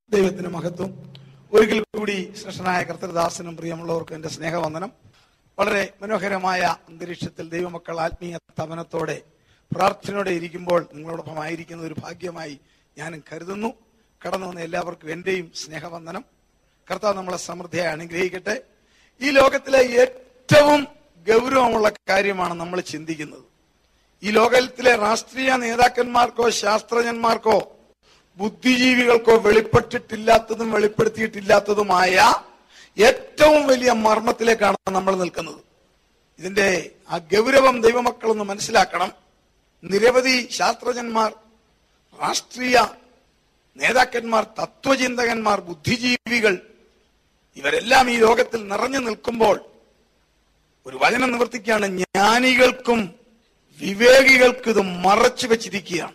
ദൈവത്തിന് മഹത്വം ഒരിക്കൽ കൂടി ശ്രേഷ്ഠനായ കർത്തൃദാസനും പ്രിയമുള്ളവർക്കും എന്റെ സ്നേഹവന്ദനം വളരെ മനോഹരമായ അന്തരീക്ഷത്തിൽ ദൈവമക്കൾ ആത്മീയ തപനത്തോടെ പ്രാർത്ഥനയോടെ ഇരിക്കുമ്പോൾ നിങ്ങളോടൊപ്പം ആയിരിക്കുന്ന ഒരു ഭാഗ്യമായി ഞാനും കരുതുന്നു കടന്നു വന്ന എല്ലാവർക്കും എന്റെയും സ്നേഹവന്ദനം കർത്താവ് നമ്മളെ സമൃദ്ധിയായി അനുഗ്രഹിക്കട്ടെ ഈ ലോകത്തിലെ ഏറ്റവും ഗൗരവമുള്ള കാര്യമാണ് നമ്മൾ ചിന്തിക്കുന്നത് ഈ ലോകത്തിലെ രാഷ്ട്രീയ നേതാക്കന്മാർക്കോ ശാസ്ത്രജ്ഞന്മാർക്കോ ബുദ്ധിജീവികൾക്കോ വെളിപ്പെട്ടിട്ടില്ലാത്തതും വെളിപ്പെടുത്തിയിട്ടില്ലാത്തതുമായ ഏറ്റവും വലിയ മർമ്മത്തിലേക്കാണ് നമ്മൾ നിൽക്കുന്നത് ഇതിന്റെ ആ ഗൗരവം ദൈവമക്കളൊന്ന് മനസ്സിലാക്കണം നിരവധി ശാസ്ത്രജ്ഞന്മാർ രാഷ്ട്രീയ നേതാക്കന്മാർ തത്വചിന്തകന്മാർ ബുദ്ധിജീവികൾ ഇവരെല്ലാം ഈ ലോകത്തിൽ നിറഞ്ഞു നിൽക്കുമ്പോൾ ഒരു വചനം നിവർത്തിക്കുകയാണ് ജ്ഞാനികൾക്കും വിവേകികൾക്കും ഇത് മറച്ചു വെച്ചിരിക്കുകയാണ്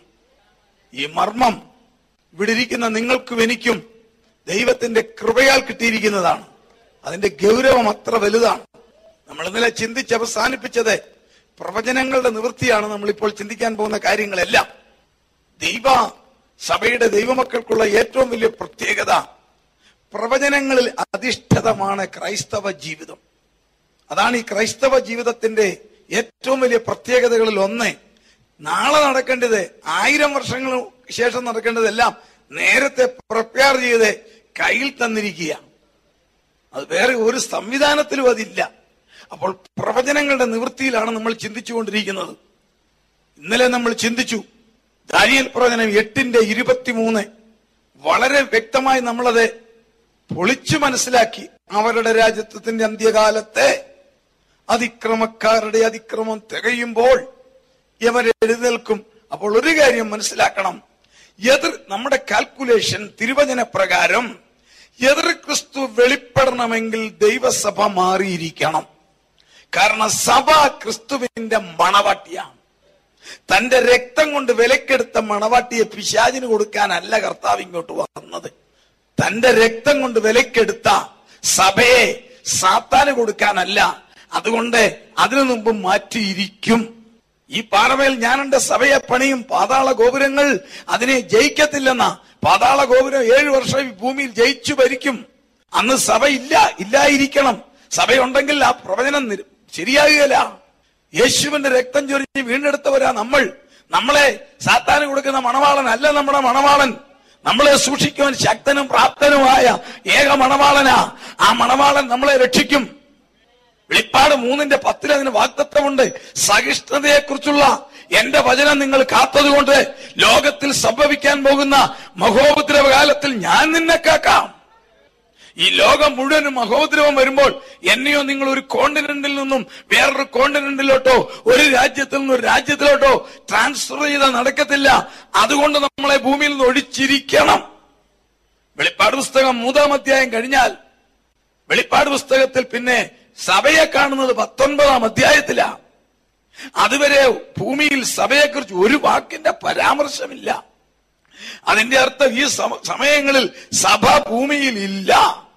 ഈ മർമ്മം ഇവിടെ ഇരിക്കുന്ന നിങ്ങൾക്കും എനിക്കും ദൈവത്തിന്റെ കൃപയാൽ കിട്ടിയിരിക്കുന്നതാണ് അതിന്റെ ഗൗരവം അത്ര വലുതാണ് നമ്മൾ ഇന്നലെ ചിന്തിച്ച് അവസാനിപ്പിച്ചത് പ്രവചനങ്ങളുടെ നിവൃത്തിയാണ് നമ്മളിപ്പോൾ ചിന്തിക്കാൻ പോകുന്ന കാര്യങ്ങളെല്ലാം ദൈവ സഭയുടെ ദൈവമക്കൾക്കുള്ള ഏറ്റവും വലിയ പ്രത്യേകത പ്രവചനങ്ങളിൽ അധിഷ്ഠിതമാണ് ക്രൈസ്തവ ജീവിതം അതാണ് ഈ ക്രൈസ്തവ ജീവിതത്തിന്റെ ഏറ്റവും വലിയ പ്രത്യേകതകളിൽ ഒന്ന് നാളെ നടക്കേണ്ടത് ആയിരം വർഷങ്ങൾക്ക് ശേഷം നടക്കേണ്ടതെല്ലാം നേരത്തെ പ്രിപ്പയർ ചെയ്ത് കയ്യിൽ തന്നിരിക്കുക അത് വേറെ ഒരു സംവിധാനത്തിലും അതില്ല അപ്പോൾ പ്രവചനങ്ങളുടെ നിവൃത്തിയിലാണ് നമ്മൾ ചിന്തിച്ചുകൊണ്ടിരിക്കുന്നത് ഇന്നലെ നമ്മൾ ചിന്തിച്ചു ദാനിയൽ പ്രവചനം എട്ടിന്റെ ഇരുപത്തിമൂന്ന് വളരെ വ്യക്തമായി നമ്മളത് പൊളിച്ചു മനസ്സിലാക്കി അവരുടെ രാജ്യത്വത്തിന്റെ അന്ത്യകാലത്തെ അതിക്രമക്കാരുടെ അതിക്രമം തികയുമ്പോൾ ഇവർ എഴുന്നേൽക്കും അപ്പോൾ ഒരു കാര്യം മനസ്സിലാക്കണം എതിർ നമ്മുടെ കാൽക്കുലേഷൻ തിരുവചന പ്രകാരം എതിർ ക്രിസ്തു വെളിപ്പെടണമെങ്കിൽ ദൈവസഭ മാറിയിരിക്കണം കാരണം സഭ ക്രിസ്തുവിന്റെ മണവാട്ടിയാണ് തന്റെ രക്തം കൊണ്ട് വിലക്കെടുത്ത മണവാട്ടിയെ പിശാചിന് കൊടുക്കാനല്ല കർത്താവ് ഇങ്ങോട്ട് വന്നത് തന്റെ രക്തം കൊണ്ട് വിലക്കെടുത്ത സഭയെ സാത്താന് കൊടുക്കാനല്ല അതുകൊണ്ട് അതിനു മുമ്പ് മാറ്റിയിരിക്കും ഈ പാറമേൽ ഞാൻ എന്റെ സഭയെ പണിയും പാതാള ഗോപുരങ്ങൾ അതിനെ ജയിക്കത്തില്ലെന്ന പാതാള ഗോപുരം ഏഴു വർഷം ഈ ഭൂമിയിൽ ജയിച്ചു ഭരിക്കും അന്ന് സഭ ഇല്ല ഇല്ലായിരിക്കണം സഭയുണ്ടെങ്കിൽ ആ പ്രവചനം നിര- ശരിയാകുകയില്ല യേശുവിന്റെ രക്തം ചൊരിഞ്ഞ് വീണ്ടെടുത്തവരാ നമ്മൾ നമ്മളെ സാത്താന് കൊടുക്കുന്ന മണവാളൻ അല്ല നമ്മുടെ മണവാളൻ നമ്മളെ സൂക്ഷിക്കുവാൻ ശക്തനും പ്രാപ്തനുമായ ഏക മണവാളനാ ആ മണവാളൻ നമ്മളെ രക്ഷിക്കും വെളിപ്പാട് മൂന്നിന്റെ പത്തിൽ അതിന് വാക്തത്വമുണ്ട് സഹിഷ്ണുതയെ കുറിച്ചുള്ള എന്റെ വചനം നിങ്ങൾ കാത്തതുകൊണ്ട് ലോകത്തിൽ സംഭവിക്കാൻ പോകുന്ന മഹോപദ്രവ കാലത്തിൽ ഞാൻ നിന്നെ കാക്കാം ഈ ലോകം മുഴുവനും മഹോദ്രവം വരുമ്പോൾ എന്നെയോ നിങ്ങൾ ഒരു കോണ്ടിനെന്റിൽ നിന്നും വേറൊരു കോണ്ടിനെന്റിലോട്ടോ ഒരു രാജ്യത്തിൽ നിന്നും ഒരു രാജ്യത്തിലോട്ടോ ട്രാൻസ്ഫർ ചെയ്താൽ നടക്കത്തില്ല അതുകൊണ്ട് നമ്മളെ ഭൂമിയിൽ നിന്ന് ഒഴിച്ചിരിക്കണം വെളിപ്പാട് പുസ്തകം മൂന്നാം അധ്യായം കഴിഞ്ഞാൽ വെളിപ്പാട് പുസ്തകത്തിൽ പിന്നെ സഭയെ കാണുന്നത് പത്തൊൻപതാം അധ്യായത്തിലാ അതുവരെ ഭൂമിയിൽ സഭയെക്കുറിച്ച് ഒരു വാക്കിന്റെ പരാമർശമില്ല അതിന്റെ അർത്ഥം ഈ സമ- സമയങ്ങളിൽ സഭ ഭൂമിയിൽ ഇല്ല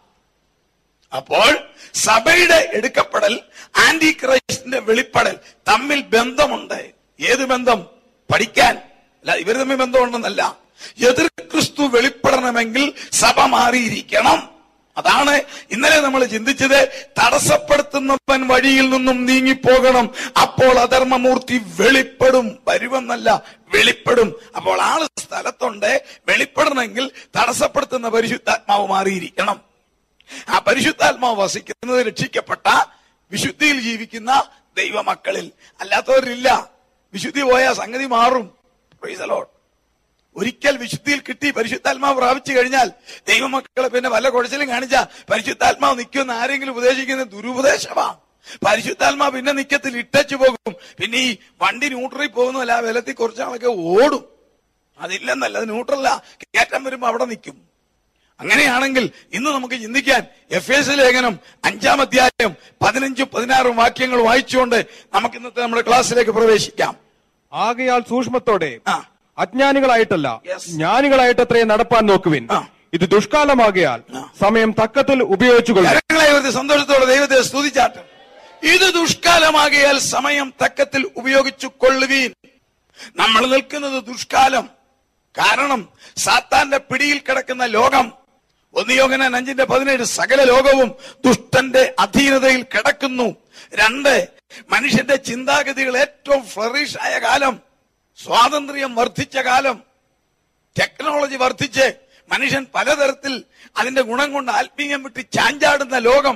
അപ്പോൾ സഭയുടെ എടുക്കപ്പെടൽ ആന്റി ക്രൈസ്റ്റിന്റെ വെളിപ്പെടൽ തമ്മിൽ ബന്ധമുണ്ട് ഏത് ബന്ധം പഠിക്കാൻ അല്ല ഇവർ തമ്മിൽ ബന്ധമുണ്ടെന്നല്ല എതിർ ക്രിസ്തു വെളിപ്പെടണമെങ്കിൽ സഭ മാറിയിരിക്കണം അതാണ് ഇന്നലെ നമ്മൾ ചിന്തിച്ചത് തടസ്സപ്പെടുത്തുന്നവൻ വഴിയിൽ നിന്നും നീങ്ങിപ്പോകണം അപ്പോൾ അധർമ്മമൂർത്തി വെളിപ്പെടും വരുമെന്നല്ല വെളിപ്പെടും അപ്പോൾ ആള് സ്ഥലത്തുണ്ട് വെളിപ്പെടണമെങ്കിൽ തടസ്സപ്പെടുത്തുന്ന പരിശുദ്ധാത്മാവ് മാറിയിരിക്കണം ആ പരിശുദ്ധാത്മാവ് വസിക്കുന്നത് രക്ഷിക്കപ്പെട്ട വിശുദ്ധിയിൽ ജീവിക്കുന്ന ദൈവമക്കളിൽ അല്ലാത്തവരില്ല വിശുദ്ധി പോയ സംഗതി മാറും Praise the Lord. ഒരിക്കൽ വിശുദ്ധിയിൽ കിട്ടി പരിശുദ്ധാത്മാവ് പ്രാപിച്ചു കഴിഞ്ഞാൽ ദൈവമക്കളെ പിന്നെ വല്ല കുഴച്ചിലും കാണിച്ച പരിശുദ്ധാത്മാവ് നിൽക്കുമെന്ന് ആരെങ്കിലും ഉപദേശിക്കുന്ന ദുരുപദേശമാ പരിശുദ്ധാത്മാവ് പിന്നെ നിക്കത്തിൽ ഇട്ടച്ചു പോകും പിന്നെ ഈ വണ്ടി ന്യൂട്രലിൽ പോകുന്നതല്ല ആ വെലത്തിൽ കുറച്ചാളൊക്കെ ഓടും അതില്ലെന്നല്ല അത് ന്യൂട്രല്ല കയറ്റം വരുമ്പോ അവിടെ നിൽക്കും അങ്ങനെയാണെങ്കിൽ ഇന്ന് നമുക്ക് ചിന്തിക്കാൻ എഫ് എസ് ലേഖനം അഞ്ചാം അധ്യായം പതിനഞ്ചും പതിനാറും വാക്യങ്ങൾ വായിച്ചുകൊണ്ട് നമുക്ക് ഇന്നത്തെ നമ്മുടെ ക്ലാസ്സിലേക്ക് പ്രവേശിക്കാം ആകയാൽ സൂക്ഷ്മത്തോടെ ആ അജ്ഞാനികളായിട്ടല്ല Yes. ജ്ഞാനികളായിട്ടത്രേ നടപ്പാൻ നോക്കുവിൻ ആ. ഇത് ദുഷ്കാലമാകയാൽ ആ. സമയം തക്കത്തിൽ ഉപയോഗിച്ചുകൊള്ളും കരങ്ങളെ ഒരു സന്തോഷത്തോടെ ദൈവത്തെ സ്തുതിച്ചാട്ട് ഇത് ദുഷ്കാലമാകിയാൽ സമയം തക്കത്തിൽ ഉപയോഗിച്ചു കൊള്ളുവീൻ നമ്മൾ നിൽക്കുന്നത് ദുഷ്കാലം കാരണം സാത്താന്റെ പിടിയിൽ കിടക്കുന്ന ലോകം ഒന്ന് യോഹനാൻ അഞ്ചിന്റെ പതിനേഴ് സകല ലോകവും ദുഷ്ടന്റെ അധീനതയിൽ കിടക്കുന്നു രണ്ട് മനുഷ്യന്റെ ചിന്താഗതികൾ ഏറ്റവും ഫ്ലറിഷ് ആയ കാലം സ്വാതന്ത്ര്യം വർദ്ധിച്ച കാലം ടെക്നോളജി വർദ്ധിച്ച് മനുഷ്യൻ പലതരത്തിൽ അതിന്റെ ഗുണം കൊണ്ട് ആത്മീയം വിട്ട് ചാഞ്ചാടുന്ന ലോകം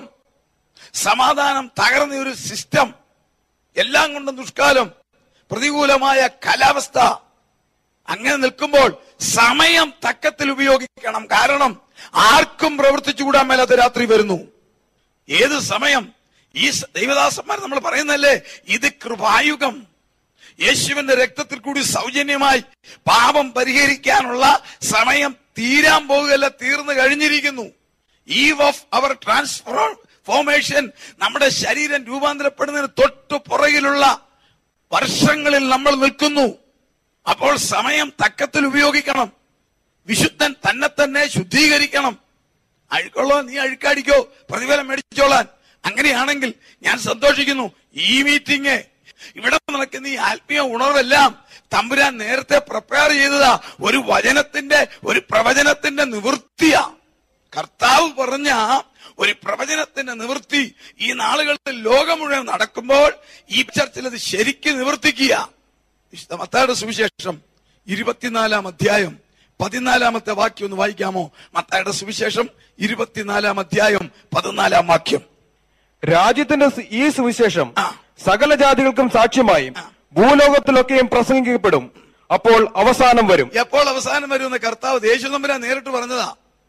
സമാധാനം തകർന്ന ഒരു സിസ്റ്റം എല്ലാം കൊണ്ടും ദുഷ്കാലം പ്രതികൂലമായ കാലാവസ്ഥ അങ്ങനെ നിൽക്കുമ്പോൾ സമയം തക്കത്തിൽ ഉപയോഗിക്കണം കാരണം ആർക്കും പ്രവർത്തിച്ചുകൂടാൻ മേലാത്ത രാത്രി വരുന്നു ഏത് സമയം ഈ സ- ദൈവദാസന്മാർ നമ്മൾ പറയുന്നല്ലേ ഇത് കൃപായുഗം യേശുവിന്റെ രക്തത്തിൽ കൂടി സൗജന്യമായി പാപം പരിഹരിക്കാനുള്ള സമയം തീരാൻ പോകുകയല്ല തീർന്നു കഴിഞ്ഞിരിക്കുന്നു ഈവ് ഓഫ് അവർ ട്രാൻസ്ഫോർമേഷൻ നമ്മുടെ ശരീരം രൂപാന്തരപ്പെടുന്നതിന് തൊട്ടു പുറകിലുള്ള വർഷങ്ങളിൽ നമ്മൾ നിൽക്കുന്നു അപ്പോൾ സമയം തക്കത്തിൽ ഉപയോഗിക്കണം വിശുദ്ധൻ തന്നെ തന്നെ ശുദ്ധീകരിക്കണം അഴുക്കുള്ളോ നീ അഴുക്കാടിക്കോ പ്രതിഫലം മേടിച്ചോളാൻ അങ്ങനെയാണെങ്കിൽ ഞാൻ സന്തോഷിക്കുന്നു ഈ മീറ്റിംഗ് ഇവിടെ നടക്കുന്ന ഈ ആത്മീയ ഉണർവെല്ലാം തമ്പുരാൻ നേരത്തെ പ്രിപ്പയർ ചെയ്തതാ ഒരു വചനത്തിന്റെ ഒരു പ്രവചനത്തിന്റെ നിവൃത്തിയാ കർത്താവ് പറഞ്ഞ ഒരു പ്രവചനത്തിന്റെ നിവൃത്തി ഈ നാളുകളിൽ ലോകം മുഴുവൻ നടക്കുമ്പോൾ ഈ ചർച്ചിൽ അത് ശരിക്കും നിവർത്തിക്കുക വിശുദ്ധ മത്തായുടെ സുവിശേഷം ഇരുപത്തിനാലാം അധ്യായം പതിനാലാമത്തെ വാക്യം ഒന്ന് വായിക്കാമോ മത്തായുടെ സുവിശേഷം ഇരുപത്തിനാലാം അധ്യായം പതിനാലാം വാക്യം രാജ്യത്തിന്റെ സു- ഈ സുവിശേഷം ആ. സകല ജാതികൾക്കും സാക്ഷ്യമായി ഭൂലോകത്തിലൊക്കെയും പ്രസംഗിക്കപ്പെടും അപ്പോൾ അവസാനം വരും എപ്പോൾ അവസാനം വരുമെന്ന് കർത്താവ് ദേശതമ്പുരാൻ നേരിട്ട് പറഞ്ഞതാ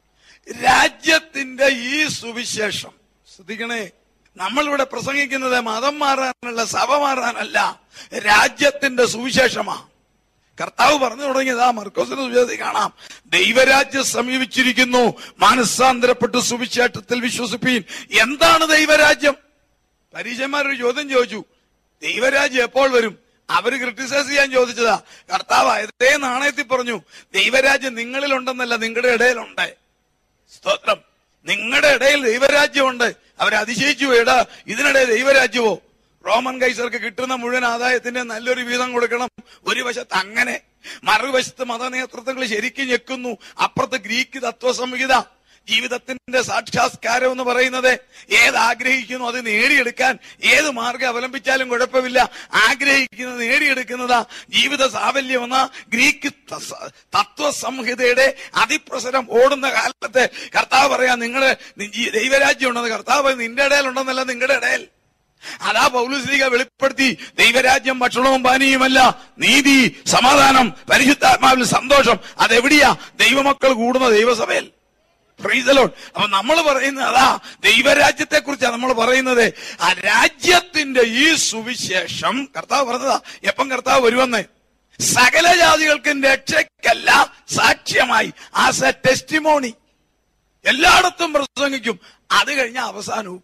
രാജ്യത്തിന്റെ ഈ സുവിശേഷം ശ്രദ്ധിക്കണേ നമ്മളിവിടെ പ്രസംഗിക്കുന്നത് മതം മാറാനല്ല സഭ മാറാനല്ല രാജ്യത്തിന്റെ സുവിശേഷമാ കർത്താവ് പറഞ്ഞു തുടങ്ങിയതാ മർക്കോസിന്റെ സുവിശേഷത്തിൽ കാണാം ദൈവരാജ്യം സമീപിച്ചിരിക്കുന്നു മാനസാന്തരപ്പെട്ട് സുവിശേഷത്തിൽ വിശ്വസിപ്പീൻ എന്താണ് ദൈവരാജ്യം പരീക്ഷന്മാരൊരു ചോദ്യം ചോദിച്ചു ദൈവരാജ്യം എപ്പോൾ വരും അവര് ക്രിട്ടിസൈസ് ചെയ്യാൻ ചോദിച്ചതാ കർത്താവ് അതേ നാണയത്തിൽ പറഞ്ഞു ദൈവരാജ്യം നിങ്ങളിലുണ്ടെന്നല്ല നിങ്ങളുടെ ഇടയിലുണ്ട് സ്തോത്രം നിങ്ങളുടെ ഇടയിൽ ദൈവരാജ്യമുണ്ട് അവരെ അതിശയിച്ചു എടാ ഇതിനിടെ ദൈവരാജ്യമോ റോമൻ കൈസർക്ക് കിട്ടുന്ന മുഴുവൻ ആദായത്തിന്റെ നല്ലൊരു വീതം കൊടുക്കണം ഒരു വശത്ത് അങ്ങനെ മറുവശത്ത് മതനേതൃത്വങ്ങൾ ശരിക്കും ഞെക്കുന്നു അപ്പുറത്ത് ഗ്രീക്ക് തത്വസംഹിത ജീവിതത്തിന്റെ സാക്ഷാത്കാരം എന്ന് പറയുന്നത് ഏത് ആഗ്രഹിക്കുന്നു അത് നേടിയെടുക്കാൻ ഏത് മാർഗം അവലംബിച്ചാലും കുഴപ്പമില്ല ആഗ്രഹിക്കുന്നത് നേടിയെടുക്കുന്നതാ ജീവിത സാഫല്യം എന്ന ഗ്രീക്ക് തസ- തത്വസംഹിതയുടെ അതിപ്രസരം ഓടുന്ന കാലത്ത് കർത്താവ് പറയാ നിങ്ങള് നി- ഈ ദൈവരാജ്യം ഉണ്ടെന്ന് കർത്താവ് പറയും, നിന്റെ ഇടയിലുണ്ടെന്നല്ല നിങ്ങളുടെ ഇടയിൽ അതാ പൗലുസ്ലിക വെളിപ്പെടുത്തി ദൈവരാജ്യം ഭക്ഷണവും പാനീയുമല്ല നീതി സമാധാനം പരിശുദ്ധാത്മാവിൽ സന്തോഷം അതെവിടെയാ ദൈവമക്കൾ കൂടുന്ന ദൈവസഭയിൽ Praise the Lord. അപ്പൊ നമ്മൾ പറയുന്നത് അതാ ദൈവരാജ്യത്തെ കുറിച്ചാണ് നമ്മൾ പറയുന്നത് ആ രാജ്യത്തിന്റെ ഈ സുവിശേഷം കർത്താവ് പറഞ്ഞതാ എപ്പം കർത്താവ് വരുവന്ന് സകല ജാതികൾക്കും രക്ഷയ്ക്കല്ല സാക്ഷ്യമായി ആസ് എ ടെസ്റ്റിമോണി എല്ലായിടത്തും പ്രസംഗിക്കും അത് കഴിഞ്ഞ അവസാനവും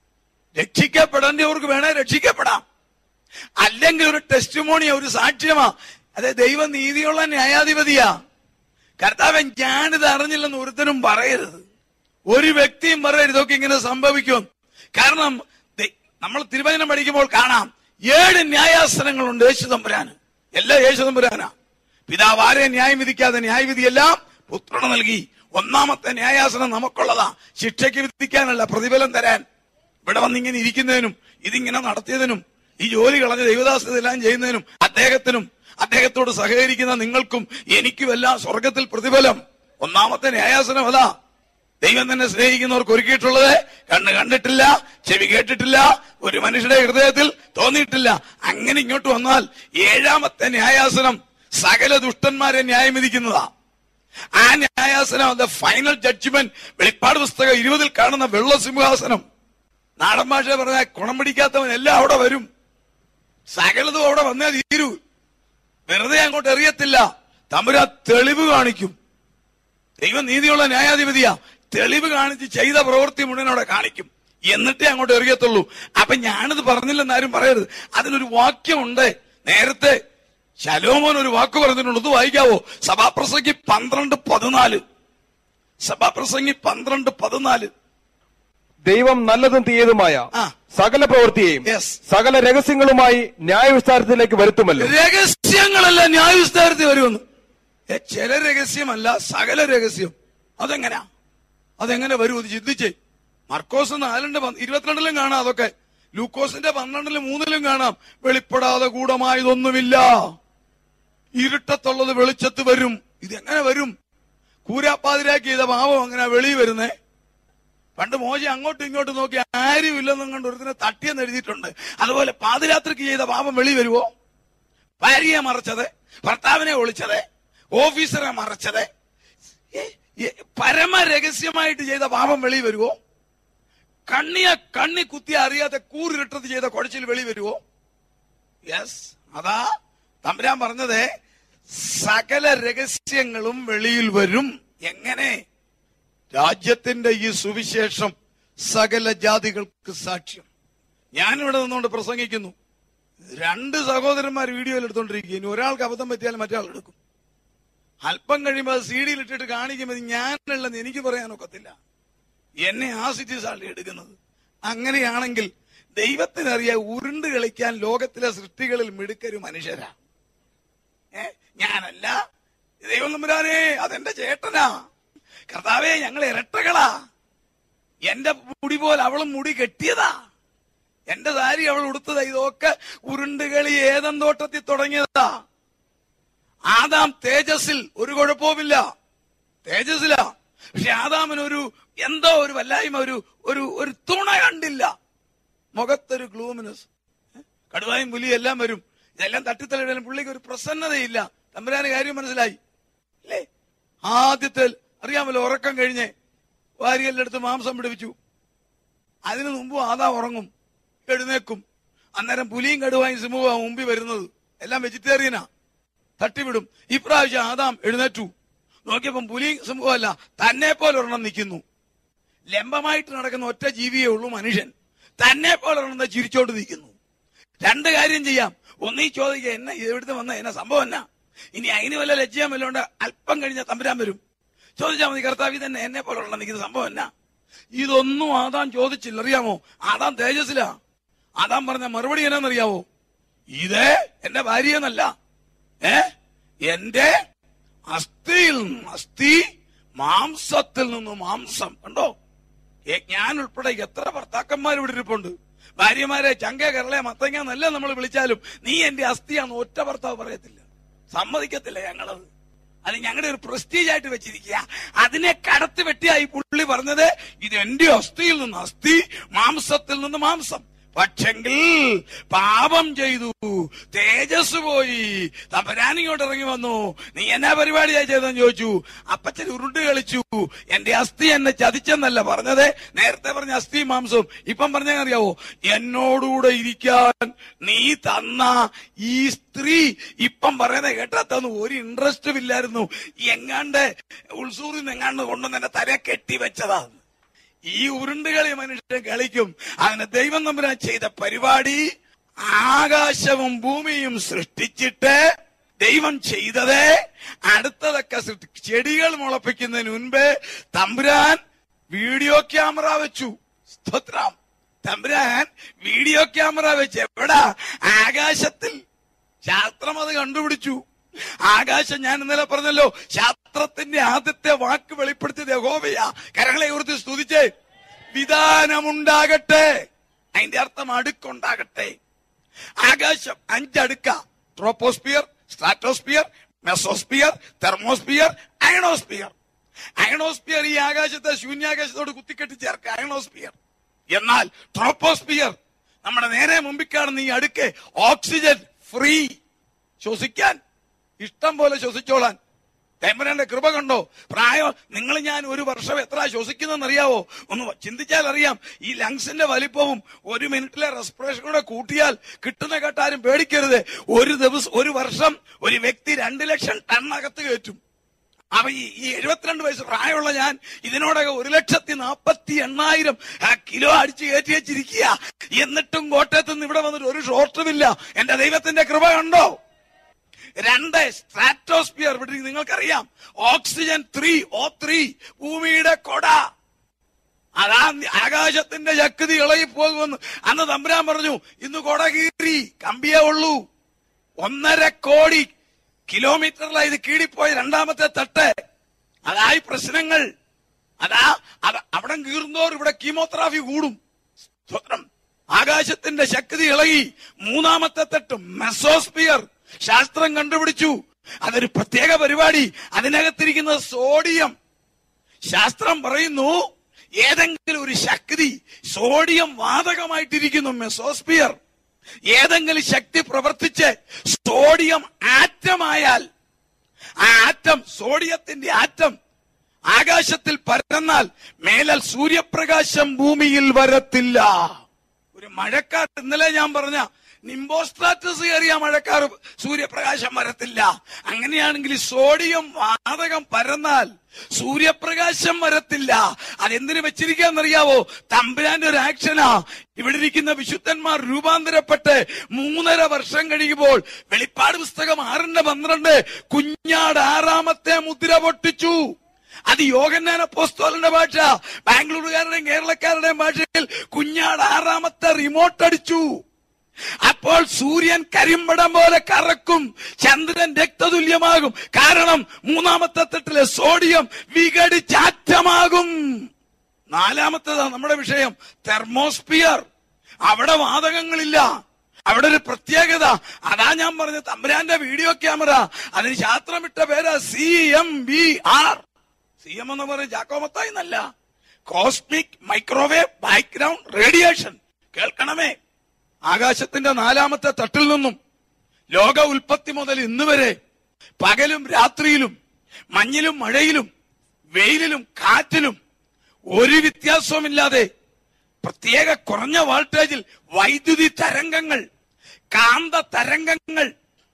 രക്ഷിക്കപ്പെടേണ്ടവർക്ക് വേണേ രക്ഷിക്കപ്പെടാം അല്ലെങ്കിൽ ഒരു ടെസ്റ്റിമോണിയാ ഒരു സാക്ഷ്യമാ അതെ ദൈവം നീതിയുള്ള ന്യായാധിപതിയാ കർത്താവൻ ഞാനിത് അറിഞ്ഞില്ലെന്ന് ഒരുത്തനും പറയരുത് ഒരു വ്യക്തിയും പറയരുത് ഇതൊക്കെ ഇങ്ങനെ സംഭവിക്കും കാരണം ദൈ- നമ്മൾ തിരുവചനം പഠിക്കുമ്പോൾ കാണാം ഏഴ് ന്യായാസനങ്ങളുണ്ട് യേശുതമ്പുരാന് എല്ലാ യേശുതമ്പുരാനാ പിതാവ് ആരെ ന്യായം വിധിക്കാതെ ന്യായവിധിയെല്ലാം പുത്രന് നൽകി ഒന്നാമത്തെ ന്യായാസനം നമുക്കുള്ളതാ ശിക്ഷയ്ക്ക് വിധിക്കാനല്ല പ്രതിഫലം തരാൻ ഇവിടെ വന്നിങ്ങനെ ഇരിക്കുന്നതിനും ഇതിങ്ങനെ നടത്തിയതിനും ഈ ജോലി കളഞ്ഞ ദൈവദാസതെല്ലാം ചെയ്യുന്നതിനും അദ്ദേഹത്തിനും അദ്ദേഹത്തോട് സഹകരിക്കുന്ന നിങ്ങൾക്കും എനിക്കുമെല്ലാം സ്വർഗത്തിൽ പ്രതിഫലം ഒന്നാമത്തെ ന്യായാസനം അതാ ദൈവം തന്നെ സ്നേഹിക്കുന്നവർക്ക് ഒരുക്കിയിട്ടുള്ളത് കണ്ണ് കണ്ടിട്ടില്ല ചെവി കേട്ടിട്ടില്ല ഒരു മനുഷ്യരുടെ ഹൃദയത്തിൽ തോന്നിയിട്ടില്ല അങ്ങനെ ഇങ്ങോട്ട് വന്നാൽ ഏഴാമത്തെ ന്യായാസനം സകല ദുഷ്ടന്മാരെ ന്യായം വിധിക്കുന്നതാ ആ ന്യായാസനം ദ ഫൈനൽ ജഡ്ജ്മെന്റ് വെളിപ്പാട് പുസ്തകം ഇരുപതിൽ കാണുന്ന വെള്ള സിംഹാസനം നാടൻ ഭാഷ പറഞ്ഞാൽ കുണം പിടിക്കാത്തവൻ എല്ലാം അവിടെ വരും സകലതും അവിടെ വന്നേ തീരൂ വെറുതെ അങ്ങോട്ട് എറിയത്തില്ല തമ്പുരാ തെളിവ് കാണിക്കും ദൈവം നീതിയുള്ള ന്യായാധിപതിയാ തെളിവ് കാണിച്ച് ചെയ്ത പ്രവൃത്തി മുഴുവൻ അവിടെ കാണിക്കും എന്നിട്ടേ അങ്ങോട്ട് എറിയത്തുള്ളൂ അപ്പൊ ഞാനിത് പറഞ്ഞില്ലെന്ന് ആരും പറയരുത് അതിനൊരു വാക്യമുണ്ട് നേരത്തെ ശലോമോൻ ഒരു വാക്ക് പറഞ്ഞിട്ടുണ്ട് ഇത് വായിക്കാവോ സഭാപ്രസംഗി പന്ത്രണ്ട് പതിനാല് സഭാപ്രസംഗി പന്ത്രണ്ട് പതിനാല് ദൈവം നല്ലതും തീയതുമായ ആ. സകല പ്രവൃത്തിയെയും Yes. സകല രഹസ്യങ്ങളുമായി ന്യായവിസ്താരത്തിലേക്ക് വരുത്തുമല്ലോ രഹസ്യങ്ങളെല്ലാം ന്യായവിസ്താരത്തിൽ വരുമെന്ന് ഏ, ചില രഹസ്യമല്ല സകല രഹസ്യം അതെങ്ങനാ അതെങ്ങനെ വരും അത് ചിന്തിച്ചേ മർക്കോസ് നാലിന്റെ പന്ത് ഇരുപത്തിരണ്ടിലും കാണാം അതൊക്കെ ലൂക്കോസിന്റെ പന്ത്രണ്ടിലും മൂന്നിലും കാണാം വെളിപ്പെടാതെ ഗൂഢമായതൊന്നുമില്ല ഇരുട്ടത്തുള്ളത് വെളിച്ചത്ത് വരും ഇതെങ്ങനെ വരും കൂരാപ്പാതിരാക്കി ചെയ്ത പാവം അങ്ങനെ വെളി വരുന്നേ പണ്ട് മോശ അങ്ങോട്ടും ഇങ്ങോട്ടും നോക്കി ആരും ഇല്ലെന്നും കണ്ട് ഒരുത്തിനെ തട്ടിയെന്ന് എഴുതിയിട്ടുണ്ട് അതുപോലെ പാതിരാത്രിക്ക് ചെയ്ത പാപം വെളി വരുവോ ഭാര്യയെ മറച്ചത് ഭർത്താവിനെ ഒളിച്ചത് ഓഫീസറെ മറച്ചത് ഏ, ഏ, പരമ രഹസ്യമായിട്ട് ചെയ്ത പാപം വെളി വരുവോ കണ്ണിയ കണ്ണി കുത്തി അറിയാതെ കൂറിട്ടത് ചെയ്ത കുഴച്ചിൽ വെളി വരുവോ യെസ് അതാ തമ്പുരാൻ പറഞ്ഞത് സകല രഹസ്യങ്ങളും വെളിയിൽ വരും എങ്ങനെ രാജ്യത്തിന്റെ ഈ സുവിശേഷം സകല ജാതികൾക്ക് സാക്ഷ്യം ഞാനിവിടെ നിന്നുകൊണ്ട് പ്രസംഗിക്കുന്നു രണ്ട് സഹോദരന്മാർ വീഡിയോയിൽ എടുത്തോണ്ടിരിക്കുക ഇനി ഒരാൾക്ക് അബദ്ധം പറ്റിയാൽ മറ്റേ എടുക്കും അല്പം കഴിയുമ്പോൾ അത് സി ഡിയിൽ ഇട്ടിട്ട് കാണിക്കുമ്പോൾ ഇത് ഞാനുള്ളതെന്ന് എനിക്ക് പറയാനൊക്കത്തില്ല എന്നെ ആസിറ്റിസാണ് എടുക്കുന്നത് അങ്ങനെയാണെങ്കിൽ ദൈവത്തിനറിയാൻ ഉരുണ്ട് കളിക്കാൻ ലോകത്തിലെ സൃഷ്ടികളിൽ മിടുക്കൊരു മനുഷ്യരാ ഏ ഞാനല്ല ദൈവം നമ്പുരാനേ അതെന്റെ ചേട്ടനാ കർത്താവേ ഞങ്ങൾ ഇരട്ടകളാ എന്റെ മുടി പോലെ അവളും മുടി കെട്ടിയതാ എന്റെ സാരി അവൾ ഉടുത്തതാ ഇതൊക്കെ ഉരുണ്ടുകളി ഏതം തോട്ടത്തിൽ തുടങ്ങിയതാ ആദാം തേജസ്സിൽ ഒരു കുഴപ്പവുമില്ല തേജസ്സിലാ പക്ഷെ ആദാമിന് ഒരു എന്തോ ഒരു വല്ലായ്മ ഒരു ഒരു ഒരു തുണ കണ്ടില്ല മുഖത്തൊരു ഗ്ലൂമിനസ് കടുവായും പുലിയും എല്ലാം വരും ഇതെല്ലാം തട്ടിത്തളിടാനും പുള്ളിക്ക് ഒരു പ്രസന്നതയില്ല തമ്പുരാന് കാര്യം മനസ്സിലായി അല്ലേ ആദ്യത്തെ അറിയാമല്ലോ ഉറക്കം കഴിഞ്ഞ് വാരിയെല്ലാം എടുത്ത് മാംസം പിടിപ്പിച്ചു അതിനു മുമ്പ് ആദാ ഉറങ്ങും എഴുന്നേക്കും അന്നേരം പുലിയും കടുവായും സിംഹവും മുമ്പിൽ വരുന്നത് എല്ലാം വെജിറ്റേറിയനാ തട്ടിവിടും ഇപ്രാവശ്യം ആദാം എഴുന്നേറ്റു നോക്കിയപ്പം പുലിയും സിംഹമല്ല തന്നെ പോലെ ഒരെണ്ണം നിൽക്കുന്നു ലംബമായിട്ട് നടക്കുന്ന ഒറ്റ ജീവിയേ ഉള്ളൂ മനുഷ്യൻ തന്നെ പോലെ ഒരെണ്ണം ചിരിച്ചോണ്ട് നിൽക്കുന്നു രണ്ട് കാര്യം ചെയ്യാം ഒന്നീ ചോദിക്കുക എന്നെ എവിടുന്ന് വന്ന എന്നെ സംഭവം എന്നാ ഇനി അതിന് വല്ല ലജ്ജയാൻ വല്ലോണ്ട് അല്പം കഴിഞ്ഞ തമ്പുരാൻ വരും ചോദിച്ചാൽ മതി കർത്താവ് തന്നെ എന്നെ പോലുള്ള നിൽക്കുന്ന സംഭവം എന്നാ ഇതൊന്നും ആദാം ചോദിച്ചില്ല അറിയാമോ ആദാം തേജസ്സിലാ ആദാം പറഞ്ഞ മറുപടി എന്നാന്നറിയാവോ ഇത് എന്റെ ഭാര്യയെന്നല്ല ഏ എന്റെ അസ്ഥിയിൽ നിന്ന് അസ്ഥി മാംസത്തിൽ നിന്ന് മാംസം കണ്ടോ ഏ, ഞാൻ ഉൾപ്പെടെ എത്ര ഭർത്താക്കന്മാർ ഇവിടെ ഇരിപ്പുണ്ട് ഭാര്യമാരെ ചങ്ക കരളെ മത്തങ്ങ എന്നല്ല നമ്മൾ വിളിച്ചാലും നീ എന്റെ അസ്ഥിയാന്ന് ഒറ്റ ഭർത്താവ് പറയത്തില്ല സമ്മതിക്കത്തില്ല ഞങ്ങളത് അത് ഞങ്ങളുടെ ഒരു പ്രസ്റ്റീജ് ആയിട്ട് വെച്ചിരിക്കുക അതിനെ കടത്തി വെട്ടിയായി പുള്ളി പറഞ്ഞത് ഇത് എന്റെ അസ്ഥിയിൽ നിന്ന് അസ്ഥി മാംസത്തിൽ നിന്ന് മാംസം പക്ഷെങ്കിൽ പാപം ചെയ്തു തേജസ് പോയി തമ്പരാനിങ്ങോട്ട് ഇറങ്ങി വന്നു നീ എന്നാ പരിപാടിയായി ചെയ്തെന്ന് ചോദിച്ചു അപ്പച്ചൻ ഉരുണ്ട് കളിച്ചു എന്റെ അസ്ഥി എന്നെ ചതിച്ചെന്നല്ല പറഞ്ഞത് നേരത്തെ പറഞ്ഞ അസ്ഥി മാംസവും ഇപ്പം പറഞ്ഞ അറിയാവോ എന്നോടുകൂടെ ഇരിക്കാൻ നീ തന്ന ഈ സ്ത്രീ ഇപ്പം പറയുന്നത് കേട്ടാത്തൊന്നും ഒരു ഇൻട്രസ്റ്റും ഇല്ലായിരുന്നു എങ്ങാണ്ട് ഉൾസൂറിൽ നിന്ന് എങ്ങാണ്ട് കൊണ്ടുവന്ന് എന്റെ തല കെട്ടി വെച്ചതാണ് ഈ ഉരുണ്ടുകളി മനുഷ്യൻ കളിക്കും അങ്ങനെ ദൈവം തമ്പുരാൻ ചെയ്ത പരിപാടി ആകാശവും ഭൂമിയും സൃഷ്ടിച്ചിട്ട് ദൈവം ചെയ്തത് അടുത്തതൊക്കെ സൃഷ്ടി ചെടികൾ മുളപ്പിക്കുന്നതിന് മുൻപ് തമ്പുരാൻ വീഡിയോ ക്യാമറ വെച്ചു സ്തോത്രം തമ്പുരാൻ വീഡിയോ ക്യാമറ വെച്ച് എവിടാ ആകാശത്തിൽ ശാസ്ത്രം അത് കണ്ടുപിടിച്ചു ആകാശം ഞാൻ ഇന്നലെ പറഞ്ഞല്ലോ ശാസ്ത്രത്തിന്റെ ആദ്യത്തെ വാക്ക് വെളിപ്പെടുത്തിയത് യഹോവയാ കരങ്ങളെ കുറിച്ച് സ്തുതിച്ചേ വിധാനമുണ്ടാകട്ടെ അതിന്റെ അർത്ഥം അടുക്കുണ്ടാകട്ടെ ആകാശം അഞ്ചടുക്ക ട്രോപ്പോസ്പിയർ സ്ട്രാറ്റോസ്പിയർ മെസോസ്പിയർ തെർമോസ്പിയർ അയണോസ്പിയർ അയണോസ്പിയർ ഈ ആകാശത്തെ ശൂന്യാകാശത്തോട് കുത്തിക്കെട്ടി ചേർക്കുക അയണോസ്പിയർ എന്നാൽ ട്രോപ്പോസ്പിയർ നമ്മുടെ നേരെ മുമ്പിൽ കാണുന്ന ഈ അടുക്ക് ഓക്സിജൻ ഫ്രീ ശ്വസിക്കാൻ ഇഷ്ടം പോലെ ശ്വസിച്ചോളാൻ തേമ്പരന്റെ കൃപ കണ്ടോ പ്രായം നിങ്ങൾ ഞാൻ ഒരു വർഷം എത്ര ശ്വസിക്കുന്നെന്ന് അറിയാവോ ഒന്ന് ചിന്തിച്ചാൽ അറിയാം ഈ ലങ്സിന്റെ വലിപ്പവും ഒരു മിനിറ്റിലെ റെസ്പിറേഷൻ കൂടെ കൂട്ടിയാൽ കിട്ടുന്ന കേട്ടാരും പേടിക്കരുത് ഒരു ദിവസം ഒരു വർഷം ഒരു വ്യക്തി രണ്ട് ലക്ഷം ടണ്ണകത്ത് കയറ്റും അപ്പൊ ഈ ഈ എഴുപത്തിരണ്ട് വയസ്സ് പ്രായമുള്ള ഞാൻ ഇതിനോടൊക്കെ ഒരു ലക്ഷത്തി നാപ്പത്തി എണ്ണായിരം ആ, കിലോ അടിച്ചു കയറ്റി വെച്ചിരിക്കുക എന്നിട്ടും കോട്ടയത്ത് നിന്ന് ഇവിടെ വന്നിട്ട് ഒരു ഷോർട്ടുമില്ല എന്റെ ദൈവത്തിന്റെ കൃപ കണ്ടോ രണ്ട് സ്ട്രാറ്റോസ്ഫിയർ ഇവിടെ നിങ്ങൾക്കറിയാം ഓക്സിജൻ ത്രീ ഓ ത്രീ ഭൂമിയുടെ കൊട അതാ ആകാശത്തിന്റെ ശക്തി ഇളകി പോകുമെന്ന് അന്ന് തമ്പുരാൻ പറഞ്ഞു ഇന്ന് കൊട കീറി കമ്പിയേ ഉള്ളൂ ഒന്നര കോടി കിലോമീറ്ററിലായി ഇത് കീഴിപ്പോയ രണ്ടാമത്തെ തട്ട് അതായി പ്രശ്നങ്ങൾ അതാ അത് അവിടെ കീറുന്നോർ ഇവിടെ കീമോതെറാപ്പി കൂടും സ്തോത്രം ആകാശത്തിന്റെ ശക്തി ഇളകി മൂന്നാമത്തെ തട്ട് മെസോസ്പിയർ ശാസ്ത്രം കണ്ടുപിടിച്ചു അതൊരു പ്രത്യേക പരിപാടി അതിനകത്തിരിക്കുന്നത് സോഡിയം ശാസ്ത്രം പറയുന്നു ഏതെങ്കിലും ഒരു ശക്തി സോഡിയം വാതകമായിട്ടിരിക്കുന്നു മെസോസ്പിയർ ഏതെങ്കിലും ശക്തി പ്രവർത്തിച്ച് സോഡിയം ആറ്റമായാൽ ആ ആറ്റം സോഡിയത്തിന്റെ ആറ്റം ആകാശത്തിൽ പരന്നാൽ മേലാൽ സൂര്യപ്രകാശം ഭൂമിയിൽ വരത്തില്ല ഒരു മഴക്കാർ ഇന്നലെ ഞാൻ പറഞ്ഞ നിംബോസ്ട്രാറ്റസ് കയറിയ മഴക്കാർ സൂര്യപ്രകാശം വരത്തില്ല അങ്ങനെയാണെങ്കിൽ സോഡിയം വാതകം പരന്നാൽ സൂര്യപ്രകാശം വരത്തില്ല അതെന്തിനു വെച്ചിരിക്കാന്നറിയാവോ തമ്പുരാന്റെ ഒരു ആക്ഷനാ ഇവിടെ ഇരിക്കുന്ന വിശുദ്ധന്മാർ രൂപാന്തരപ്പെട്ട് മൂന്നര വർഷം കഴിയുമ്പോൾ വെളിപ്പാട് പുസ്തകം ആറിന്റെ പന്ത്രണ്ട് കുഞ്ഞാട് ആറാമത്തെ മുദ്ര പൊട്ടിച്ചു അത് യോഗന്നാന പോസ്തോലിന്റെ ഭാഷ ബാംഗ്ലൂരുകാരുടെയും കേരളക്കാരുടെയും ഭാഷയിൽ കുഞ്ഞാട് ആറാമത്തെ റിമോട്ട് അടിച്ചു അപ്പോൾ സൂര്യൻ കരിമ്പടം പോലെ കറക്കും ചന്ദ്രൻ രക്തതുല്യമാകും കാരണം മൂന്നാമത്തെ തട്ടിലെ സോഡിയം വിഘടിച്ചാറ്റമാകും നാലാമത്തേതാ നമ്മുടെ വിഷയം തെർമോസ്പിയർ അവിടെ വാതകങ്ങളില്ല അവിടെ ഒരു പ്രത്യേകത അതാ ഞാൻ പറഞ്ഞ തമ്പുരാന്റെ വീഡിയോ ക്യാമറ അതിന് ശാസ്ത്രമിട്ട പേരാ C M B R C M എന്ന് പറയും ജാക്കോമത്തായി എന്നല്ല കോസ്മിക് മൈക്രോവേവ് ബാക്ക്ഗ്രൗണ്ട് റേഡിയേഷൻ കേൾക്കണമേ ആകാശത്തിന്റെ നാലാമത്തെ തട്ടിൽ നിന്നും ലോക ഉൽപ്പത്തി മുതൽ ഇന്ന് വരെ പകലും രാത്രിയിലും മഞ്ഞിലും മഴയിലും വെയിലിലും കാറ്റിലും ഒരു വ്യത്യാസവുമില്ലാതെ പ്രത്യേക കുറഞ്ഞ വോൾട്ടേജിൽ വൈദ്യുതി തരംഗങ്ങൾ കാന്ത തരംഗങ്ങൾ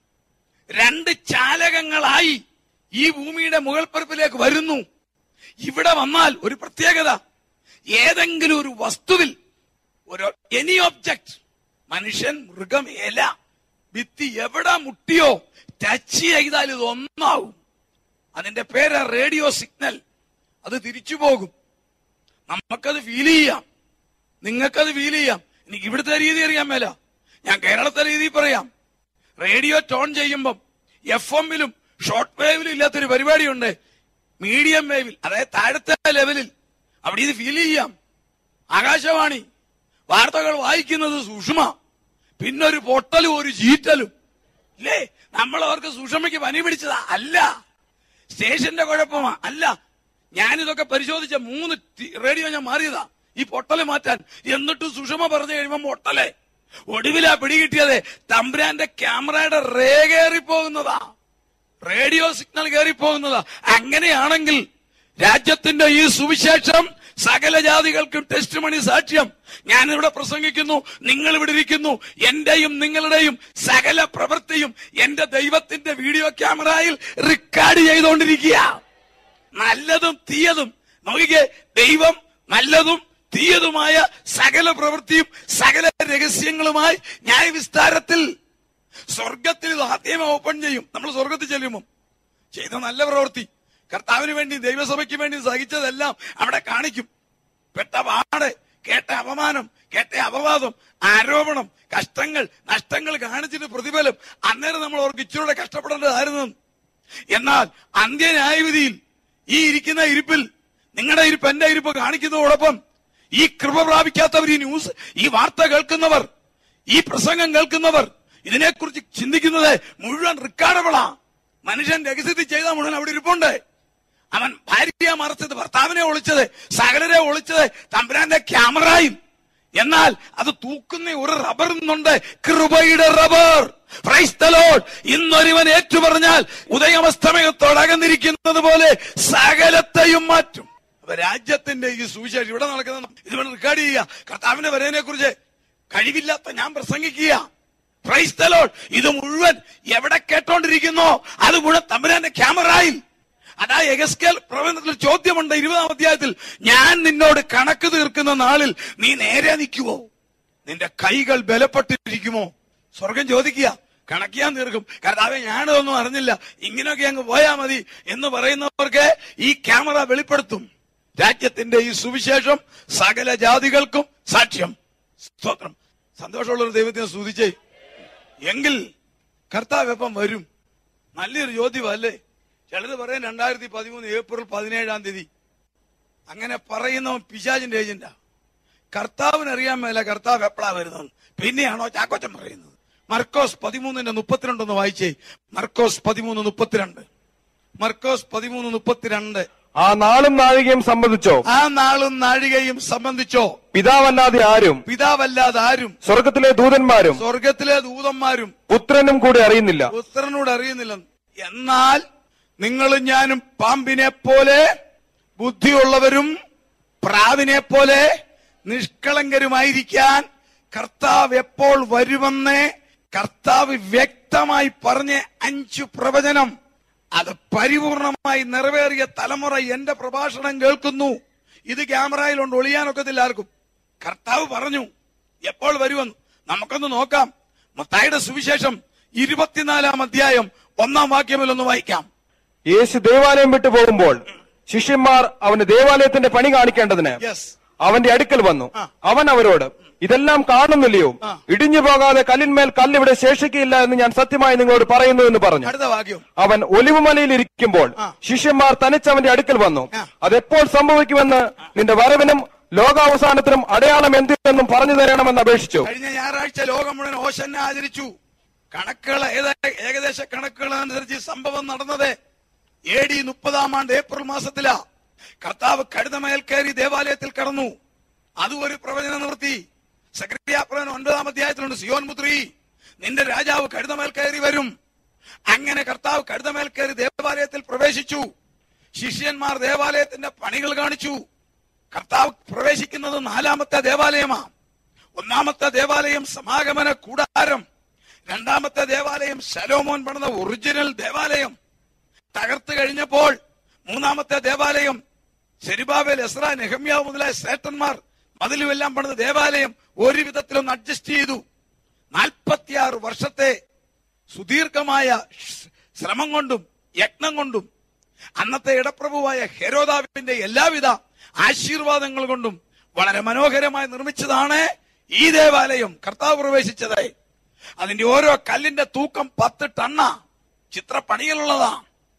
രണ്ട് ചാലകങ്ങളായി ഈ ഭൂമിയുടെ മുകൾപ്പരപ്പിലേക്ക് വരുന്നു ഇവിടെ വന്നാൽ ഒരു പ്രത്യേകത ഏതെങ്കിലും ഒരു വസ്തുവിൽ ഒരു എനി ഒബ്ജക്ട് മനുഷ്യൻ മൃഗം ഇല ഭിത്തി എവിടെ മുട്ടിയോ ടച്ച് ചെയ്താൽ ഇത് ഒന്നാവും അതിന്റെ പേര് റേഡിയോ സിഗ്നൽ അത് തിരിച്ചു പോകും നമുക്കത് ഫീൽ ചെയ്യാം നിങ്ങൾക്കത് ഫീൽ ചെയ്യാം എനിക്ക് ഇവിടുത്തെ രീതി അറിയാൻ മേല ഞാൻ കേരളത്തെ രീതി പറയാം റേഡിയോ ടോൺ ചെയ്യുമ്പം എഫ് എമ്മിലും ഷോർട്ട് വേവിലും ഇല്ലാത്തൊരു പരിപാടിയുണ്ട് മീഡിയം വേവിൽ അതായത് താഴത്തെ ലെവലിൽ അവിടെ ഇത് ഫീൽ ചെയ്യാം ആകാശവാണി വാർത്തകൾ വായിക്കുന്നത് സുഷമ പിന്നൊരു പൊട്ടലും ഒരു ചീറ്റലും ഇല്ലേ നമ്മൾ അവർക്ക് സുഷമയ്ക്ക് പനി പിടിച്ചതാ അല്ല സ്റ്റേഷന്റെ കുഴപ്പമാ അല്ല ഞാനിതൊക്കെ പരിശോധിച്ച മൂന്ന് ടി- റേഡിയോ ഞാൻ മാറിയതാ ഈ പൊട്ടല് മാറ്റാൻ എന്നിട്ടും സുഷമ പറഞ്ഞു കഴിയുമ്പോ പൊട്ടലേ ഒടുവിലാ പിടികിട്ടിയത് തമ്പുരാന്റെ ക്യാമറയുടെ റേ കയറി പോകുന്നതാ റേഡിയോ സിഗ്നൽ കയറി പോകുന്നതാ അങ്ങനെയാണെങ്കിൽ രാജ്യത്തിന്റെ ഈ സുവിശേഷം സകല ജാതികൾക്കും ടെസ്റ്റ് മണി സാക്ഷ്യം ഞാനിവിടെ പ്രസംഗിക്കുന്നു നിങ്ങൾ ഇവിടെ ഇരിക്കുന്നു എന്റെയും നിങ്ങളുടെയും സകല പ്രവൃത്തിയും എന്റെ ദൈവത്തിന്റെ വീഡിയോ ക്യാമറയിൽ റെക്കോർഡ് ചെയ്തുകൊണ്ടിരിക്കുക നല്ലതും തീയതും നോക്കിക്കേ ദൈവം നല്ലതും തീയതുമായ സകല പ്രവൃത്തിയും സകല രഹസ്യങ്ങളുമായി ന്യായവിസ്താരത്തിൽ സ്വർഗത്തിൽ ഇത് ആദ്യമേ ഓപ്പൺ ചെയ്യും നമ്മൾ സ്വർഗത്തിൽ ചെല്ലുമ്പോൾ ചെയ്ത നല്ല പ്രവൃത്തി കർത്താവിന് വേണ്ടി ദൈവസഭയ്ക്ക് വേണ്ടി സഹിച്ചതെല്ലാം അവിടെ കാണിക്കും പെട്ട പാട് കേട്ട അപമാനം കേട്ട അപവാദം ആരോപണം കഷ്ടങ്ങൾ നഷ്ടങ്ങൾ കാണിച്ചിട്ട് പ്രതിഫലം അന്നേരം നമ്മൾ അവർക്ക് ഇച്ചിരൂടെ കഷ്ടപ്പെടേണ്ടതായിരുന്നു എന്നാൽ അന്ത്യന്യായവിധിയിൽ ഈ ഇരിക്കുന്ന ഇരിപ്പിൽ നിങ്ങളുടെ ഇരിപ്പ് എന്റെ ഇരിപ്പ് കാണിക്കുന്നതോടൊപ്പം ഈ കൃപ പ്രാപിക്കാത്തവർ ഈ ന്യൂസ് ഈ വാർത്ത കേൾക്കുന്നവർ ഈ പ്രസംഗം കേൾക്കുന്നവർ ഇതിനെക്കുറിച്ച് ചിന്തിക്കുന്നത് മുഴുവൻ റിക്കാർഡബിളാ മനുഷ്യൻ രഹസ്യത്തിൽ ചെയ്ത മുഴുവൻ അവിടെ ഇരിപ്പുണ്ട് അവൻ ഭാര്യയെ മറച്ചത് ഭർത്താവിനെ ഒളിച്ചത് സകലരെ ഒളിച്ചത് തമ്പുരാന്റെ ക്യാമറയിൽ എന്നാൽ അത് തൂക്കുന്ന ഒരു റബ്ബർ നിന്നുണ്ട് കൃപയുടെ റബ്ബർ ക്രൈസ്തലോൾ ഇന്നൊരുവൻ ഏറ്റുപറഞ്ഞാൽ ഉദയമസ്തമയത്തോടകന്നിരിക്കുന്നത് പോലെ സകലത്തെയും മാറ്റും അപ്പൊ രാജ്യത്തിന്റെ ഈ സുവിശേഷം ഇവിടെ നടക്കുന്ന ഇതിവിടെ റെക്കോർഡ് ചെയ്യുക കർത്താവിന്റെ വരവിനെ കുറിച്ച് കഴിവില്ലാത്ത ഞാൻ പ്രസംഗിക്കുക ക്രൈസ്തലോൾ ഇത് മുഴുവൻ എവിടെ കേട്ടോണ്ടിരിക്കുന്നോ അത് മുഴുവൻ തമ്പുരാന്റെ ക്യാമറയിൽ അതാ എഗസ്കേൽ പ്രവചനത്തിൽ ചോദ്യമുണ്ട് ഇരുപതാം അധ്യായത്തിൽ ഞാൻ നിന്നോട് കണക്ക് തീർക്കുന്ന നാളിൽ നീ നേരെ നിൽക്കുവോ നിന്റെ കൈകൾ ബലപ്പെട്ടിരിക്കുമോ സ്വർഗം ചോദിക്കുക കണക്കിയാൻ തീർക്കും കർത്താവെ ഞാനതൊന്നും അറിഞ്ഞില്ല ഇങ്ങനെയൊക്കെ അങ്ങ് പോയാ മതി എന്ന് പറയുന്നവർക്ക് ഈ ക്യാമറ വെളിപ്പെടുത്തും രാജ്യത്തിന്റെ ഈ സുവിശേഷം സകല ജാതികൾക്കും സാക്ഷ്യം സ്തോത്രം സന്തോഷമുള്ള ഒരു ദൈവത്തിനെ സ്തുതിച്ചേ എങ്കിൽ കർത്താവ് എപ്പം വരും നല്ലൊരു ചോദ്യമല്ലേ ചിലത് പറയാൻ രണ്ടായിരത്തി പതിമൂന്ന് ഏപ്രിൽ പതിനേഴാം തീയതി അങ്ങനെ പറയുന്നവൻ പിശാചിന്റെ ഏജന്റാ കർത്താവിന് അറിയാൻ മേല കർത്താവ് എപ്പോഴാ വരുന്നത് പിന്നെയാണോ ചാക്കോച്ചൻ പറയുന്നത് മർക്കോസ് പതിമൂന്നിന്റെ മുപ്പത്തിരണ്ടൊന്ന് വായിച്ചേ മർക്കോസ് പതിമൂന്ന് മുപ്പത്തിരണ്ട് മർക്കോസ് പതിമൂന്ന് മുപ്പത്തിരണ്ട് ആ നാളും നാഴികയും സംബന്ധിച്ചോ ആ നാളും നാഴികയും സംബന്ധിച്ചോ പിതാവല്ലാതെ ആരും പിതാവല്ലാതെ ആരും സ്വർഗത്തിലെ ദൂതന്മാരും സ്വർഗത്തിലെ ദൂതന്മാരും പുത്രനും കൂടി അറിയുന്നില്ല പുത്രനോട് അറിയുന്നില്ല എന്നാൽ നിങ്ങളും ഞാനും പാമ്പിനെ പോലെ ബുദ്ധിയുള്ളവരും പ്രാവിനെ പോലെ നിഷ്കളങ്കരുമായിരിക്കാൻ കർത്താവ് എപ്പോൾ വരുമെന്ന് കർത്താവ് വ്യക്തമായി പറഞ്ഞ അഞ്ചു പ്രവചനം അത് പരിപൂർണമായി നിറവേറിയ തലമുറ എന്റെ പ്രഭാഷണം കേൾക്കുന്നു ഇത് ക്യാമറയിലുണ്ട് ഒളിയാനൊക്കത്തില്ല ആർക്കും കർത്താവ് പറഞ്ഞു എപ്പോൾ വരുമെന്ന് നമുക്കൊന്ന് നോക്കാം മത്തായിയുടെ സുവിശേഷം ഇരുപത്തിനാലാം അധ്യായം ഒന്നാം വാക്യമിലൊന്ന് വായിക്കാം യേശു ദേവാലയം വിട്ടു പോകുമ്പോൾ ശിഷ്യന്മാർ അവന് ദേവാലയത്തിന്റെ പണി കാണിക്കേണ്ടതിന് യെസ് അവന്റെ അടുക്കൽ വന്നു ആ. അവൻ അവരോട് ഇതെല്ലാം കാണുന്നില്ലയോ ആ. ഇടിഞ്ഞു പോകാതെ കല്ലിന്മേൽ കല്ലിവിടെ ശേഷിക്കയില്ല എന്ന് ഞാൻ സത്യമായി നിങ്ങളോട് പറയുന്നു എന്ന് പറഞ്ഞു അടുത്ത വാക്യം അവൻ ഒലിവുമലയിൽ ഇരിക്കുമ്പോൾ ആ. ശിഷ്യന്മാർ തനിച്ച് അവന്റെ അടുക്കൽ വന്നു ആ. അതെപ്പോൾ സംഭവിക്കുമെന്ന് നിന്റെ വരവിനും ലോകാവസാനത്തിനും അടയാളം എന്തിനെന്നും പറഞ്ഞു തരണമെന്ന് അപേക്ഷിച്ചു കഴിഞ്ഞ ഞായറാഴ്ച ലോകം മുഴുവൻ ഓശന്ന ആചരിച്ചു കണക്കുകൾ ഏത- ഏകദേശ കണക്കുകൾ അനുസരിച്ച് ഈ സംഭവം നടന്നത് എ ഡി മുപ്പതാം ആണ്ട് ഏപ്രിൽ മാസത്തിലാ കർത്താവ് കഴുതമേൽ കയറി ദേവാലയത്തിൽ കടന്നു അതും ഒരു പ്രവചന നിവൃത്തി സക്രിയാപ്രവൻ ഒൻപതാം അധ്യായത്തിലുണ്ട് സിയോൻ മുദ്രി നിന്റെ രാജാവ് കഴുതമേൽ കയറി വരും അങ്ങനെ കർത്താവ് കഴുതമേൽ കയറി ദേവാലയത്തിൽ പ്രവേശിച്ചു ശിഷ്യന്മാർ ദേവാലയത്തിന്റെ പണികൾ കാണിച്ചു കർത്താവ് പ്രവേശിക്കുന്നത് നാലാമത്തെ ദേവാലയമാ ഒന്നാമത്തെ ദേവാലയം സമാഗമന കൂടാരം രണ്ടാമത്തെ ദേവാലയം ശലോമോൻ പണിത ഒറിജിനൽ ദേവാലയം തകർത്ത് കഴിഞ്ഞപ്പോൾ മൂന്നാമത്തെ ദേവാലയം ശരിബാബേൽ എസ്ര നെഹമ്യാവ് മുതലായ ശ്രേഷ്ഠന്മാർ മതിലുമെല്ലാം പണിത ദേവാലയം ഒരു വിധത്തിലൊന്ന് അഡ്ജസ്റ്റ് ചെയ്തു നാൽപ്പത്തിയാറ് വർഷത്തെ സുദീർഘമായ ഷ്- ശ്രമം കൊണ്ടും യജ്ഞം കൊണ്ടും അന്നത്തെ ഇടപ്രഭുവായ ഹെരോദാവിന്റെ എല്ലാവിധ ആശീർവാദങ്ങൾ കൊണ്ടും വളരെ മനോഹരമായി നിർമ്മിച്ചതാണ് ഈ ദേവാലയം കർത്താവ് പ്രവേശിച്ചത് അതിന്റെ ഓരോ കല്ലിന്റെ തൂക്കം പത്ത് ടണ്ണ ചിത്രപ്പണികളുള്ളതാ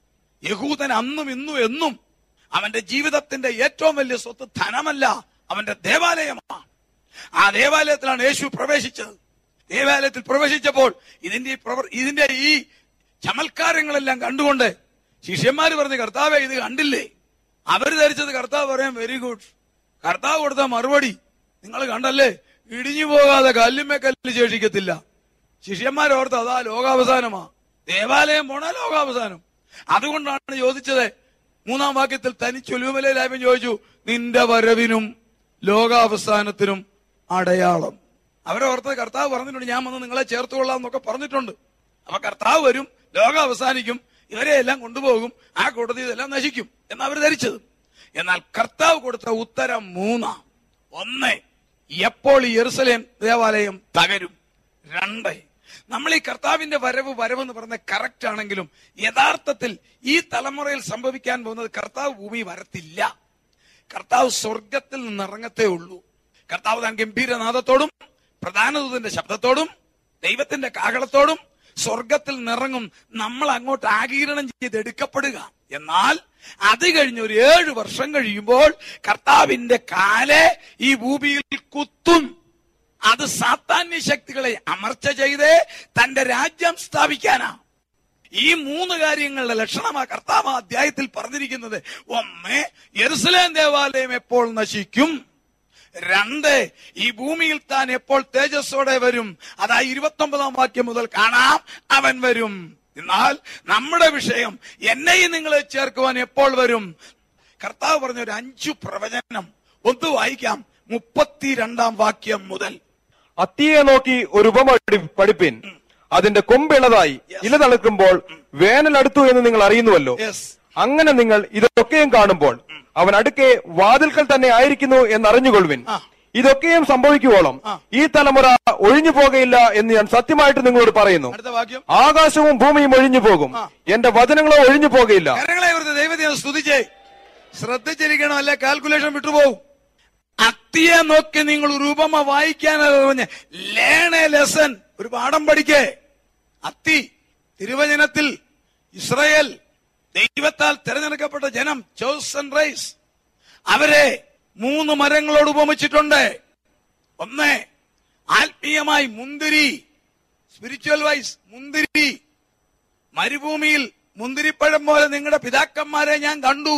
യഹൂദൻ അന്നും ഇന്നും എന്നും അവന്റെ ജീവിതത്തിന്റെ ഏറ്റവും വലിയ സ്വത്ത് ധനമല്ല അവന്റെ ദേവാലയമാണ് ആ ദേവാലയത്തിലാണ് യേശു പ്രവേശിച്ചത് ദേവാലയത്തിൽ പ്രവേശിച്ചപ്പോൾ ഇതിന്റെ ഈ പ്രവർ- ഇതിന്റെ ഈ ചമൽക്കാരങ്ങളെല്ലാം കണ്ടുകൊണ്ട് ശിഷ്യന്മാര് പറഞ്ഞു കർത്താവെ ഇത് കണ്ടില്ലേ അവര് ധരിച്ചത് കർത്താവ് പറയാൻ വെരി ഗുഡ് കർത്താവ് കൊടുത്ത മറുപടി നിങ്ങൾ കണ്ടല്ലേ ഇടിഞ്ഞു പോകാതെ കല്ലുമേ കല്ല് ശേഷിക്കത്തില്ല ശിഷ്യന്മാർ ഓർത്ത് അതാ ലോകാവസാനമാ ദേവാലയം പോണ ലോകാവസാനം അതുകൊണ്ടാണ് ചോദിച്ചത് മൂന്നാം വാക്യത്തിൽ തനിച്ചൊലുമലയിലായപ്പോൾ ചോദിച്ചു നിന്റെ വരവിനും ലോകാവസാനത്തിനും അടയാളം അവരോർത്ത് കർത്താവ് പറഞ്ഞിട്ടുണ്ട് ഞാൻ വന്ന് നിങ്ങളെ ചേർത്തുകൊള്ളാം എന്നൊക്കെ പറഞ്ഞിട്ടുണ്ട് അപ്പൊ കർത്താവ് വരും ലോകം അവസാനിക്കും ഇവരെ എല്ലാം കൊണ്ടുപോകും ആ കൂട്ടത്തിൽ ഇതെല്ലാം നശിക്കും എന്ന് അവർ ധരിച്ചത് എന്നാൽ കർത്താവ് കൊടുത്ത ഉത്തരം മൂന്നാ ഒന്ന് എപ്പോൾ ഈ യെറുസലേം ദേവാലയം തകരും രണ്ട് നമ്മൾ ഈ കർത്താവിന്റെ വരവ് വരവ് എന്ന് പറയുന്നത് കറക്റ്റ് ആണെങ്കിലും യഥാർത്ഥത്തിൽ ഈ തലമുറയിൽ സംഭവിക്കാൻ പോകുന്നത് കർത്താവ് ഭൂമി വരത്തില്ല കർത്താവ് സ്വർഗത്തിൽ നിന്ന് ഇറങ്ങത്തേ ഉള്ളൂ കർത്താവ് താൻ ഗംഭീരനാഥത്തോടും പ്രധാനദൂതന്റെ ശബ്ദത്തോടും ദൈവത്തിന്റെ കാഹളത്തോടും സ്വർഗത്തിൽ നിറങ്ങും നമ്മൾ അങ്ങോട്ട് ആഗീരണം ചെയ്ത് എടുക്കപ്പെടുക എന്നാൽ അത് കഴിഞ്ഞ് ഒരു ഏഴ് വർഷം കഴിയുമ്പോൾ കർത്താവിന്റെ കാലെ ഈ ഭൂമിയിൽ കുത്തും അത് സാത്താന്യ ശക്തികളെ അമർച്ച ചെയ്ത് തന്റെ രാജ്യം സ്ഥാപിക്കാനാ ഈ മൂന്ന് കാര്യങ്ങളുടെ ലക്ഷണമാ കർത്താവ് ആ അധ്യായത്തിൽ പറഞ്ഞിരിക്കുന്നത് ഒന്ന് യെറുസലേം ദേവാലയം എപ്പോൾ നശിക്കും രണ്ട് ഈ ഭൂമിയിൽ താൻ എപ്പോൾ തേജസ്സോടെ വരും അതാ ഇരുപത്തി ഒമ്പതാം വാക്യം മുതൽ കാണാം അവൻ വരും എന്നാൽ നമ്മുടെ വിഷയം എന്നെയും നിങ്ങളെ ചേർക്കുവാൻ എപ്പോൾ വരും കർത്താവ് പറഞ്ഞ ഒരു അഞ്ചു പ്രവചനം ഒന്ന് വായിക്കാം മുപ്പത്തിരണ്ടാം വാക്യം മുതൽ അത്തിയെ നോക്കി ഒരു ഉപമ പഠി- പഠിപ്പിൻ അതിന്റെ കൊമ്പിളതായി ഇല തളിർക്കുമ്പോൾ വേനൽ അടുത്തു എന്ന് നിങ്ങൾ അറിയുന്നുവല്ലോ യെസ് അങ്ങനെ നിങ്ങൾ ഇതൊക്കെയും കാണുമ്പോൾ അവൻ അടുക്കെ വാതിൽക്കൽ തന്നെ ആയിരിക്കുന്നു എന്ന് അറിഞ്ഞുകൊള്ളുവിൻ ആ. ഇതൊക്കെയും സംഭവിക്കുവോളം ആ. ഈ തലമുറ ഒഴിഞ്ഞു പോകയില്ല എന്ന് ഞാൻ സത്യമായിട്ട് നിങ്ങളോട് പറയുന്നു അടുത്ത വാക്യം ആകാശവും ഭൂമിയും ഒഴിഞ്ഞു പോകും ആ. എന്റെ വചനങ്ങളോ ഒഴിഞ്ഞു പോകയില്ല കരങ്ങളെ കുറിച്ച് ദൈവത്തെ ഒന്ന് സ്തുതിച്ചേ ശ്രദ്ധിച്ചിരിക്കണം അല്ലെ കാൽക്കുലേഷൻ വിട്ടുപോകും അത്തിയെ നോക്കി നിങ്ങൾ ഒരു ഉപമ വായിക്കാനറിഞ്ഞ ലേൺ എ ലെസൺ ഒരു പാഠം പഠിക്കേ അത്തി തിരുവചനത്തിൽ ഇസ്രയേൽ ദൈവത്താൽ തിരഞ്ഞെടുക്കപ്പെട്ട ജനം ചോസൻ റൈസ് അവരെ മൂന്ന് മരങ്ങളോട് ഉപമിച്ചിട്ടുണ്ട് ഒന്ന് ആത്മീയമായി മുന്തിരി സ്പിരിച്വൽ വൈസ് മുന്തിരി മരുഭൂമിയിൽ മുന്തിരിപ്പഴം പോലെ നിങ്ങളുടെ പിതാക്കന്മാരെ ഞാൻ കണ്ടു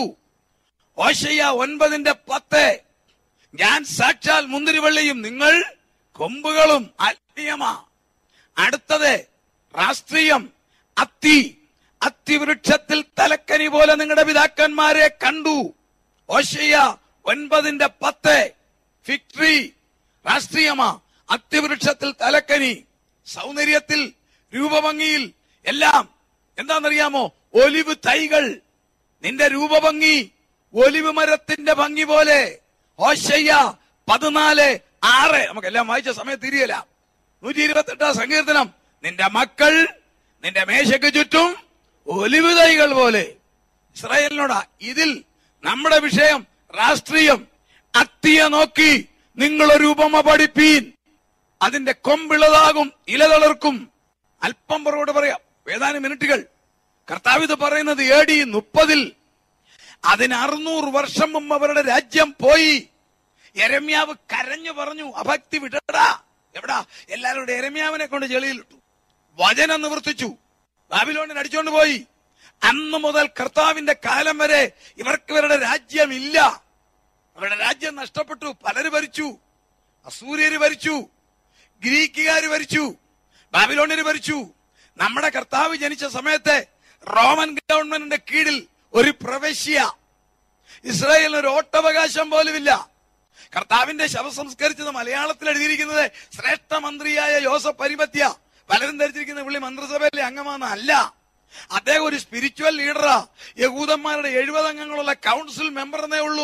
ഓശയ്യ ഒൻപതിന്റെ പത്ത് ഞാൻ സാക്ഷാൽ മുന്തിരിവള്ളിയും നിങ്ങൾ കൊമ്പുകളും ആത്മീയമാ അടുത്തത് രാഷ്ട്രീയം അത്തി അത്തിവൃക്ഷത്തിൽ തലക്കനി പോലെ നിങ്ങളുടെ പിതാക്കന്മാരെ കണ്ടു ഓശയ്യ ഒൻപതിന്റെ പത്ത് ഫിക്ട്രി രാഷ്ട്രീയമാ അത്തിവൃക്ഷത്തിൽ തലക്കനി സൗന്ദര്യത്തിൽ രൂപഭംഗിയിൽ എല്ലാം എന്താണെന്നറിയാമോ ഒലിവ് തൈകൾ നിന്റെ രൂപഭംഗി ഒലിവ് മരത്തിന്റെ ഭംഗി പോലെ ഓശയ്യ പതിനാല് ആറ് നമുക്കെല്ലാം വായിച്ച സമയത്ത് തിരിയല നൂറ്റി ഇരുപത്തി എട്ടാം സങ്കീർത്തനം നിന്റെ മക്കൾ നിന്റെ മേശയ്ക്ക് ചുറ്റും ഒലിവ് തൈകൾ പോലെ ഇസ്രായേലിനോടാ ഇതിൽ നമ്മുടെ വിഷയം രാഷ്ട്രീയം അത്തിയെ നോക്കി നിങ്ങളൊരു ഉപമ പഠിപ്പീൻ അതിന്റെ കൊമ്പിളതാകും ഇലതളർക്കും അല്പം പുറകോട്ട് പറയാം ഏതാനും മിനിറ്റുകൾ കർത്താവ് ഇത് പറയുന്നത് എ ഡി മുപ്പതിൽ അതിന് അറുന്നൂറ് വർഷം മുമ്പ് അവരുടെ രാജ്യം പോയി എരമ്യാവ് കരഞ്ഞു പറഞ്ഞു അഭക്തി വിടടാ എവിടാ എല്ലാവരുടെ എരമ്യാവിനെ കൊണ്ട് ചെളിയിലിട്ടു വചനം നിവർത്തിച്ചു ബാബിലോണിൽ അടിച്ചോണ്ട് പോയി അന്ന് മുതൽ കർത്താവിന്റെ കാലം വരെ ഇവർക്ക് ഇവരുടെ രാജ്യമില്ല അവരുടെ രാജ്യം നഷ്ടപ്പെട്ടു പലര് ഭരിച്ചു അസൂര്യര് ഭരിച്ചു ഗ്രീക്കുകാര് ഭരിച്ചു ബാബിലോണിയര് ഭരിച്ചു നമ്മുടെ കർത്താവ് ജനിച്ച സമയത്ത് റോമൻ ഗവൺമെന്റിന്റെ കീഴിൽ ഒരു പ്രവശ്യ ഇസ്രായേലിന് ഒരു വോട്ടവകാശം പോലുമില്ല കർത്താവിന്റെ ശവസംസ്കരിച്ചത് മലയാളത്തിൽ എഴുതിയിരിക്കുന്നത് ശ്രേഷ്ഠ മന്ത്രിയായ യോസഫ് പരിപത്യ പലരും ധരിച്ചിരിക്കുന്ന പുള്ളി മന്ത്രിസഭയിലെ അംഗമാണ് അല്ല അദ്ദേഹം ഒരു സ്പിരിച്വൽ ലീഡറാ യഹൂദന്മാരുടെ എഴുപത് അംഗങ്ങളുള്ള കൗൺസിൽ മെമ്പർ എന്നേ ഉള്ളൂ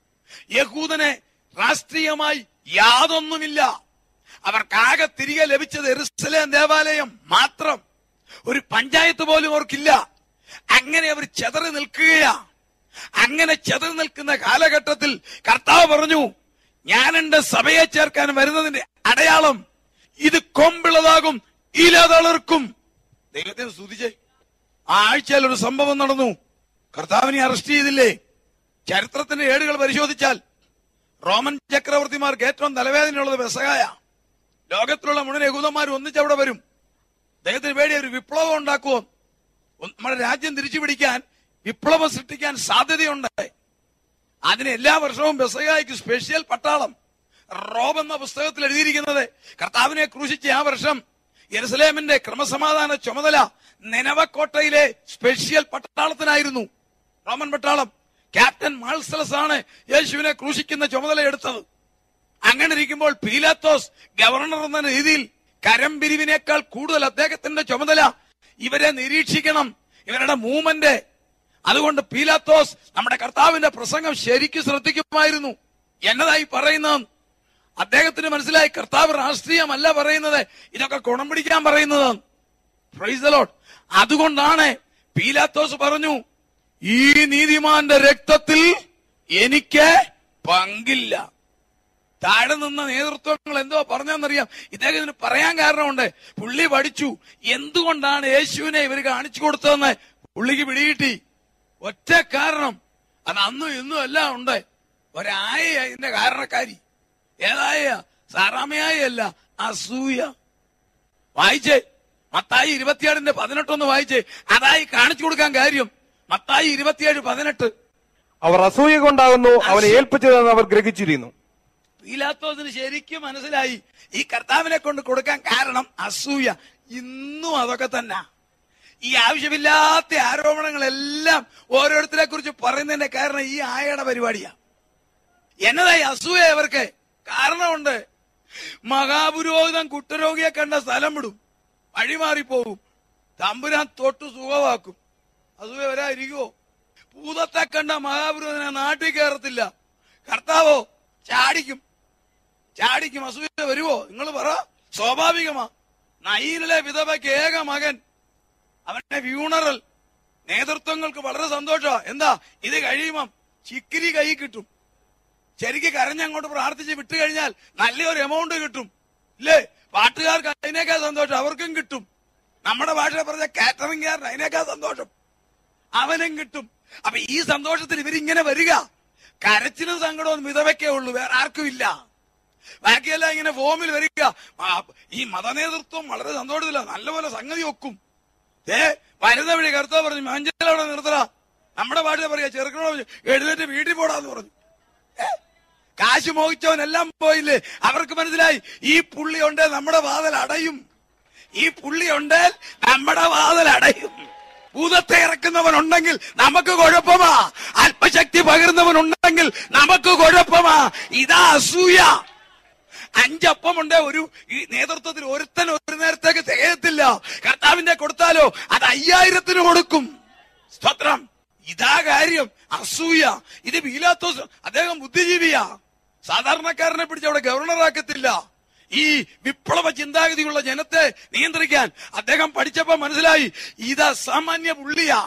യഹൂദനെ രാഷ്ട്രീയമായി യാതൊന്നുമില്ല അവർക്കാകെ തിരികെ ലഭിച്ചത് എറുസലേം ദേവാലയം മാത്രം ഒരു പഞ്ചായത്ത് പോലും അവർക്കില്ല അങ്ങനെ അവർ ചെതറി നിൽക്കുകയാ അങ്ങനെ ചെതറി നിൽക്കുന്ന കാലഘട്ടത്തിൽ കർത്താവ് പറഞ്ഞു ഞാൻ എന്റെ സഭയെ ചേർക്കാൻ വരുന്നതിന്റെ അടയാളം ഇത് കൊമ്പിളതാകും ഇല തളിർക്കും ദൈവത്തെ സ്തുതിച്ചേ ആ ആഴ്ചയിൽ ഒരു സംഭവം നടന്നു കർത്താവിനെ അറസ്റ്റ് ചെയ്തില്ലേ ചരിത്രത്തിന്റെ ഏടുകൾ പരിശോധിച്ചാൽ റോമൻ ചക്രവർത്തിമാർക്ക് ഏറ്റവും തലവേദനയുള്ളത് ബെസകായ ലോകത്തിലുള്ള മുഴുവൻ യഹൂദന്മാർ ഒന്നിച്ചവിടെ വരും അദ്ദേഹത്തിന് വേണ്ടി ഒരു വിപ്ലവം ഉണ്ടാക്കുമോ ഒന്ന് നമ്മുടെ രാജ്യം തിരിച്ചു പിടിക്കാൻ വിപ്ലവം സൃഷ്ടിക്കാൻ സാധ്യതയുണ്ട് അതിന് എല്ലാ വർഷവും ബെസകായ്ക്ക് സ്പെഷ്യൽ പട്ടാളം റോബ് എന്ന പുസ്തകത്തിൽ എഴുതിയിരിക്കുന്നത് കർത്താവിനെ ക്രൂശിച്ച ആ വർഷം യെരുസലേമിന്റെ ക്രമസമാധാന ചുമതല നിലവക്കോട്ടയിലെ സ്പെഷ്യൽ പട്ടാളത്തിനായിരുന്നു റോമൻ പട്ടാളം ക്യാപ്റ്റൻ മാൾസലസ് ആണ് യേശുവിനെ ക്രൂശിക്കുന്ന ചുമതല എടുത്തത് അങ്ങനെ ഇരിക്കുമ്പോൾ പീലാത്തോസ് ഗവർണർ എന്ന രീതിയിൽ കരം പിരിവിനേക്കാൾ കൂടുതൽ അദ്ദേഹത്തിന്റെ ചുമതല ഇവരെ നിരീക്ഷിക്കണം ഇവരുടെ മൂവ്മെന്റ് അതുകൊണ്ട് പീലാത്തോസ് നമ്മുടെ കർത്താവിന്റെ പ്രസംഗം ശരിക്കും ശ്രദ്ധിക്കുമായിരുന്നു എന്നതായി പറയുന്നത് അദ്ദേഹത്തിന് മനസ്സിലായി കർത്താവ് രാഷ്ട്രീയമല്ല പറയുന്നത് ഇതൊക്കെ കുണം പിടിക്കാൻ പറയുന്നത് Praise the Lord. അതുകൊണ്ടാണ് പീലാത്തോസ് പറഞ്ഞു ഈ നീതിമാന്റെ രക്തത്തിൽ എനിക്ക് പങ്കില്ല താഴെ നിന്ന നേതൃത്വങ്ങൾ എന്തോ പറഞ്ഞെന്നറിയാം ഇദ്ദേഹത്തിന് പറയാൻ കാരണമുണ്ട് പുള്ളി പഠിച്ചു എന്തുകൊണ്ടാണ് യേശുവിനെ ഇവർ കാണിച്ചു കൊടുത്തതെന്ന് പുള്ളിക്ക് പിടികിട്ടി ഒറ്റ കാരണം അത് അന്നും ഇന്നും എല്ലാം ഉണ്ട് ഒരായ ഇതിന്റെ കാരണക്കാരി ഏതായ സാറാമയായ അല്ല അസൂയ വായിച്ചേ മത്തായി ഇരുപത്തിയേഴിന്റെ പതിനെട്ടൊന്ന് വായിച്ചേ അതായി കാണിച്ചു കൊടുക്കാൻ കാര്യം മത്തായി ഇരുപത്തിയേഴ് പതിനെട്ട് അവർ അസൂയ കൊണ്ടാകുന്നു അവനെ ഏൽപ്പിച്ചതെന്ന് അവർ ഗ്രഹിച്ചിരുന്നു പീലാത്തോസിന് ശരിക്കും മനസ്സിലായി ഈ കർത്താവിനെ കൊണ്ട് കൊടുക്കാൻ കാരണം അസൂയ ഇന്നും അതൊക്കെ തന്നെ ഈ ആവശ്യമില്ലാത്ത ആരോപണങ്ങളെല്ലാം ഓരോരുത്തരെ കുറിച്ച് പറയുന്നതിന്റെ കാരണം ഈ ആയയുടെ പരിപാടിയാ എന്നതായി അസൂയ ഇവർക്ക് കാരണമുണ്ട് മഹാപുരോഹിതൻ കുഷ്ഠരോഗിയെ കണ്ട സ്ഥലം വിടും വഴിമാറിപ്പോകും തമ്പുരാൻ തൊട്ട് സുഖമാക്കും അസൂയ വരാതിരിക്കുവോ ഭൂതത്തെ കണ്ട മഹാപുരോഹിതനെ നാട്ടിൽ കയറത്തില്ല കർത്താവോ ചാടിക്കും ചാടിക്കും അസൂയ വരുവോ നിങ്ങൾ പറ സ്വാഭാവികമാ നയിലെ വിധവയ്ക്ക് ഏക മകൻ അവന്റെ ഫ്യൂണറൽ നേതൃത്വങ്ങൾക്ക് വളരെ സന്തോഷമാ എന്താ ഇത് കഴിയുമ്പം ചിക്കിരി കൈ കിട്ടും ശരിക്ക് കരഞ്ഞങ്ങോട്ട് പ്രാർത്ഥിച്ച് വിട്ടു കഴിഞ്ഞാൽ നല്ലൊരു എമൗണ്ട് കിട്ടും ഇല്ലേ പാട്ടുകാർക്ക് അതിനേക്കാൾ സന്തോഷം അവർക്കും കിട്ടും നമ്മുടെ ഭാഷ പറഞ്ഞ കാറ്ററിംഗുകാരന് അതിനേക്കാൾ സന്തോഷം അവനും കിട്ടും അപ്പൊ ഈ സന്തോഷത്തിൽ ഇവരിങ്ങനെ വരിക കരച്ചിലും സങ്കടവും വിധവയ്ക്കേ ഉള്ളൂ വേറെ ആർക്കും ഇല്ല ബാക്കിയെല്ലാം ഇങ്ങനെ ഫോമിൽ വരിക ആ, ഈ മതനേതൃത്വം വളരെ സന്തോഷത്തില്ല നല്ലപോലെ സംഗതി വെക്കും ഏ വരുന്ന വഴി കറുത്ത പറഞ്ഞു മഞ്ചലവിടെ നിർത്തല നമ്മുടെ ഭാഷ പറയാ ചെറുക്കനോട് പറഞ്ഞു, എഴുന്നേറ്റ് വീട്ടിൽ പോടാന്ന് പറഞ്ഞു ഏ? കാശ് മോഹിച്ചവനെല്ലാം പോയില്ലേ അവർക്ക് മനസ്സിലായി ഈ പുള്ളി ഉണ്ട് നമ്മുടെ വാതിൽ അടയും ഈ പുള്ളി ഉണ്ട് നമ്മുടെ വാതിൽ അടയും ഭൂതത്തെ ഇറക്കുന്നവനുണ്ടെങ്കിൽ നമുക്ക് കുഴപ്പമാ അല്പശക്തി പകരുന്നവനുണ്ടെങ്കിൽ നമുക്ക് കുഴപ്പമാ ഇതാ അസൂയ അഞ്ചപ്പമുണ്ട് ഒരു ഈ നേതൃത്വത്തിൽ ഒരുത്തൻ ഒരു നേരത്തേക്ക് തികയത്തില്ല കർത്താവിന്റെ കൊടുത്താലോ അത് അയ്യായിരത്തിന് കൊടുക്കും സ്തോത്രം ഇതാ കാര്യം അസൂയ ഇത് ബീലാത്തോസ് അദ്ദേഹം ബുദ്ധിജീവിയാ സാധാരണക്കാരനെ പിടിച്ച് അവിടെ ഗവർണറാക്കത്തില്ല ഈ വിപ്ലവ ചിന്താഗതിയുള്ള ജനത്തെ നിയന്ത്രിക്കാൻ അദ്ദേഹം പഠിച്ചപ്പോ മനസ്സിലായി ഇത് അസാമാന്യ പുള്ളിയാ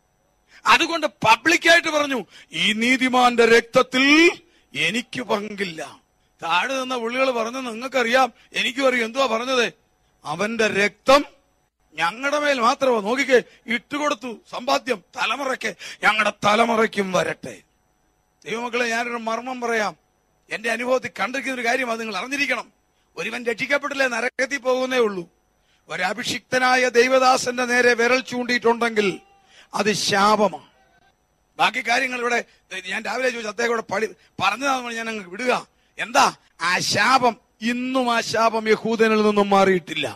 അതുകൊണ്ട് പബ്ലിക്കായിട്ട് പറഞ്ഞു ഈ നീതിമാന്റെ രക്തത്തിൽ എനിക്ക് പങ്കില്ല താഴെ നിന്ന പുള്ളികൾ പറഞ്ഞു നിങ്ങൾക്കറിയാം എനിക്കും അറിയാം എന്തുവാ പറഞ്ഞത് അവന്റെ രക്തം ഞങ്ങളുടെ മേൽ മാത്രമോ നോക്കിക്കേ ഇട്ടുകൊടുത്തു സമ്പാദ്യം തലമുറയ്ക്ക് ഞങ്ങളുടെ തലമുറയ്ക്കും വരട്ടെ ദൈവമക്കളെ ഞാനൊരു മർമ്മം പറയാം എന്റെ അനുഭവത്തിൽ കണ്ടിരിക്കുന്ന ഒരു കാര്യം അത് നിങ്ങൾ അറിഞ്ഞിരിക്കണം ഒരുവൻ രക്ഷിക്കപ്പെട്ടില്ലേ നരകത്തിൽ പോകുന്നേ ഉള്ളൂ ഒരഭിഷിക്തനായ ദൈവദാസന്റെ നേരെ വിരൽ ചൂണ്ടിയിട്ടുണ്ടെങ്കിൽ അത് ശാപമാണ് ബാക്കി കാര്യങ്ങൾ ഇവിടെ ഞാൻ രാവിലെ ചോദിച്ചു അദ്ദേഹം ഇവിടെ പടി പറഞ്ഞതാണ് ഞാൻ അങ്ങ് വിടുക എന്താ ആ ശാപം ഇന്നും ആ ശാപം യഹൂദനിൽ നിന്നും മാറിയിട്ടില്ല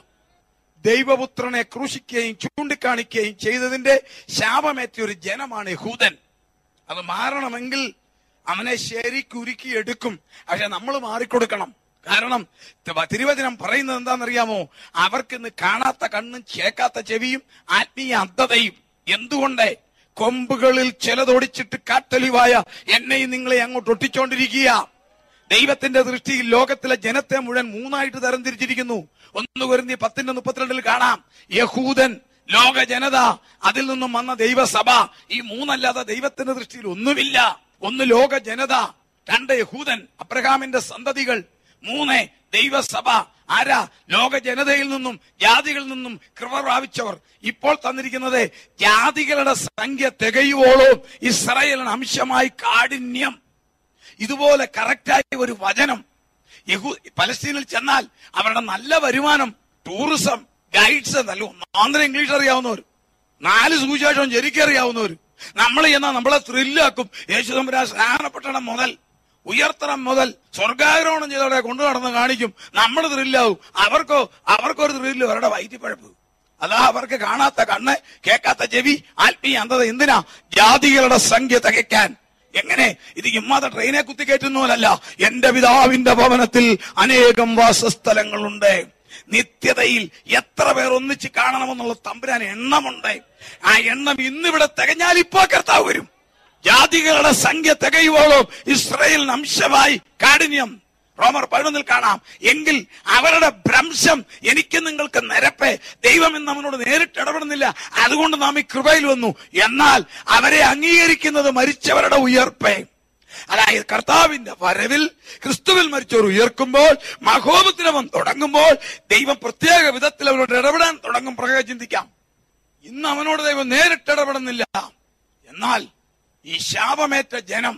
ദൈവപുത്രനെ ക്രൂശിക്കുകയും ചൂണ്ടിക്കാണിക്കുകയും ചെയ്തതിന്റെ ശാപമേറ്റ ഒരു ജനമാണ് യഹൂദൻ അത് മാറണമെങ്കിൽ അവനെ ശരിക്കുരുക്കി എടുക്കും പക്ഷെ നമ്മൾ മാറിക്കൊടുക്കണം കാരണം ത- തിരുവചനം പറയുന്നത് എന്താണെന്നറിയാമോ അവർക്കിന്ന് കാണാത്ത കണ്ണും കേൾക്കാത്ത ചെവിയും ആത്മീയ അന്ധതയും എന്തുകൊണ്ട് കൊമ്പുകളിൽ ചിലതൊടിച്ചിട്ട് കാട്ടലിവായ എന്നെയും നിങ്ങളെ അങ്ങോട്ട് ഒട്ടിച്ചോണ്ടിരിക്കുക ദൈവത്തിന്റെ ദൃഷ്ടിയിൽ ലോകത്തിലെ ജനത്തെ മുഴുവൻ മൂന്നായിട്ട് തരംതിരിച്ചിരിക്കുന്നു ഒന്ന് കുരുന്തി പത്തിന്റെ മുപ്പത്തിരണ്ടിൽ കാണാം യഹൂദൻ ലോക ജനത അതിൽ നിന്നും വന്ന ദൈവസഭ ഈ മൂന്നല്ലാതെ ദൈവത്തിന്റെ ദൃഷ്ടിയിൽ ഒന്നുമില്ല ഒന്ന് ലോക ജനത രണ്ട് യഹൂദൻ അബ്രഹാമിന്റെ സന്തതികൾ മൂന്ന് ദൈവസഭ ആരാ ലോക ജനതയിൽ നിന്നും ജാതികളിൽ നിന്നും കൃപ പ്രാപിച്ചവർ ഇപ്പോൾ തന്നിരിക്കുന്നത് ജാതികളുടെ സംഖ്യ തികയുവോളം ഇസ്രായേലിന് അംശമായി കാഠിന്യം ഇതുപോലെ കറക്റ്റായ ഒരു വചനം യഹൂ പലസ്തീനിൽ ചെന്നാൽ അവരുടെ നല്ല വരുമാനം ടൂറിസം ഗൈഡ്സ് നല്ല ഒന്നാന്തരം ഇംഗ്ലീഷ് അറിയാവുന്നവർ നാല് സുവിശേഷം ശരിക്കറിയാവുന്നവർ നമ്മൾ ചെന്നാൽ നമ്മളെ ത്രില്ലാക്കും യേശുദമ്പരാ സ്നാനപ്പെട്ടണം മുതൽ ഉയർത്തണം മുതൽ സ്വർഗാരോഹണം ചെയ്തവരെ കൊണ്ടു നടന്ന് കാണിക്കും നമ്മൾ ത്രില്ലാവും അവർക്കോ അവർക്കൊരു ത്രില്ലും അവരുടെ വയറ്റിപ്പഴപ്പ് അതാ അവർക്ക് കാണാത്ത കണ്ണ് കേൾക്കാത്ത ചെവി ആത്മീയ അന്ധത എന്തിനാ ജാതികളുടെ സംഖ്യ തികയ്ക്കാൻ എങ്ങനെ ഇത് ഇമ്മാതെ ട്രെയിനെ കുത്തി കയറ്റുന്നവനല്ല എന്റെ പിതാവിന്റെ ഭവനത്തിൽ അനേകം വാസസ്ഥലങ്ങളുണ്ട് നിത്യതയിൽ എത്ര പേർ ഒന്നിച്ച് കാണണമെന്നുള്ള തമ്പുരാൻ എണ്ണമുണ്ട് ആ എണ്ണം ഇന്നിവിടെ തികഞ്ഞാൽ ഇപ്പോ കർത്താവ് വരും ജാതികളുടെ സംഖ്യ തികയുവോളം ഇസ്രയേലിന് അംശമായി കാഠിന്യം റോമർ പതിനൊന്നിൽ കാണാം എങ്കിൽ അവരുടെ ഭ്രംശം എനിക്ക് നിങ്ങൾക്ക് നിരപ്പേ ദൈവം എന്ന് അവനോട് നേരിട്ട് ഇടപെടുന്നില്ല അതുകൊണ്ട് നാം ഈ കൃപയിൽ വന്നു എന്നാൽ അവരെ അംഗീകരിക്കുന്നത് മരിച്ചവരുടെ ഉയർപ്പേ അതായത് കർത്താവിന്റെ വരവിൽ ക്രിസ്തുവിൽ മരിച്ചവർ ഉയർക്കുമ്പോൾ മഹോപത്തിനവൻ തുടങ്ങുമ്പോൾ ദൈവം പ്രത്യേക വിധത്തിൽ അവരോട് ഇടപെടാൻ തുടങ്ങും പ്രകാരം ചിന്തിക്കാം ഇന്ന് അവനോട് ദൈവം നേരിട്ട് ഇടപെടുന്നില്ല എന്നാൽ ഈ ശാപമേറ്റ ജനം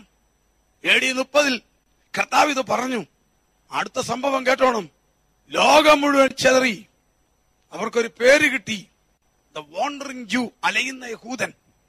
എ ഡി മുപ്പതിൽ കർത്താവ് ഇത് പറഞ്ഞു അടുത്ത സംഭവം കേട്ടോണം ലോകം മുഴുവൻ ചെതറി അവർക്കൊരു പേര് കിട്ടി ദ വോണ്ടറിംഗ് ജൂ അലയുന്ന യഹൂദൻ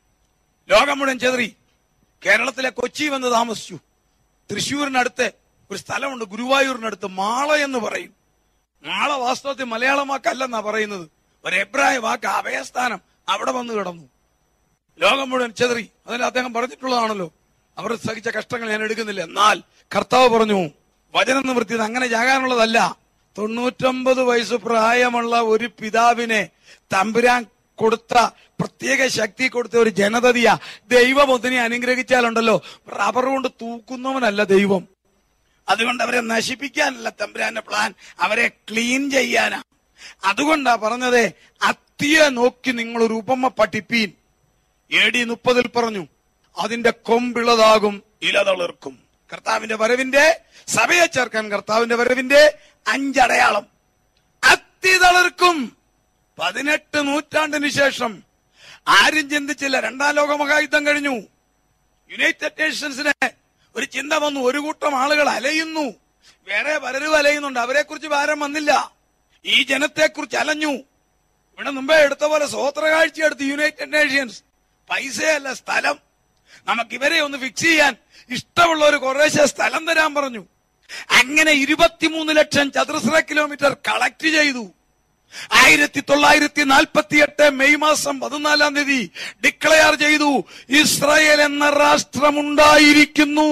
ലോകം മുഴുവൻ ചെതറി കേരളത്തിലെ കൊച്ചി വന്ന് താമസിച്ചു തൃശ്ശൂരിനടുത്ത് ഒരു സ്ഥലമുണ്ട് ഗുരുവായൂരിനടുത്ത് മാള എന്ന് പറയും മാള വാസ്തവത്തിൽ മലയാളം വാക്കല്ലെന്നാ പറയുന്നത് ഒരു എബ്രായ വാക്ക് അഭയസ്ഥാനം അവിടെ വന്ന് കിടന്നു ലോകം മുഴുവൻ ചെതറി അതിൽ അദ്ദേഹം പറഞ്ഞിട്ടുള്ളതാണല്ലോ അവർ സഹിച്ച കഷ്ടങ്ങൾ ഞാൻ എടുക്കുന്നില്ല എന്നാൽ കർത്താവ് പറഞ്ഞു വചനം നിവൃത്തിയത് അങ്ങനെ ജാകാനുള്ളതല്ല തൊണ്ണൂറ്റൊമ്പത് വയസ്സ് പ്രായമുള്ള ഒരു പിതാവിനെ തമ്പുരാൻ കൊടുത്ത പ്രത്യേക ശക്തി കൊടുത്ത ഒരു ജനതതിയ ദൈവം ഒന്നിനെ അനുഗ്രഹിച്ചാലുണ്ടല്ലോ റബ്ബർ കൊണ്ട് തൂക്കുന്നവനല്ല ദൈവം അതുകൊണ്ട് അവരെ നശിപ്പിക്കാനല്ല തമ്പുരാന്റെ പ്ലാൻ അവരെ ക്ലീൻ ചെയ്യാനാ അതുകൊണ്ടാ പറഞ്ഞത് അത്തിയെ നോക്കി നിങ്ങൾ ഒരു ഉപമ പഠിപ്പീൻ എ ഡി മുപ്പതിൽ പറഞ്ഞു അതിന്റെ കൊമ്പിളതാകും ഇലതളിർക്കും കർത്താവിന്റെ വരവിന്റെ സഭയെ ചേർക്കാൻ കർത്താവിന്റെ വരവിന്റെ അഞ്ചടയാളം അത്തി തളിർക്കും പതിനെട്ട് നൂറ്റാണ്ടിന് ശേഷം ആരും ചിന്തിച്ചില്ല രണ്ടാം ലോക മഹായുദ്ധം കഴിഞ്ഞു യുണൈറ്റഡ് നേഷൻസിനെ ഒരു ചിന്ത വന്നു ഒരു കൂട്ടം ആളുകൾ അലയുന്നു വേറെ പലരും അലയുന്നുണ്ട് അവരെ കുറിച്ച് ഭാരം വന്നില്ല ഈ ജനത്തെ കുറിച്ച് അലഞ്ഞു ഇവിടെ മുമ്പേ എടുത്ത പോലെ സ്വോത്ര കാഴ്ച എടുത്ത് യുണൈറ്റഡ് നേഷൻസ് പൈസയല്ല സ്ഥലം നമുക്ക് ഇവരെ ഒന്ന് ഫിക്സ് ചെയ്യാൻ ഇഷ്ടമുള്ള ഒരു കുറേശ്ശെ സ്ഥലം തരാൻ പറഞ്ഞു അങ്ങനെ ഇരുപത്തിമൂന്ന് ലക്ഷം ചതുരശ്ര കിലോമീറ്റർ കളക്ട് ചെയ്തു ആയിരത്തി തൊള്ളായിരത്തി നാൽപ്പത്തി എട്ട് മെയ് മാസം പതിനാലാം തീയതി ഡിക്ലെയർ ചെയ്തു ഇസ്രായേൽ എന്ന രാഷ്ട്രമുണ്ടായിരിക്കുന്നു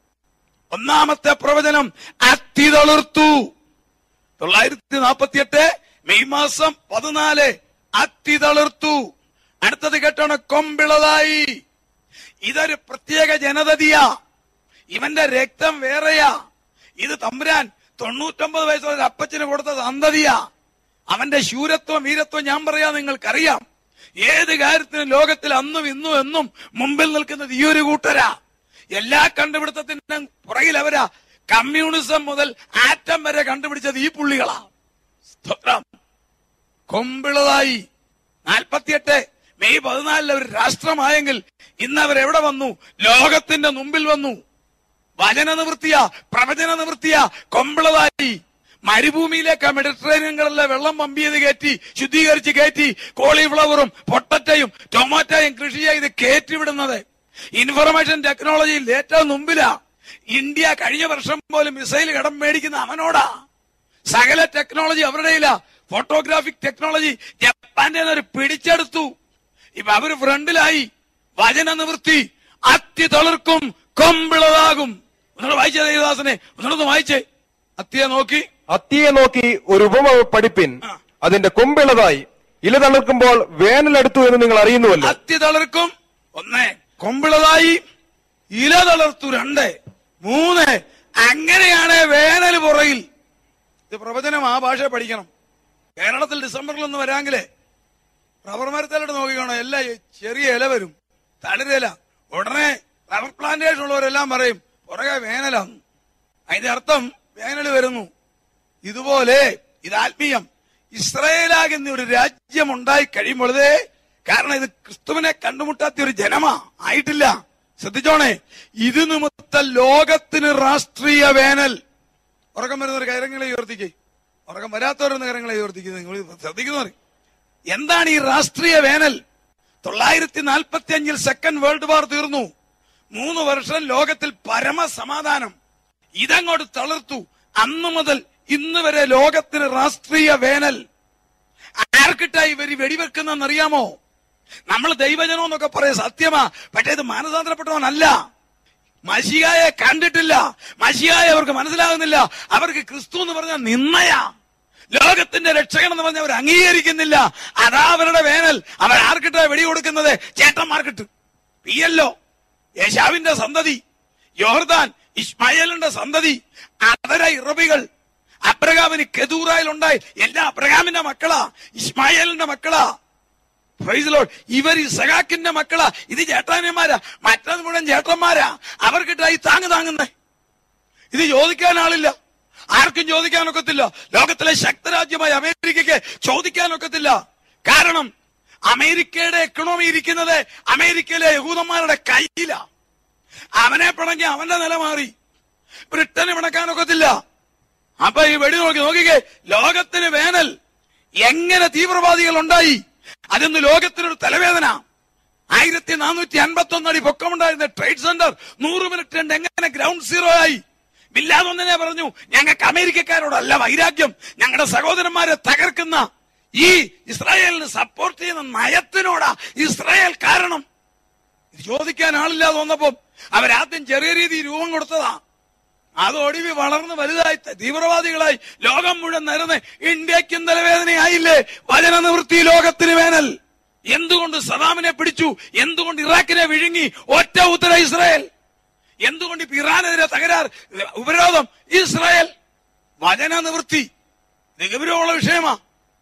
ഒന്നാമത്തെ പ്രവചനം അത്തിതളിർത്തു തൊള്ളായിരത്തി നാൽപ്പത്തി എട്ട് മെയ് മാസം പതിനാല് അത്തിതളിർത്തു അടുത്തത് കേട്ടാണ് കൊമ്പിളതായി ഇതൊരു പ്രത്യേക ജനതതിയാ ഇവന്റെ രക്തം വേറെയാ ഇത് തമ്പുരാൻ തൊണ്ണൂറ്റൊമ്പത് വയസ്സുള്ള ഒരു അപ്പച്ചന് കൊടുത്ത സന്തതിയാ അവന്റെ ശൂരത്വം വീരത്വം ഞാൻ പറയാ നിങ്ങൾക്കറിയാം ഏത് കാര്യത്തിനും ലോകത്തിൽ അന്നും ഇന്നും എന്നും മുമ്പിൽ നിൽക്കുന്നത് ഈ ഒരു കൂട്ടരാ എല്ലാ കണ്ടുപിടുത്തത്തിനും പുറകിൽ അവരാ കമ്മ്യൂണിസം മുതൽ ആറ്റം വരെ കണ്ടുപിടിച്ചത് ഈ പുള്ളികളാ സ്തോത്രം കൊമ്പിളതായി നാൽപ്പത്തിയെട്ട് മെയ് പതിനാലിൽ ഒരു രാഷ്ട്രമായെങ്കിൽ ഇന്ന് അവർ എവിടെ വന്നു ലോകത്തിന്റെ മുമ്പിൽ വന്നു വചന നിവൃത്തിയ പ്രവചന നിവൃത്തിയ കൊമ്പിളതായി മരുഭൂമിയിലേക്ക് മെഡിറ്ററേനിയൻ കടലിലെ വെള്ളം പമ്പിയത് കയറ്റി ശുദ്ധീകരിച്ച് കയറ്റി കോളിഫ്ലവറും പൊട്ടറ്റയും ടൊമാറ്റോയും കൃഷി ചെയ്ത് കയറ്റിവിടുന്നത് ഇൻഫർമേഷൻ ടെക്നോളജിയിൽ ഏറ്റവും മുമ്പിലാ ഇന്ത്യ കഴിഞ്ഞ വർഷം പോലും മിസൈൽ കടം മേടിക്കുന്ന അവനോടാ സകല ടെക്നോളജി അവരുടെയില്ല ഫോട്ടോഗ്രാഫിക് ടെക്നോളജി ജപ്പാന്റെ ഒരു പിടിച്ചെടുത്തു ഇപ്പൊ അവര് ഫ്രണ്ടിലായി വചന നിവൃത്തി അത്തി തളിർക്കും കൊമ്പിളതാകും ഒന്നുകൂടെ വായിച്ചേ ദേവദാസനെ ഒന്നുകൂടെ വായിച്ചേ അത്തിയെ നോക്കി അത്തിയെ നോക്കി ഒരു ഉപമ പഠിപ്പിൻ ആ. അതിന്റെ കൊമ്പിളതായി ഇല തളിർക്കുമ്പോൾ വേനലെടുത്തു എന്ന് നിങ്ങൾ അറിയുന്നുവല്ലോ അത്തി തളിർക്കും ഒന്ന് കൊമ്പിളതായി ഇല തളർത്തു രണ്ട് മൂന്ന് അങ്ങനെയാണ് വേനൽ പുറയിൽ ഇത് പ്രവചനം ആ ഭാഷ പഠിക്കണം കേരളത്തിൽ ഡിസംബറിൽ ഒന്ന് വരാമെങ്കിലേ റബ്ബർ മരത്തിലോട്ട് നോക്കിക്കോണം എല്ലാം ഈ ചെറിയ ഇല വരും തളിരില ഉടനെ റബ്ബർ പ്ലാന്റേഷൻ ഉള്ളവരെല്ലാം പറയും പുറകെ വേനലാന്ന് അതിന്റെ അർത്ഥം വേനൽ വരുന്നു ഇതുപോലെ ഇത് ആത്മീയം ഇസ്രയേലാകുന്ന ഒരു രാജ്യം ഉണ്ടായി കഴിയുമ്പോഴേ കാരണം ഇത് ക്രിസ്തുവിനെ കണ്ടുമുട്ടാത്ത ഒരു ജനമാ ആയിട്ടില്ല ശ്രദ്ധിച്ചോണേ ഇത് നിമിത്തം ലോകത്തിന് രാഷ്ട്രീയ വേനൽ ഉറക്കം വരുന്നവർ കരങ്ങളെ ഉയർത്തിക്കേ ഉറക്കം വരാത്തവരൊന്ന് കരങ്ങളെ ഉയർത്തിക്കുന്നത് നിങ്ങൾ ശ്രദ്ധിക്കുന്നവർ എന്താണ് ഈ രാഷ്ട്രീയ വേനൽ തൊള്ളായിരത്തി നാൽപ്പത്തി അഞ്ചിൽ സെക്കൻഡ് വേൾഡ് വാർ തീർന്നു മൂന്ന് വർഷം ലോകത്തിൽ പരമസമാധാനം ഇതങ്ങോട്ട് തളിർത്തു അന്നു മുതൽ ഇന്ന് വരെ ലോകത്തിന് രാഷ്ട്രീയ വേനൽ ആർക്കിട്ടായി ഇവര് വെടിവെക്കുന്നറിയാമോ നമ്മൾ ദൈവജനം എന്നൊക്കെ പറയാം സത്യമാ പക്ഷേ ഇത് മാനസാന്തരപ്പെട്ടവനല്ല മഷിയായെ കണ്ടിട്ടില്ല മഷിയായ അവർക്ക് മനസ്സിലാകുന്നില്ല അവർക്ക് ക്രിസ്തു എന്ന് പറഞ്ഞാൽ നിന്നയാ ലോകത്തിന്റെ രക്ഷകൻ എന്ന് പറഞ്ഞാൽ അവർ അംഗീകരിക്കുന്നില്ല അതാ അവരുടെ വേനൽ അവർ ആർക്കിട്ടാ വെടി കൊടുക്കുന്നത് ചേട്ടന്മാർക്കിട്ട് പിയല്ലോ യേശാവിന്റെ സന്തതി യോർദാൻ ഇസ്മായേലിന്റെ സന്തതി അതര ഇറബികൾ അബ്രഹാമിന് കെതൂറായിൽ ഉണ്ടായി എല്ലാ അബ്രഹാമിന്റെ മക്കളാ ഇസ്മായേലിന്റെ മക്കളാ Praise the Lord. ഇവർ ഇസഹാക്കിന്റെ മക്കളാ ഇത് ചേട്ടാനിമാരാ മറ്റത് മുഴുവൻ ചേട്ടന്മാരാ അവർക്കിട്ടായി താങ്ങ് താങ്ങുന്നേ ഇത് ചോദിക്കാൻ ആളില്ല ആർക്കും ചോദിക്കാനൊക്കത്തില്ല ലോകത്തിലെ ശക്തരാജ്യമായ അമേരിക്കയ്ക്ക് ചോദിക്കാനൊക്കത്തില്ല കാരണം അമേരിക്കയുടെ എക്കണോമി ഇരിക്കുന്നത് അമേരിക്കയിലെ യഹൂദന്മാരുടെ കയ്യിലാ അവനെ പിണങ്ങി അവന്റെ നില മാറി ബ്രിട്ടന് പിണക്കാനൊക്കത്തില്ല അപ്പൊ ഈ വെടി നോക്കി നോക്കിക്കേ ലോകത്തിന് വേനൽ എങ്ങനെ തീവ്രവാദികൾ ഉണ്ടായി അതൊന്ന് ലോകത്തിനൊരു തലവേദന ആയിരത്തി നാനൂറ്റി അൻപത്തി ഒന്ന് അടി പൊക്കമുണ്ടായിരുന്ന ട്രേഡ് സെന്റർ നൂറ് മിനിറ്റ് കൊണ്ട് എങ്ങനെ ഗ്രൗണ്ട് സീറോ ആയി ബില്ലാതൊന്നിനെ പറഞ്ഞു ഞങ്ങൾക്ക് അമേരിക്കക്കാരോടല്ല വൈരാഗ്യം ഞങ്ങളുടെ സഹോദരന്മാരെ തകർക്കുന്ന ഈ ഇസ്രായേലിന് സപ്പോർട്ട് ചെയ്യുന്ന നയത്തിനോടാ ഇസ്രായേൽ കാരണം ഇത് ചോദിക്കാൻ ആളില്ലാതെ വന്നപ്പം അവരാദ്യം ചെറിയ രീതിയിൽ രൂപം കൊടുത്തതാ അത് ഒടുവി വളർന്ന് വലുതായി തീവ്രവാദികളായി ലോകം മുഴുവൻ നിരന്ന് ഇന്ത്യക്കും തലവേദനയായില്ലേ വചന നിവൃത്തി ലോകത്തിന് വേനൽ എന്തുകൊണ്ട് സദാമിനെ പിടിച്ചു എന്തുകൊണ്ട് ഇറാഖിനെ വിഴുങ്ങി ഒറ്റ ഉത്തര ഇസ്രായേൽ എന്തുകൊണ്ട് ഇപ്പൊ ഇറാനെതിരെ തകരാർ ഉപരോധം ഇസ്രായേൽ വചന നിവൃത്തി ഇത് ഗൗരവമുള്ള വിഷയമാ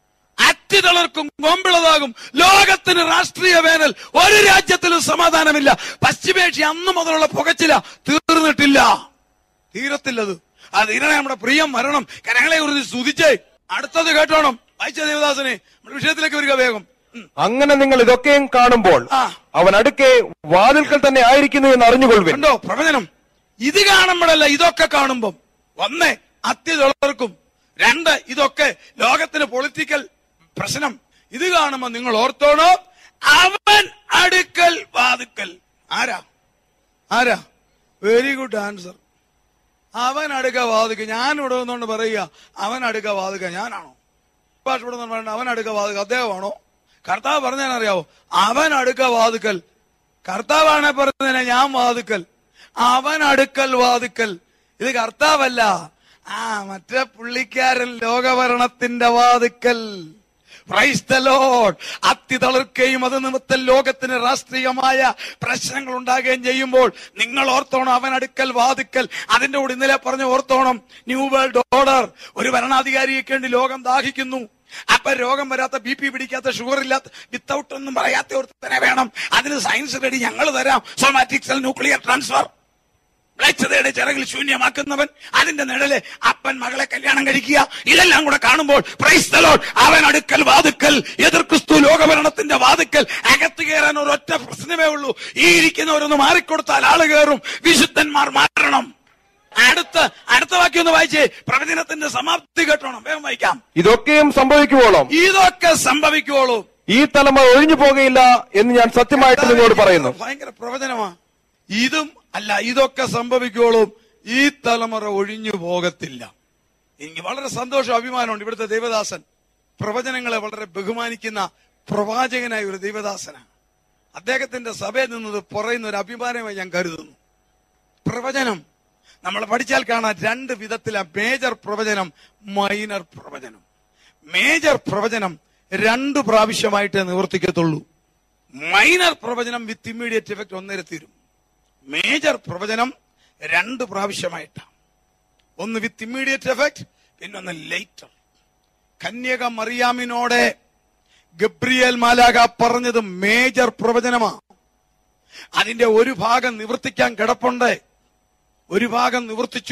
അറ്റി തളർക്കും കൊമ്പിളതാകും ലോകത്തിന് രാഷ്ട്രീയ വേനൽ ഒരു രാജ്യത്തിലും സമാധാനമില്ല പശ്ചിമേഷ്യ അന്ന് മുതലുള്ള പുകച്ചില തീർന്നിട്ടില്ല തീരത്തില്ലത് ആ തീരണേ നമ്മുടെ പ്രിയം മരണം കരങ്ങളെ കുറിച്ച് സ്തുതിച്ചേ അടുത്തത് കേട്ടോണം വായിച്ച ദേവദാസനെ നമ്മുടെ വിഷയത്തിലേക്ക് വരിക വേഗം ഉം. അങ്ങനെ നിങ്ങൾ ഇതൊക്കെയും കാണുമ്പോൾ ആ. അവൻ അടുക്കെ വാതിൽക്കൽ തന്നെ ആയിരിക്കുന്നു എന്ന് അറിഞ്ഞുകൊള്ളുവിൻ കണ്ടോ പ്രവചനം ഇത് കാണുമ്പോഴല്ല ഇതൊക്കെ കാണുമ്പം ഒന്ന് അത്യതുള്ളവർക്കും രണ്ട് ഇതൊക്കെ ലോകത്തിന് പൊളിറ്റിക്കൽ പ്രശ്നം ഇത് കാണുമ്പോ നിങ്ങൾ ഓർത്തോണോ അവൻ അടുക്കൽ വാതുക്കൽ ആരാ ആരാ വെരി ഗുഡ് ആൻസർ അവൻ അടുക്ക വാതുക്ക ഞാൻ ഇവിടെ നിന്നുകൊണ്ട് പറയുക അവൻ അടുക്ക വാതുക്ക ഞാനാണോ ഭാഷ ഇവിടെ നിന്ന് പറയണ്ട അവൻ അടുക്ക വാതുക്ക അദ്ദേഹമാണോ കർത്താവ് പറഞ്ഞാൽ അറിയാവോ അവൻ അടുക്ക വാതുക്കൽ കർത്താവാണെ പറഞ്ഞതിനെ ഞാൻ വാതുക്കൽ അവൻ അടുക്കൽ വാതുക്കൽ ഇത് കർത്താവല്ല ആ മറ്റേ പുള്ളിക്കാരൻ ലോകഭരണത്തിന്റെ വാതുക്കൽ Praise the Lord. അത്തി തളിർക്കുകയും അത് നിമിത്തം ലോകത്തിന് രാഷ്ട്രീയമായ പ്രശ്നങ്ങൾ ഉണ്ടാകുകയും ചെയ്യുമ്പോൾ നിങ്ങൾ ഓർത്തോണം അവൻ അടുക്കൽ വാതുക്കൽ അതിന്റെ കൂടെ ഇന്നലെ പറഞ്ഞ ഓർത്തോണം ന്യൂ വേൾഡ് ഓർഡർ ഒരു ഭരണാധികാരിയൊക്കെ വേണ്ടി ലോകം ദാഹിക്കുന്നു അപ്പൊ രോഗം വരാത്ത ബി പി പിടിക്കാത്ത ഷുഗർ ഇല്ലാത്ത വിത്തൗട്ട് ഒന്നും പറയാത്ത ഒരുത്തനെ വേണം അതിന് സയൻസ് റെഡി ഞങ്ങൾ തരാം സോമാറ്റിക് സെൽ ന്യൂക്ലിയർ ട്രാൻസ്ഫർ മ്ലേച്ഛതയുടെ ചിറകിൽ ശൂന്യമാക്കുന്നവൻ അതിന്റെ നിഴല് അപ്പൻ മകളെ കല്യാണം കഴിക്കുക ഇതെല്ലാം കൂടെ കാണുമ്പോൾ പ്രൈസ്തലോ അവൻ അടുക്കൽ വാതുക്കൽ എതിർ ക്രിസ്തു ലോകഭരണത്തിന്റെ വാതുക്കൽ അകത്ത് കയറാൻ ഒരൊറ്റ പ്രശ്നമേ ഉള്ളൂ ഈ ഇരിക്കുന്നവരൊന്ന് മാറിക്കൊടുത്താൽ ആള് കയറും വിശുദ്ധന്മാർ മാറണം അടുത്ത അടുത്ത വാക്യം ഒന്ന് വായിച്ചേ പ്രവചനത്തിന്റെ സമാപ്തി കേട്ടോണം വേഗം വായിക്കാം ഇതൊക്കെയും സംഭവിക്കുവോളം ഇതൊക്കെ സംഭവിക്കുവോളൂ ഈ തലമുറ ഒഴിഞ്ഞു പോകുകയില്ല എന്ന് ഞാൻ സത്യമായിട്ട് നിങ്ങളോട് പറയുന്നു ഭയങ്കര പ്രവചനമാ ഇതും അല്ല ഇതൊക്കെ സംഭവിക്കുവോളും ഈ തലമുറ ഒഴിഞ്ഞു പോകത്തില്ല എനിക്ക് വളരെ സന്തോഷം അഭിമാനമുണ്ട് ഇവിടുത്തെ ദേവദാസൻ പ്രവചനങ്ങളെ വളരെ ബഹുമാനിക്കുന്ന പ്രവാചകനായ ഒരു ദേവദാസനാണ് അദ്ദേഹത്തിന്റെ സഭയിൽ നിന്നത് പറയുന്ന ഒരു അഭിമാനമായി ഞാൻ കരുതുന്നു പ്രവചനം നമ്മൾ പഠിച്ചാൽ കാണാൻ രണ്ട് വിധത്തില മേജർ പ്രവചനം മൈനർ പ്രവചനം മേജർ പ്രവചനം രണ്ട് പ്രാവശ്യമായിട്ടേ നിവർത്തിക്കത്തുള്ളൂ മൈനർ പ്രവചനം വിത്ത് ഇമ്മീഡിയറ്റ് എഫക്ട് ഒന്നര തീരും മേജർ പ്രവചനം രണ്ട് പ്രാവശ്യമായിട്ടാണ് ഒന്ന് വിത്ത് ഇമ്മീഡിയറ്റ് എഫക്ട് പിന്നൊന്ന് ലേറ്റർ കന്യക മറിയാമിനോടെ ഗബ്രിയേൽ മാലാക പറഞ്ഞത് മേജർ പ്രവചനമാ അതിന്റെ ഒരു ഭാഗം നിവർത്തിക്കാൻ കിടപ്പുണ്ട് ഒരു ഭാഗം നിവർത്തിച്ചു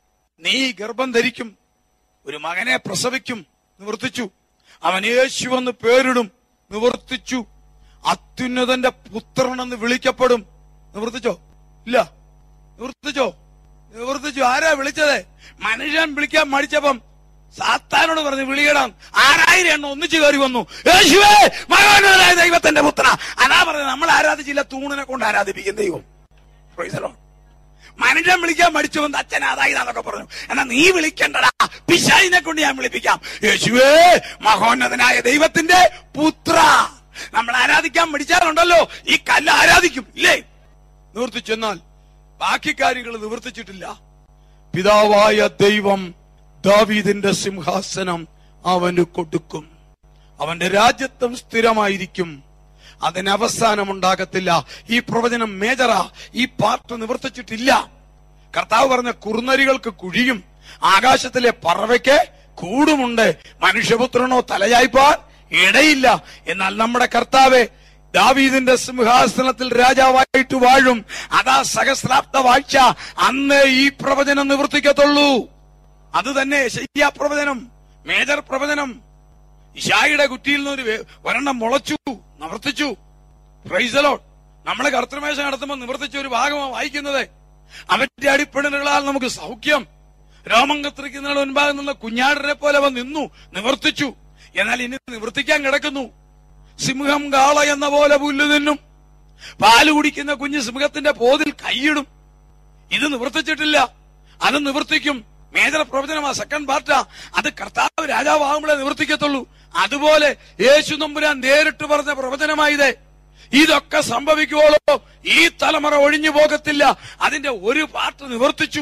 നീ ഗർഭം ധരിക്കും ഒരു മകനെ പ്രസവിക്കും നിവർത്തിച്ചു അവൻ യേശു എന്ന് പേരിടും നിവർത്തിച്ചു അത്യുന്നതന്റെ പുത്രനെന്ന് വിളിക്കപ്പെടും നിവർത്തിച്ചോ ഇല്ല നിവർത്തിച്ചോ നിവർത്തിച്ചു ആരാ വിളിച്ചത് മനുഷ്യൻ വിളിക്കാൻ മടിച്ചപ്പം സാത്താനോട് പറഞ്ഞു വിളിയിടാം ആറായിരം എണ്ണം ഒന്നിച്ചു കയറി വന്നു യേശുവേ മകനായ ദൈവത്തിന്റെ പുത്ര അതാ പറഞ്ഞത് നമ്മൾ ആരാധിച്ചില്ല തൂണിനെ കൊണ്ട് ആരാധിപ്പിക്കും ദൈവം Praise the Lord. മനുഷ്യൻ വിളിക്കാൻ മടിച്ചു വന്ന് അച്ഛൻ അതായതാന്നൊക്കെ പറഞ്ഞു എന്നാ നീ വിളിക്കണ്ടടാ പിശാചിനെ കൊണ്ട് ഞാൻ വിളിപ്പിക്കാം യേശുവേ മഹോന്നതനായ ദൈവത്തിന്റെ പുത്ര നമ്മൾ ആരാധിക്കാൻ മടിച്ചാലുണ്ടല്ലോ ഈ കല്ല് ആരാധിക്കും ഇല്ലേ നിവർത്തിച്ചെന്നാൽ ബാക്കി കാര്യങ്ങൾ നിവർത്തിച്ചിട്ടില്ല പിതാവായ ദൈവം ദാവീദിന്റെ സിംഹാസനം അവന് കൊടുക്കും അവന്റെ രാജ്യത്വം സ്ഥിരമായിരിക്കും അതിന് അവസാനമുണ്ടാകത്തില്ല ഈ പ്രവചനം മേജറാ ഈ പാർട്ട് നിവർത്തിച്ചിട്ടില്ല കർത്താവ് പറഞ്ഞ കുറുനരികൾക്ക് കുഴിയും ആകാശത്തിലെ പറവയ്ക്ക് കൂടുമുണ്ട് മനുഷ്യപുത്രനോ തലയായിപ്പാൻ ഇടയില്ല എന്നാൽ നമ്മുടെ കർത്താവെ ദാവീദിന്റെ സിംഹാസനത്തിൽ രാജാവായിട്ട് വാഴും അതാ സഹസ്രാബ്ദ വാഴ്ച അന്ന് ഈ പ്രവചനം നിവർത്തിക്കത്തുള്ളൂ അത് തന്നെ ശയ്യാ പ്രവചനം മേജർ പ്രവചനം ഇഷായിയുടെ കുറ്റിയിൽ നിന്ന് ഒരു വേ- ഒരെണ്ണം മുളച്ചു നിവർത്തിച്ചു പ്രൈസലോ നമ്മളെ കർത്തൃമേശ നടത്തുമ്പോൾ നിവർത്തിച്ച ഒരു ഭാഗമാണ് വായിക്കുന്നത് അവന്റെ അടിപ്പിണലുകളാൽ നമുക്ക് സൗഖ്യം രോമം കത്തിരിക്കുന്നതിന് മുൻപാകെ നിന്ന് കുഞ്ഞാടിനെ പോലെ അവൻ നിന്നു നിവർത്തിച്ചു എന്നാൽ ഇനി നിവർത്തിക്കാൻ കിടക്കുന്നു സിംഹം കാള എന്ന പോലെ പുല്ല് തിന്നും പാല് കുടിക്കുന്ന കുഞ്ഞ് സിംഹത്തിന്റെ പോതിൽ കൈയിടും ഇത് നിവർത്തിച്ചിട്ടില്ല അത് നിവർത്തിക്കും മേജർ പ്രവചനമാ സെക്കൻഡ് പാർട്ടാ അത് കർത്താവ് രാജാവാകുമ്പോഴേ നിവർത്തിക്കത്തുള്ളൂ അതുപോലെ യേശു നമ്പുരാൻ നേരിട്ട് പറഞ്ഞ പ്രവചനമായത് ഇതൊക്കെ സംഭവിക്കുവോളോ ഈ തലമുറ ഒഴിഞ്ഞു പോകത്തില്ല അതിന്റെ ഒരു പാർട്ട് നിവർത്തിച്ചു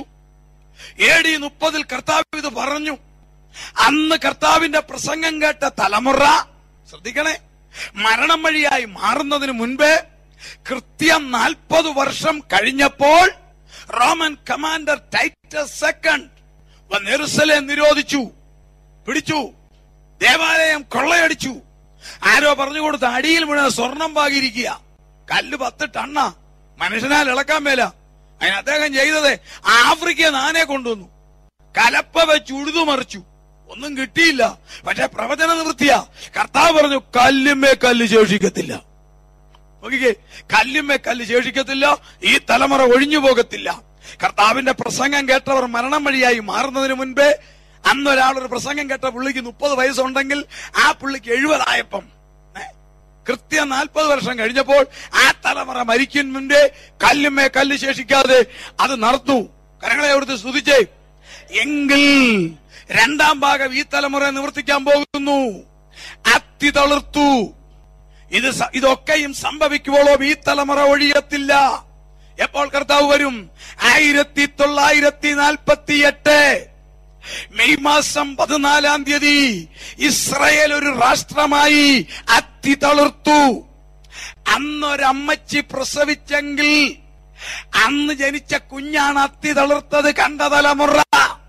എ ഡി മുപ്പതിൽ കർത്താവ് ഇത് പറഞ്ഞു അന്ന് കർത്താവിന്റെ പ്രസംഗം കേട്ട തലമുറ ശ്രദ്ധിക്കണേ മരണം വഴിയായി മാറുന്നതിന് മുൻപേ കൃത്യം നാൽപ്പത് വർഷം കഴിഞ്ഞപ്പോൾ റോമൻ കമാൻഡർ ടൈറ്റസ് സെക്കൻഡ് വന്ന് എറുസലേം നിരോധിച്ചു പിടിച്ചു ദേവാലയം കൊള്ളയടിച്ചു ആരോ പറഞ്ഞു കൊടുത്ത അടിയിൽ വീണ സ്വർണം പാകിയിരിക്കുക കല്ല് പത്ത് ടണ്ണ മനുഷ്യനാൽ ഇളക്കാൻ മേല അതിന് അദ്ദേഹം ചെയ്തത് ആഫ്രിക്ക നാനെ കൊണ്ടുവന്നു കലപ്പ വെച്ച് ഉഴുതുമറിച്ചു ഒന്നും കിട്ടിയില്ല പക്ഷെ പ്രവചന നിവൃത്തിയ കർത്താവ് പറഞ്ഞു കല്ലുമേ കല്ല് ശേഷിക്കത്തില്ല നോക്കിക്കേ കല്ലുമേ കല്ല് ശേഷിക്കത്തില്ല ഈ തലമുറ ഒഴിഞ്ഞു പോകത്തില്ല കർത്താവിന്റെ പ്രസംഗം കേട്ടവർ മരണം വഴിയായി മാറുന്നതിന് മുൻപേ അന്ന് ഒരാൾ ഒരു പ്രസംഗം കേട്ട പുള്ളിക്ക് മുപ്പത് വയസ്സുണ്ടെങ്കിൽ ആ പുള്ളിക്ക് എഴുപതായപ്പം ഏ, കൃത്യം നാൽപ്പത് വർഷം കഴിഞ്ഞപ്പോൾ ആ തലമുറ മരിക്കും മുൻപേ കല്ലുമേ കല്ല് ശേഷിക്കാതെ അത് നടന്നു കരങ്ങളെ അവിടുത്തെ സ്തുതിച്ചേ എങ്കിൽ രണ്ടാം ഭാഗം ഈ തലമുറ നിവർത്തിക്കാൻ പോകുന്നു അത്തി തളിർത്തു ഇത് സ- ഇതൊക്കെയും സംഭവിക്കുവോളോ ഈ തലമുറ ഒഴിയത്തില്ല എപ്പോൾ കർത്താവ് വരും ആയിരത്തി തൊള്ളായിരത്തി നാൽപ്പത്തി എട്ട് മെയ് മാസം പതിനാലാം തീയതി ഇസ്രയേൽ ഒരു രാഷ്ട്രമായി അത്തി തളിർത്തു അന്നൊരമ്മച്ചി പ്രസവിച്ചെങ്കിൽ അന്ന് ജനിച്ച കുഞ്ഞാണ് അത്തി തളിർത്തത് കണ്ട തലമുറ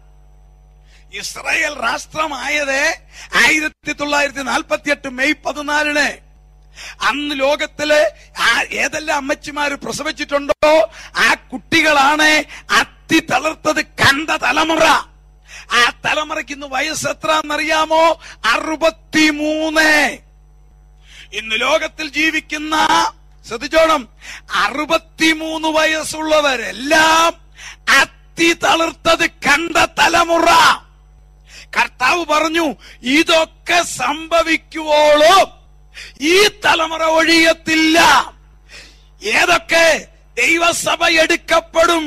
ഇസ്രായേൽ രാഷ്ട്രമായത് ആയിരത്തി തൊള്ളായിരത്തി നാൽപ്പത്തി എട്ട് മെയ് പതിനാലിന് അന്ന് ലോകത്തില് ആ ഏതെല്ലാം അമ്മച്ചിമാര് പ്രസവിച്ചിട്ടുണ്ടോ ആ കുട്ടികളാണ് അത്തി തളർത്തത് കണ്ട തലമുറ ആ തലമുറയ്ക്ക് ഇന്ന് വയസ്സ് എത്രന്നറിയാമോ അറുപത്തിമൂന്ന് ഇന്ന് ലോകത്തിൽ ജീവിക്കുന്ന ശ്രദ്ധിച്ചോണം അറുപത്തിമൂന്ന് വയസ്സുള്ളവരെല്ലാം അത്തി തളിർത്തത് കണ്ട തലമുറ കർത്താവ് പറഞ്ഞു ഇതൊക്കെ സംഭവിക്കുവോളും ഈ തലമുറ ഒഴിയത്തില്ല ഏതൊക്കെ ദൈവസഭ എടുക്കപ്പെടും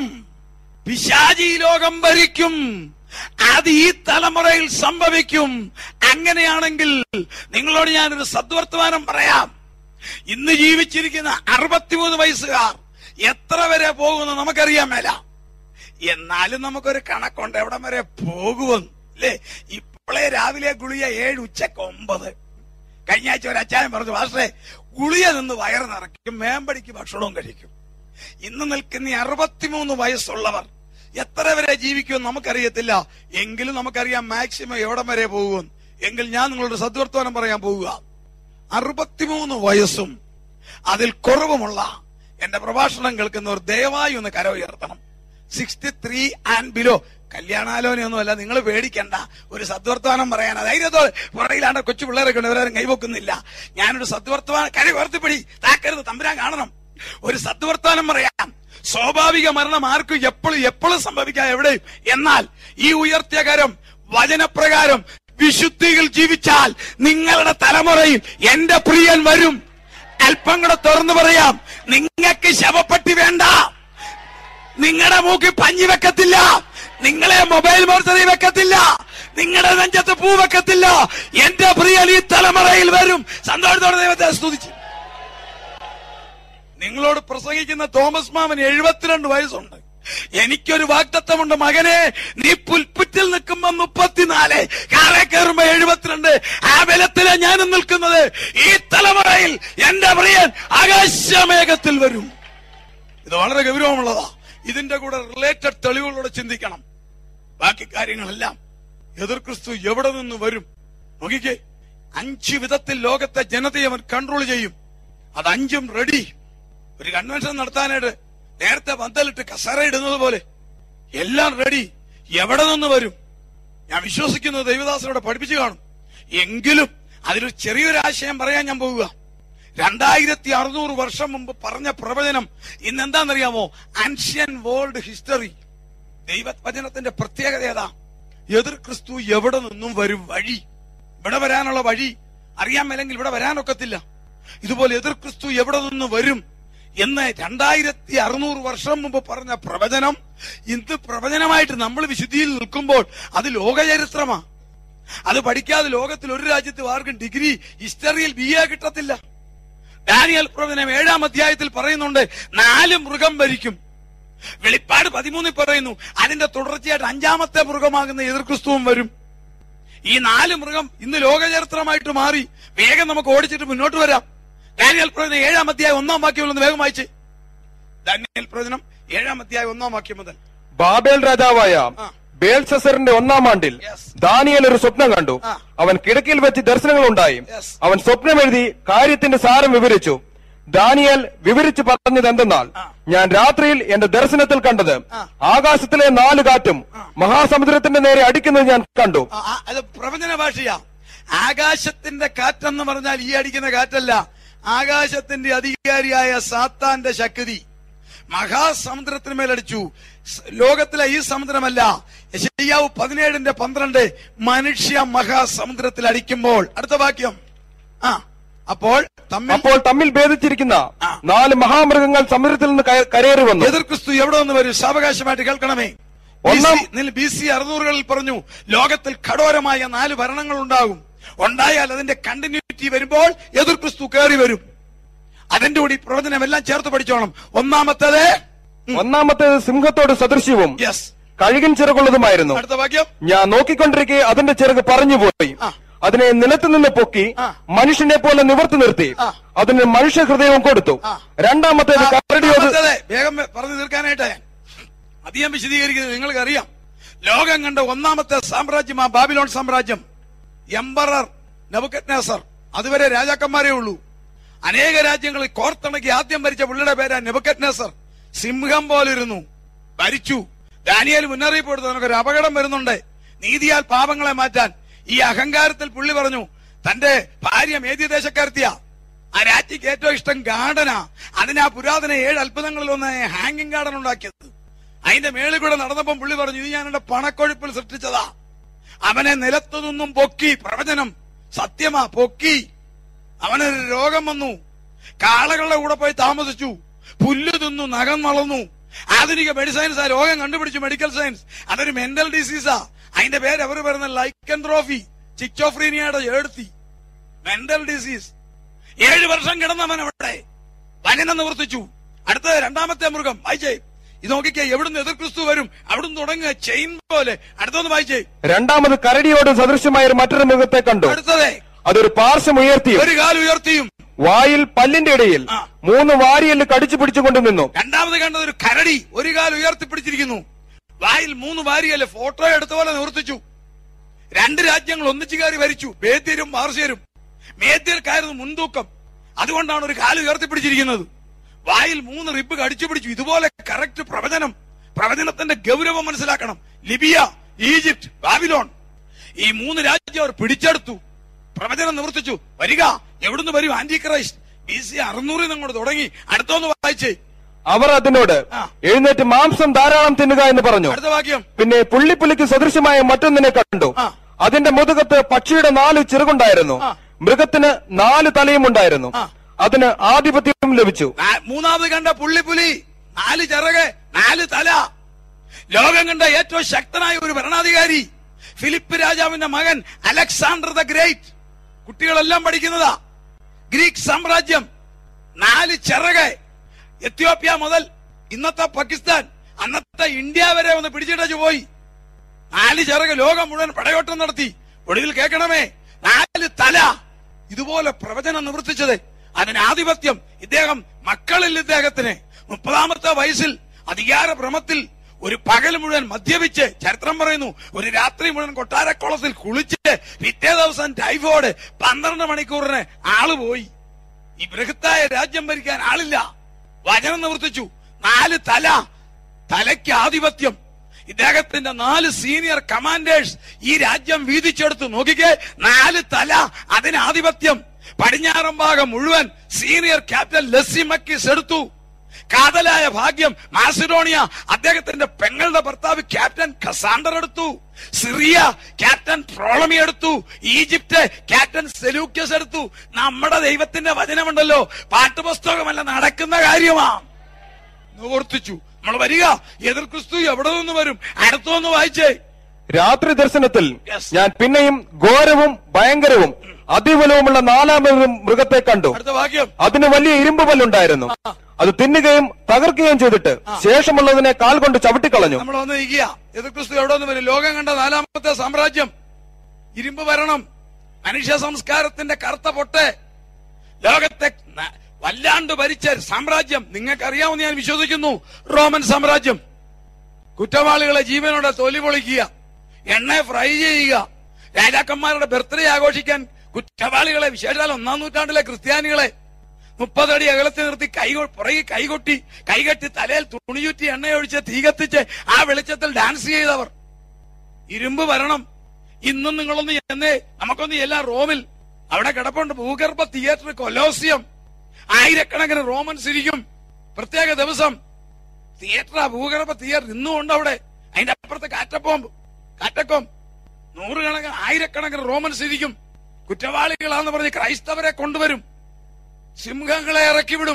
പിശാചി ഈ ലോകം ഭരിക്കും അത് ഈ തലമുറയിൽ സംഭവിക്കും അങ്ങനെയാണെങ്കിൽ നിങ്ങളോട് ഞാനൊരു സദ്വർത്തമാനം പറയാം ഇന്ന് ജീവിച്ചിരിക്കുന്ന അറുപത്തിമൂന്ന് വയസ്സുകാർ എത്ര വരെ പോകുമെന്ന് നമുക്കറിയാൻ മേല എന്നാലും നമുക്കൊരു കണക്കുണ്ട് എവിടം വരെ പോകുമെന്ന് അല്ലേ ഇപ്പോഴേ രാവിലെ ഗുളിയ ഏഴ് ഉച്ചക്ക് ഒമ്പത് കഴിഞ്ഞ ആഴ്ച ഒരു അച്ചായൻ പറഞ്ഞു പക്ഷേ ഗുളിയ നിന്ന് വയറ് നിറയ്ക്കും മേമ്പടിക്ക് ഭക്ഷണവും കഴിക്കും ഇന്ന് നിൽക്കുന്ന ഈ അറുപത്തിമൂന്ന് വയസ്സുള്ളവർ എത്ര വരെ ജീവിക്കുമെന്ന് നമുക്കറിയത്തില്ല എങ്കിലും നമുക്കറിയാം മാക്സിമം എവിടം വരെ പോകുമെന്ന് എങ്കിൽ ഞാൻ നിങ്ങളോട് സദ്വർത്തമാനം പറയാൻ പോവുക അറുപത്തിമൂന്ന് വയസ്സും അതിൽ കുറവുമുള്ള എന്റെ പ്രഭാഷണം കേൾക്കുന്നവർ ദയവായി ഒന്ന് കര ഉയർത്തണം സിക്സ്റ്റി ത്രീ ആൻഡ് ബിലോ കല്യാണാലോചനയൊന്നുമല്ല നിങ്ങൾ പേടിക്കണ്ട ഒരു സദ്വർത്തമാനം പറയാൻ ധൈര്യത്തോടെ പുറകിലാണ്ട് കൊച്ചു പിള്ളേരൊക്കെ ഉണ്ട് ഇവരാരും കൈവക്കുന്നില്ല ഞാനൊരു സദ്വർത്തമാനം കര ഉയർത്തിപ്പിടി താക്കരുത് തമ്പുരാൻ കാണണം ഒരു സദ്വർത്തമാനം പറയാം സ്വാഭാവിക മരണം ആർക്കും എപ്പോഴും എപ്പോഴും സംഭവിക്കാം എവിടെയും എന്നാൽ ഈ ഉയർത്തിയ കരം വചനപ്രകാരം വിശുദ്ധിയിൽ ജീവിച്ചാൽ നിങ്ങളുടെ തലമുറയിൽ എന്റെ പ്രിയൻ വരും അല്പം കൂടെ തുറന്നു പറയാം നിങ്ങൾക്ക് ശവപ്പെട്ടി വേണ്ട നിങ്ങളുടെ മൂക്കിൽ പഞ്ഞി വെക്കത്തില്ല നിങ്ങളെ മൊബൈൽ മോർച്ചറി വെക്കത്തില്ല നിങ്ങളുടെ നെഞ്ചത്ത് പൂ വെക്കത്തില്ല എന്റെ പ്രിയൻ ഈ തലമുറയിൽ വരും സന്തോഷത്തോടെ ദൈവത്തെ സ്തുതിച്ചു നിങ്ങളോട് പ്രസംഗിക്കുന്ന തോമസ് മാമന് എഴുപത്തിരണ്ട് വയസ്സുണ്ട് എനിക്കൊരു വാഗ്ദത്തമുണ്ട് മകനെ നീ പുൽപ്പുറ്റിൽ നിൽക്കുമ്പോ മുപ്പത്തിനാല് കാറെ കയറുമ്പോ എഴുപത്തിരണ്ട് ആ ബലത്തിലാ ഞാനും നിൽക്കുന്നത് ഈ തലമുറയിൽ എന്റെ പ്രിയൻ ആകാശമേഘത്തിൽ വരും ഇത് വളരെ ഗൗരവമുള്ളതാ ഇതിന്റെ കൂടെ റിലേറ്റഡ് തെളിവുകളോടെ ചിന്തിക്കണം ബാക്കി കാര്യങ്ങളെല്ലാം എതിർ ക്രിസ്തു എവിടെ നിന്ന് വരും നോക്കിക്കേ അഞ്ച് വിധത്തിൽ ലോകത്തെ ജനതയെ അവൻ കൺട്രോൾ ചെയ്യും അത് അഞ്ചും റെഡി ഒരു കൺവെൻഷൻ നടത്താനായിട്ട് നേരത്തെ പന്തലിട്ട് കസര ഇടുന്നത് പോലെ എല്ലാം റെഡി എവിടെ നിന്ന് വരും ഞാൻ വിശ്വസിക്കുന്നത് ദൈവദാസനോട് പഠിപ്പിച്ചു കാണും എങ്കിലും അതിലൊരു ചെറിയൊരു ആശയം പറയാൻ ഞാൻ പോവുക രണ്ടായിരത്തി അറുന്നൂറ് വർഷം മുമ്പ് പറഞ്ഞ പ്രവചനം ഇന്ന് എന്താണെന്നറിയാമോ അൻഷ്യൻ വേൾഡ് ഹിസ്റ്ററി ദൈവവചനത്തിന്റെ പ്രത്യേകത ഏതാ എതിർ ക്രിസ്തു എവിടെ നിന്നും വരും വഴി ഇവിടെ വരാനുള്ള വഴി അറിയാൻ മേലെങ്കിൽ ഇവിടെ വരാനൊക്കത്തില്ല ഇതുപോലെ എതിർ ക്രിസ്തു എവിടെ നിന്ന് വരും എന്ന് രണ്ടായിരത്തി അറുന്നൂറ് വർഷം മുമ്പ് പറഞ്ഞ പ്രവചനം ഇന്ന് പ്രവചനമായിട്ട് നമ്മൾ വിശുദ്ധിയിൽ നിൽക്കുമ്പോൾ അത് ലോകചരിത്രമാ അത് പഠിക്കാതെ ലോകത്തിൽ ഒരു രാജ്യത്ത് ആർക്കും ഡിഗ്രി ഹിസ്റ്ററിയിൽ ബി എ കിട്ടത്തില്ല ഡാനിയൽ പ്രവചനം ഏഴാം അധ്യായത്തിൽ പറയുന്നുണ്ട് നാല് മൃഗം ഭരിക്കും വെളിപ്പാട് പതിമൂന്നിൽ പറയുന്നു അതിന്റെ തുടർച്ചയായിട്ട് അഞ്ചാമത്തെ മൃഗമാകുന്ന എതിർ ക്രിസ്തുവും വരും ഈ നാല് മൃഗം ഇന്ന് ലോകചരിത്രമായിട്ട് മാറി വേഗം നമുക്ക് ഓടിച്ചിട്ട് മുന്നോട്ട് വരാം ഡാനിയൽ പ്രവചനം ഏഴാം അധ്യായം ഒന്നാം വാക്യം ഒന്ന് വേഗം വായിച്ച് ഡാനിയൽ പ്രവചനം ഏഴാം അധ്യായം ഒന്നാം വാക്യം മുതൽ ബാബേൽ രാജാവായ ആ. ബേൽസസറിന്റെ ഒന്നാം ആണ്ടിൽ Yes. ദാനിയേൽ ഒരു സ്വപ്നം കണ്ടു ആ. അവൻ കിടക്കയിൽ വെച്ച് ദർശനങ്ങൾ ഉണ്ടായി Yes. അവൻ സ്വപ്നം എഴുതി കാര്യത്തിന്റെ സാരം വിവരിച്ചു ദാനിയേൽ വിവരിച്ചു പറഞ്ഞത് എന്തെന്നാൽ ആ. ഞാൻ രാത്രിയിൽ എന്റെ ദർശനത്തിൽ കണ്ടത് ആ. ആകാശത്തിലെ നാല് കാറ്റും മഹാസമുദ്രത്തിന്റെ നേരെ അടിക്കുന്നത് ഞാൻ കണ്ടു ആ, ആ, അത് പ്രവചന ഭാഷയാ ആകാശത്തിന്റെ കാറ്റെന്ന് പറഞ്ഞാൽ ഈ അടിക്കുന്ന കാറ്റല്ല ആകാശത്തിന്റെ അധികാരിയായ സാത്താന്റെ ശക്തി മഹാസമുദ്രത്തിന് മേലടിച്ചു സ് ലോകത്തിലെ ഈ സമുദ്രമല്ല യശയ്യാവ് പതിനേഴിന്റെ പന്ത്രണ്ട് മനുഷ്യ മഹാസമുദ്രത്തിൽ അടിക്കുമ്പോൾ അടുത്ത വാക്യം ആ അപ്പോൾ തമ്മിൽ അപ്പോൾ തമ്മിൽ ഭേദിച്ചിരിക്കുന്ന ആ. നാല് മഹാമൃഗങ്ങൾ സമുദ്രത്തിൽ നിന്ന് കയ- കരയേറി വന്നു എതിർ ക്രിസ്തു എവിടെ നിന്ന് വരും സാവകാശമായിട്ട് കേൾക്കണമേ ഒന്നാം- ബി സി അറുന്നൂറുകളിൽ പറഞ്ഞു ലോകത്തിൽ കഠോരമായ നാല് ഭരണങ്ങൾ ഉണ്ടാകും ഉണ്ടായാൽ അതിന്റെ കണ്ടിന്യൂറ്റി വരുമ്പോൾ എതിർ ക്രിസ്തു കയറി വരും അതിന്റെ കൂടി പ്രവചനം എല്ലാം ചേർത്ത് പഠിച്ചോണം ഒന്നാമത്തേത് ഒന്നാമത്തേത് സിംഹത്തോട് സദൃശ്യവും യെസ് കഴുകിൻ ചിറകുള്ളതുമായിരുന്നു അടുത്ത വാക്യം ഞാൻ നോക്കിക്കൊണ്ടിരിക്കെ അതിന്റെ ചിറക് പറഞ്ഞുപോയി ആ. അതിനെ നിലത്തു നിന്ന് പൊക്കി ആ. മനുഷ്യനെ പോലെ നിവർത്തി നിർത്തി ആ. അതിന് മനുഷ്യ ഹൃദയവും കൊടുത്തു ആ. രണ്ടാമത്തേത് കരടിയോട് ഒന്നാമത്തേത് വേഗം പറഞ്ഞു തീർക്കാനായിട്ട് അധികം വിശദീകരിക്കുന്നത് നിങ്ങൾക്ക് അറിയാം ലോകം കണ്ട ഒന്നാമത്തെ സാമ്രാജ്യം ആ ബാബിലോൺ സാമ്രാജ്യം എംബറർ നെബുക്കറ്റ്നേസർ അതുവരെ രാജാക്കന്മാരേ ഉള്ളൂ അനേക രാജ്യങ്ങളിൽ കോർത്തിണക്കി ആദ്യം ഭരിച്ച പുള്ളിയുടെ പേരാ നെബുക്കറ്റ്നേസർ സിംഹം പോലിരുന്നു ഭരിച്ചു ദാനിയേൽ മുന്നറിയിപ്പ് കൊടുത്തു നമുക്കൊരു അപകടം വരുന്നുണ്ട് നീതിയാൽ പാപങ്ങളെ മാറ്റാൻ ഈ അഹങ്കാരത്തിൽ പുള്ളി പറഞ്ഞു തന്റെ ഭാര്യ മേധ്യദേശക്കാരത്തിയ ആ രാജ്യക്ക് ഏറ്റവും ഇഷ്ടം ഗാർഡനാ അതിന് ആ പുരാതന ഏഴ് അത്ഭുതങ്ങളിൽ ഒന്ന് ഹാങ്ങിങ് ഗാർഡൻ ഉണ്ടാക്കിയത് അതിന്റെ മേളിൽ കൂടെ നടന്നപ്പം പുള്ളി പറഞ്ഞു ഇത് ഞാൻ എന്റെ പണക്കൊഴുപ്പിൽ സൃഷ്ടിച്ചതാ അവനെ നിലത്തു നിന്നും പൊക്കി പ്രവചനം സത്യമാ പൊക്കി അവനൊരു രോഗം വന്നു കാളകളുടെ കൂടെ പോയി താമസിച്ചു പുല്ല് തിന്നു നഖം വളർന്നു ആധുനിക മെഡിസൈൻസ് ആ രോഗം കണ്ടുപിടിച്ചു മെഡിക്കൽ സയൻസ് അതൊരു മെന്റൽ ഡിസീസാ അതിന്റെ പേര് അവർ പറയുന്ന ലൈക്കൻട്രോഫി ചിക്ചോഫ്രീനിയയുടെ എഴുത്തി മെന്റൽ ഡിസീസ് ഏഴ് വർഷം കിടന്നവൻ അവിടെ വനന നിവർത്തിച്ചു അടുത്ത രണ്ടാമത്തെ മൃഗം വായിച്ചേ ഇത് നോക്കിക്കേ എവിടുന്ന് എതിർ ക്രിസ്തു വരും അവിടുന്ന് തുടങ്ങുക ചെയിൻ പോലെ അടുത്തൊന്ന് വായിച്ചേ രണ്ടാമത് കരടിയോട് സദൃശ്യമായ ഒരു മറ്റൊരു മൃഗത്തെ കണ്ടു അടുത്തതേ അതൊരു പാർശ്വം ഉയർത്തിയും ഒരു കാൽ ഉയർത്തിയും വായിൽ പല്ലിന്റെ ഇടയിൽ ആ. മൂന്ന് വാരിയല് കടിച്ചു പിടിച്ചുകൊണ്ട് നിന്നു രണ്ടാമത് കണ്ടത് ഒരു കരടി ഒരു കാൽ ഉയർത്തിപ്പിടിച്ചിരിക്കുന്നു വായിൽ മൂന്ന് വാരിയല്ലേ ഫോട്ടോ എടുത്ത പോലെ നിവർത്തിച്ചു രണ്ട് രാജ്യങ്ങൾ ഒന്നിച്ചു കയറി ഭരിച്ചു മേദ്യരും മാർഷ്യരും മേദ്യർക്കായിരുന്നു മുൻതൂക്കം അതുകൊണ്ടാണ് ഒരു കാല് ഉയർത്തിപ്പിടിച്ചിരിക്കുന്നത് വായിൽ മൂന്ന് റിബ് കടിച്ചു പിടിച്ചു ഇതുപോലെ കറക്റ്റ് പ്രവചനം പ്രവചനത്തിന്റെ ഗൗരവം മനസ്സിലാക്കണം ലിബിയ ഈജിപ്റ്റ് ബാബിലോൺ ഈ മൂന്ന് രാജ്യം അവർ പിടിച്ചെടുത്തു പ്രവചനം നിവർത്തിച്ചു വരിക എവിടുന്ന് വരും ആന്റി ക്രൈസ്റ്റ് ബി സി അറുന്നൂറിൽ നിന്നങ്ങോട്ട് തുടങ്ങി അടുത്തൊന്ന് വായിച്ചേ അവർ അതിനോട് ആ. എഴുന്നേറ്റ് മാംസം ധാരാളം തിന്നുക എന്ന് പറഞ്ഞു അടുത്ത വാക്യം പിന്നെ പുള്ളിപ്പുലിക്ക് സദൃശമായ മറ്റൊന്നിനെ കണ്ടു ആ. അതിന്റെ മുതുകത്ത് പക്ഷിയുടെ നാല് ചിറകുണ്ടായിരുന്നു ആ. മൃഗത്തിന് നാല് തലയും ഉണ്ടായിരുന്നു ആ. അതിന് ആധിപത്യം ലഭിച്ചു നാ- മൂന്നാമത് കണ്ട പുള്ളിപ്പുലി നാല് ചിറക് നാല് തല ലോകം കണ്ട ഏറ്റവും ശക്തനായ ഒരു ഭരണാധികാരി ഫിലിപ്പ് രാജാവിന്റെ മകൻ അലക്സാണ്ടർ ദ ഗ്രേറ്റ് കുട്ടികളെല്ലാം പഠിക്കുന്നതാ ഗ്രീക്ക് സാമ്രാജ്യം നാല് ചിറക് എത്യോപ്യ മുതൽ ഇന്നത്തെ പാകിസ്ഥാൻ അന്നത്തെ ഇന്ത്യ വരെ ഒന്ന് പിടിച്ചിട്ടു പോയി നാല് ചിറക് ലോകം മുഴുവൻ പടയോട്ടം നടത്തി ഒടുവിൽ കേൾക്കണമേ നാല് തല ഇതുപോലെ പ്രവചനം നിവർത്തിച്ചത് അതിന് ആധിപത്യം ഇദ്ദേഹം മക്കളിൽ ഇദ്ദേഹത്തിന് മുപ്പതാമത്തെ വയസ്സിൽ അധികാര ഭ്രമത്തിൽ ഒരു പകൽ മുഴുവൻ മദ്യപിച്ച് ചരിത്രം പറയുന്നു ഒരു രാത്രി മുഴുവൻ കൊട്ടാരക്കുളത്തിൽ കുളിച്ച് പിറ്റേ ദിവസം ടൈഫോയിഡ് പന്ത്രണ്ട് മണിക്കൂറിന് ആള് പോയി ഈ ബൃഹത്തായ രാജ്യം ഭരിക്കാൻ ആളില്ല വചനം നിവർത്തിച്ചു നാല് തല തലയ്ക്ക് ആധിപത്യം ഇദ്ദേഹത്തിന്റെ നാല് സീനിയർ കമാൻഡേഴ്സ് ഈ രാജ്യം വീതിച്ചെടുത്തു നോക്കിക്കേ നാല് തല അതിന് ആധിപത്യം പടിഞ്ഞാറൻ ഭാഗം മുഴുവൻ സീനിയർ ക്യാപ്റ്റൻ ലസ്സി മക്കിസ് എടുത്തു കാതലായ ഭാഗ്യം മാസിഡോണിയ അദ്ദേഹത്തിന്റെ പെങ്ങളുടെ ഭർത്താവ് ക്യാപ്റ്റൻ ഖസാണ്ടർ എടുത്തു സിറിയ ക്യാപ്റ്റൻ ട്രോളമി എടുത്തു ഈജിപ്റ്റ് ക്യാപ്റ്റൻ സെലൂക്യസ് എടുത്തു നമ്മുടെ ദൈവത്തിന്റെ വചനമുണ്ടല്ലോ പാട്ടുപുസ്തകമല്ല നടക്കുന്ന കാര്യമാ നിവർത്തിച്ചു നമ്മൾ വരിക എതിർ ക്രിസ്തു എവിടെ നിന്ന് വരും അടുത്തൊന്ന് വായിച്ചേ രാത്രി ദർശനത്തിൽ Yes. ഞാൻ പിന്നെയും ഘോരവും ഭയങ്കരവും അതിബലവുമുള്ള നാലാമത് മൃഗത്തെ കണ്ടു അടുത്ത വാക്യം അതിന് വലിയ ഇരുമ്പ് പല്ലുണ്ടായിരുന്നു അത് തിന്നുകയും തകർക്കുകയും ചെയ്തിട്ട് ശേഷമുള്ളതിനെ കാൽ കൊണ്ട് ചവിട്ടിക്കളഞ്ഞു നമ്മൾ വന്ന് നിൽക്കുക എതിർ ക്രിസ്തു എവിടെ നിന്ന് വരും ലോകം കണ്ട നാലാമത്തെ സാമ്രാജ്യം ഇരുമ്പ് ഭരണം മനുഷ്യ സംസ്കാരത്തിന്റെ കറുത്ത പൊട്ട് ലോകത്തെ ന- വല്ലാണ്ട് ഭരിച്ച സാമ്രാജ്യം നിങ്ങൾക്ക് അറിയാമെന്ന് ഞാൻ വിശ്വസിക്കുന്നു റോമൻ സാമ്രാജ്യം കുറ്റവാളികളെ ജീവനോടെ തൊലി പൊളിക്കുക എണ്ണയെ ഫ്രൈ ചെയ്യുക രാജാക്കന്മാരുടെ ബർത്ത്ഡേ ആഘോഷിക്കാൻ കുറ്റവാളികളെ വിശേഷാൽ ഒന്നാം നൂറ്റാണ്ടിലെ ക്രിസ്ത്യാനികളെ മുപ്പതടി അകലത്തിൽ നിർത്തി കൈ പുറകെ കൈകൊട്ടി കൈകെട്ടി തലയിൽ തുണിയുറ്റി എണ്ണയൊഴിച്ച് തീ കത്തിച്ച് ആ വെളിച്ചത്തിൽ ഡാൻസ് ചെയ്തവർ ഇരുമ്പ് വരണം ഇന്നും നിങ്ങളൊന്ന് എന്നേ നമുക്കൊന്ന് എല്ലാം റോമിൽ അവിടെ കിടപ്പുണ്ട് ഭൂഗർഭ തിയേറ്റർ കൊലോസിയം ആയിരക്കണക്കിന് റോമൻസ് ഇരിക്കും പ്രത്യേക ദിവസം തിയേറ്ററാ ഭൂഗർഭ തിയേറ്റർ ഇന്നും ഉണ്ട് അവിടെ അതിന്റെ അപ്പുറത്ത് കാറ്റപ്പോമ്പ് കാറ്റക്കോം നൂറുകണക്കിന് ആയിരക്കണക്കിന് റോമൻസ് ഇരിക്കും കുറ്റവാളികളാന്ന് പറഞ്ഞ് ക്രൈസ്തവരെ കൊണ്ടുവരും സിംഹങ്ങളെ ഇറക്കിവിടും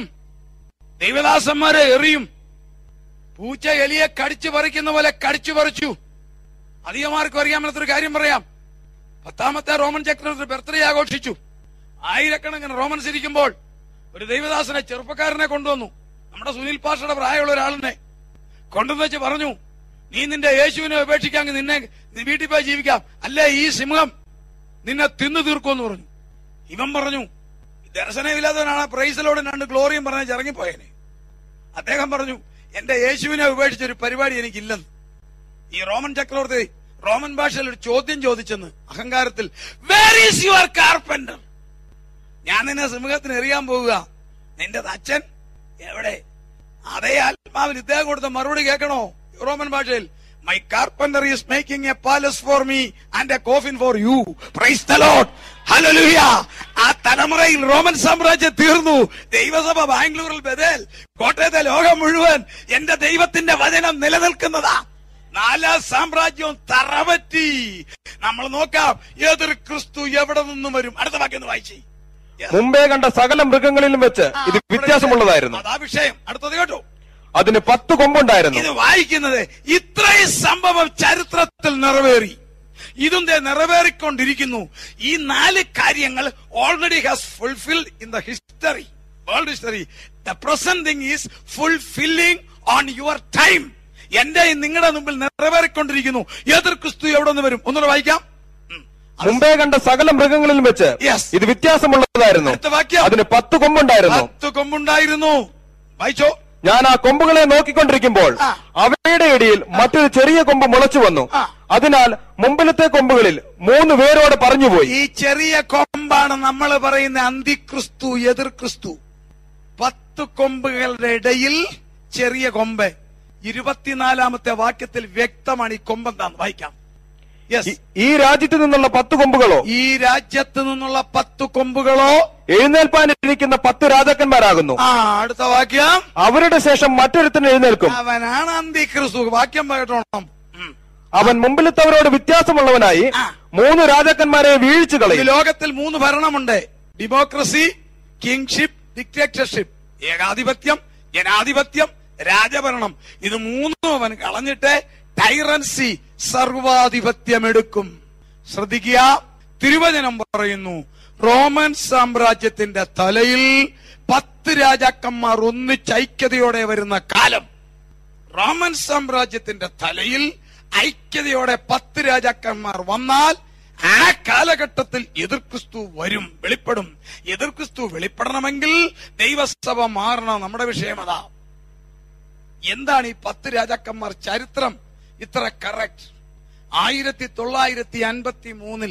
ദൈവദാസന്മാരെ എറിയും പൂച്ച എലിയെ കടിച്ചു പറിക്കുന്ന പോലെ കടിച്ചു പറിച്ചു അധികമാർക്കും അറിയാൻ മേലാത്തൊരു കാര്യം പറയാം പത്താമത്തെ റോമൻ ചക്രവർത്തി ബർത്ത്ഡേ ആഘോഷിച്ചു ആയിരക്കണക്കിന് റോമൻസ് ഇരിക്കുമ്പോൾ ഒരു ദൈവദാസനെ ചെറുപ്പക്കാരനെ കൊണ്ടുവന്നു നമ്മുടെ സുനിൽ പാഷയുടെ പ്രായമുള്ള ഒരാളിനെ കൊണ്ടുവന്ന് വെച്ച് പറഞ്ഞു നീ നിന്റെ യേശുവിനെ ഉപേക്ഷിക്കാമെങ്കിൽ നിന്നെ നീ വീട്ടിൽ പോയി ജീവിക്കാം അല്ലേ ഈ സിംഹം നിന്നെ തിന്നു തീർക്കുമെന്ന് പറഞ്ഞു ഇവൻ പറഞ്ഞു ദർശനമില്ലാത്തവനാണ് പ്രൈസലോട് രണ്ട് ഗ്ലോറിയും പറഞ്ഞ് ഇറങ്ങിപ്പോയേനെ അദ്ദേഹം പറഞ്ഞു എന്റെ യേശുവിനെ ഉപേക്ഷിച്ച ഒരു പരിപാടി എനിക്കില്ലെന്ന് ഈ റോമൻ ചക്രവർത്തി റോമൻ ഭാഷയിൽ ഒരു ചോദ്യം ചോദിച്ചെന്ന് അഹങ്കാരത്തിൽ വേർ ഈസ് യുവർ കാർപ്പന്റർ ഞാൻ നിന്നെ സിംഹത്തിന് എറിയാൻ പോവുക നിന്റെ അച്ഛൻ എവിടെ അതേ ആത്മാവിൽ ഇദ്ദേഹം കൊടുത്ത മറുപടി കേൾക്കണോ റോമൻ ഭാഷയിൽ my carpenter is making a palace for me and a coffin for you praise the Lord hallelujah ആ തലമുറയിൽ റോമൻ സാമ്രാജ്യം തീർന്നു ദൈവസഭ ബാംഗ്ലൂരിൽ ബദൽ കോട്ടയത്തെ ലോകം മുഴുവൻ എന്റെ ദൈവത്തിന്റെ വചനം നിലനിൽക്കുന്നതാ നാലാം സാമ്രാജ്യവും തറപറ്റി നമ്മൾ നോക്കാം ഏതൊരു ക്രിസ്തു എവിടെ നിന്നും വരും അടുത്ത വാക്യം ഒന്ന് വായിച്ചേ Yes. മുമ്പേ കണ്ട സകല മൃഗങ്ങളിലും വെച്ച് ആ, ഇത് അവിടെ വ്യത്യാസമുള്ളതായിരുന്നു അതാ വിഷയം അടുത്തത് കേട്ടോ അതിന് പത്ത് കൊമ്പുണ്ടായിരുന്നു ഇത് വായിക്കുന്നത് ഇത്രയും സംഭവം ചരിത്രത്തിൽ നിറവേറി ഇതും ദേ നിറവേറിക്കൊണ്ടിരിക്കുന്നു ഈ നാല് കാര്യങ്ങൾ already has fulfilled in the history world history the present thing is fulfilling on your time എന്റെ നിങ്ങളുടെ മുമ്പിൽ നിറവേറിക്കൊണ്ടിരിക്കുന്നു എതിർ ക്രിസ്തു എവിടെ നിന്ന് വരും ഒന്നുകൂടെ വായിക്കാം ഉം. മുമ്പേ കണ്ട സകല മൃഗങ്ങളിലും വെച്ച് Yes. ഇത് വ്യത്യാസമുള്ളതായിരുന്നു അടുത്ത വാക്യം അതിന് പത്ത് കൊമ്പുണ്ടായിരുന്നു പത്ത് കൊമ്പുണ്ടായിരുന്നു വായിച്ചോ ഞാൻ ആ കൊമ്പുകളെ നോക്കിക്കൊണ്ടിരിക്കുമ്പോൾ ആ. അവയുടെ ഇടയിൽ മറ്റൊരു ചെറിയ കൊമ്പ് മുളച്ചു വന്നു ആ. അതിനാൽ മുമ്പിലത്തെ കൊമ്പുകളിൽ മൂന്ന് പേരോട് പറഞ്ഞുപോയി ഈ ചെറിയ കൊമ്പാണ് നമ്മൾ പറയുന്ന അന്തിക്രിസ്തു എതിർ ക്രിസ്തു പത്ത് കൊമ്പുകളുടെ ഇടയിൽ ചെറിയ കൊമ്പ് ഇരുപത്തിനാലാമത്തെ വാക്യത്തിൽ വ്യക്തമാണ് ഈ കൊമ്പെന്താന്ന് വായിക്കാം യെസ് ഈ- ഈ രാജ്യത്ത് നിന്നുള്ള പത്ത് കൊമ്പുകളോ ഈ രാജ്യത്ത് നിന്നുള്ള പത്ത് കൊമ്പുകളോ എഴുന്നേൽപ്പാനിരിക്കുന്ന പത്ത് രാജാക്കന്മാരാകുന്നു ആ അടുത്ത വാക്യം അവരുടെ ശേഷം മറ്റൊരുത്തൻ എഴുന്നേൽക്കും അവനാണ് അന്തിക്രിസ്തു വാക്യം കേട്ടോണം ഉം. അവൻ മുമ്പിലത്തവരോട് വ്യത്യാസമുള്ളവനായി ആ. മൂന്ന് രാജാക്കന്മാരെ വീഴ്ച ഈ കളയും ലോകത്തിൽ മൂന്ന് ഭരണമുണ്ട് ഡെമോക്രസി കിങ്ഷിപ്പ് ഡിക്റ്റേറ്റർഷിപ്പ് ഏകാധിപത്യം ജനാധിപത്യം രാജഭരണം ഇത് മൂന്നും അവൻ കളഞ്ഞിട്ട് ടൈറൻസി സർവാധിപത്യം എടുക്കും ശ്രദ്ധിക്കുക തിരുവചനം പറയുന്നു റോമൻ സാമ്രാജ്യത്തിന്റെ തലയിൽ പത്ത് രാജാക്കന്മാർ ഒന്നിച്ച് ഐക്യതയോടെ വരുന്ന കാലം റോമൻ സാമ്രാജ്യത്തിന്റെ തലയിൽ ഐക്യതയോടെ പത്ത് രാജാക്കന്മാർ വന്നാൽ ആ കാലഘട്ടത്തിൽ എതിർ ക്രിസ്തു വരും വെളിപ്പെടും എതിർ ക്രിസ്തു വെളിപ്പെടണമെങ്കിൽ ദൈവസഭ മാറണം നമ്മുടെ വിഷയം അതാ എന്താണ് ഈ പത്ത് രാജാക്കന്മാർ ചരിത്രം ഇത്ര കറക്റ്റ് ആയിരത്തി തൊള്ളായിരത്തി അൻപത്തി മൂന്നിൽ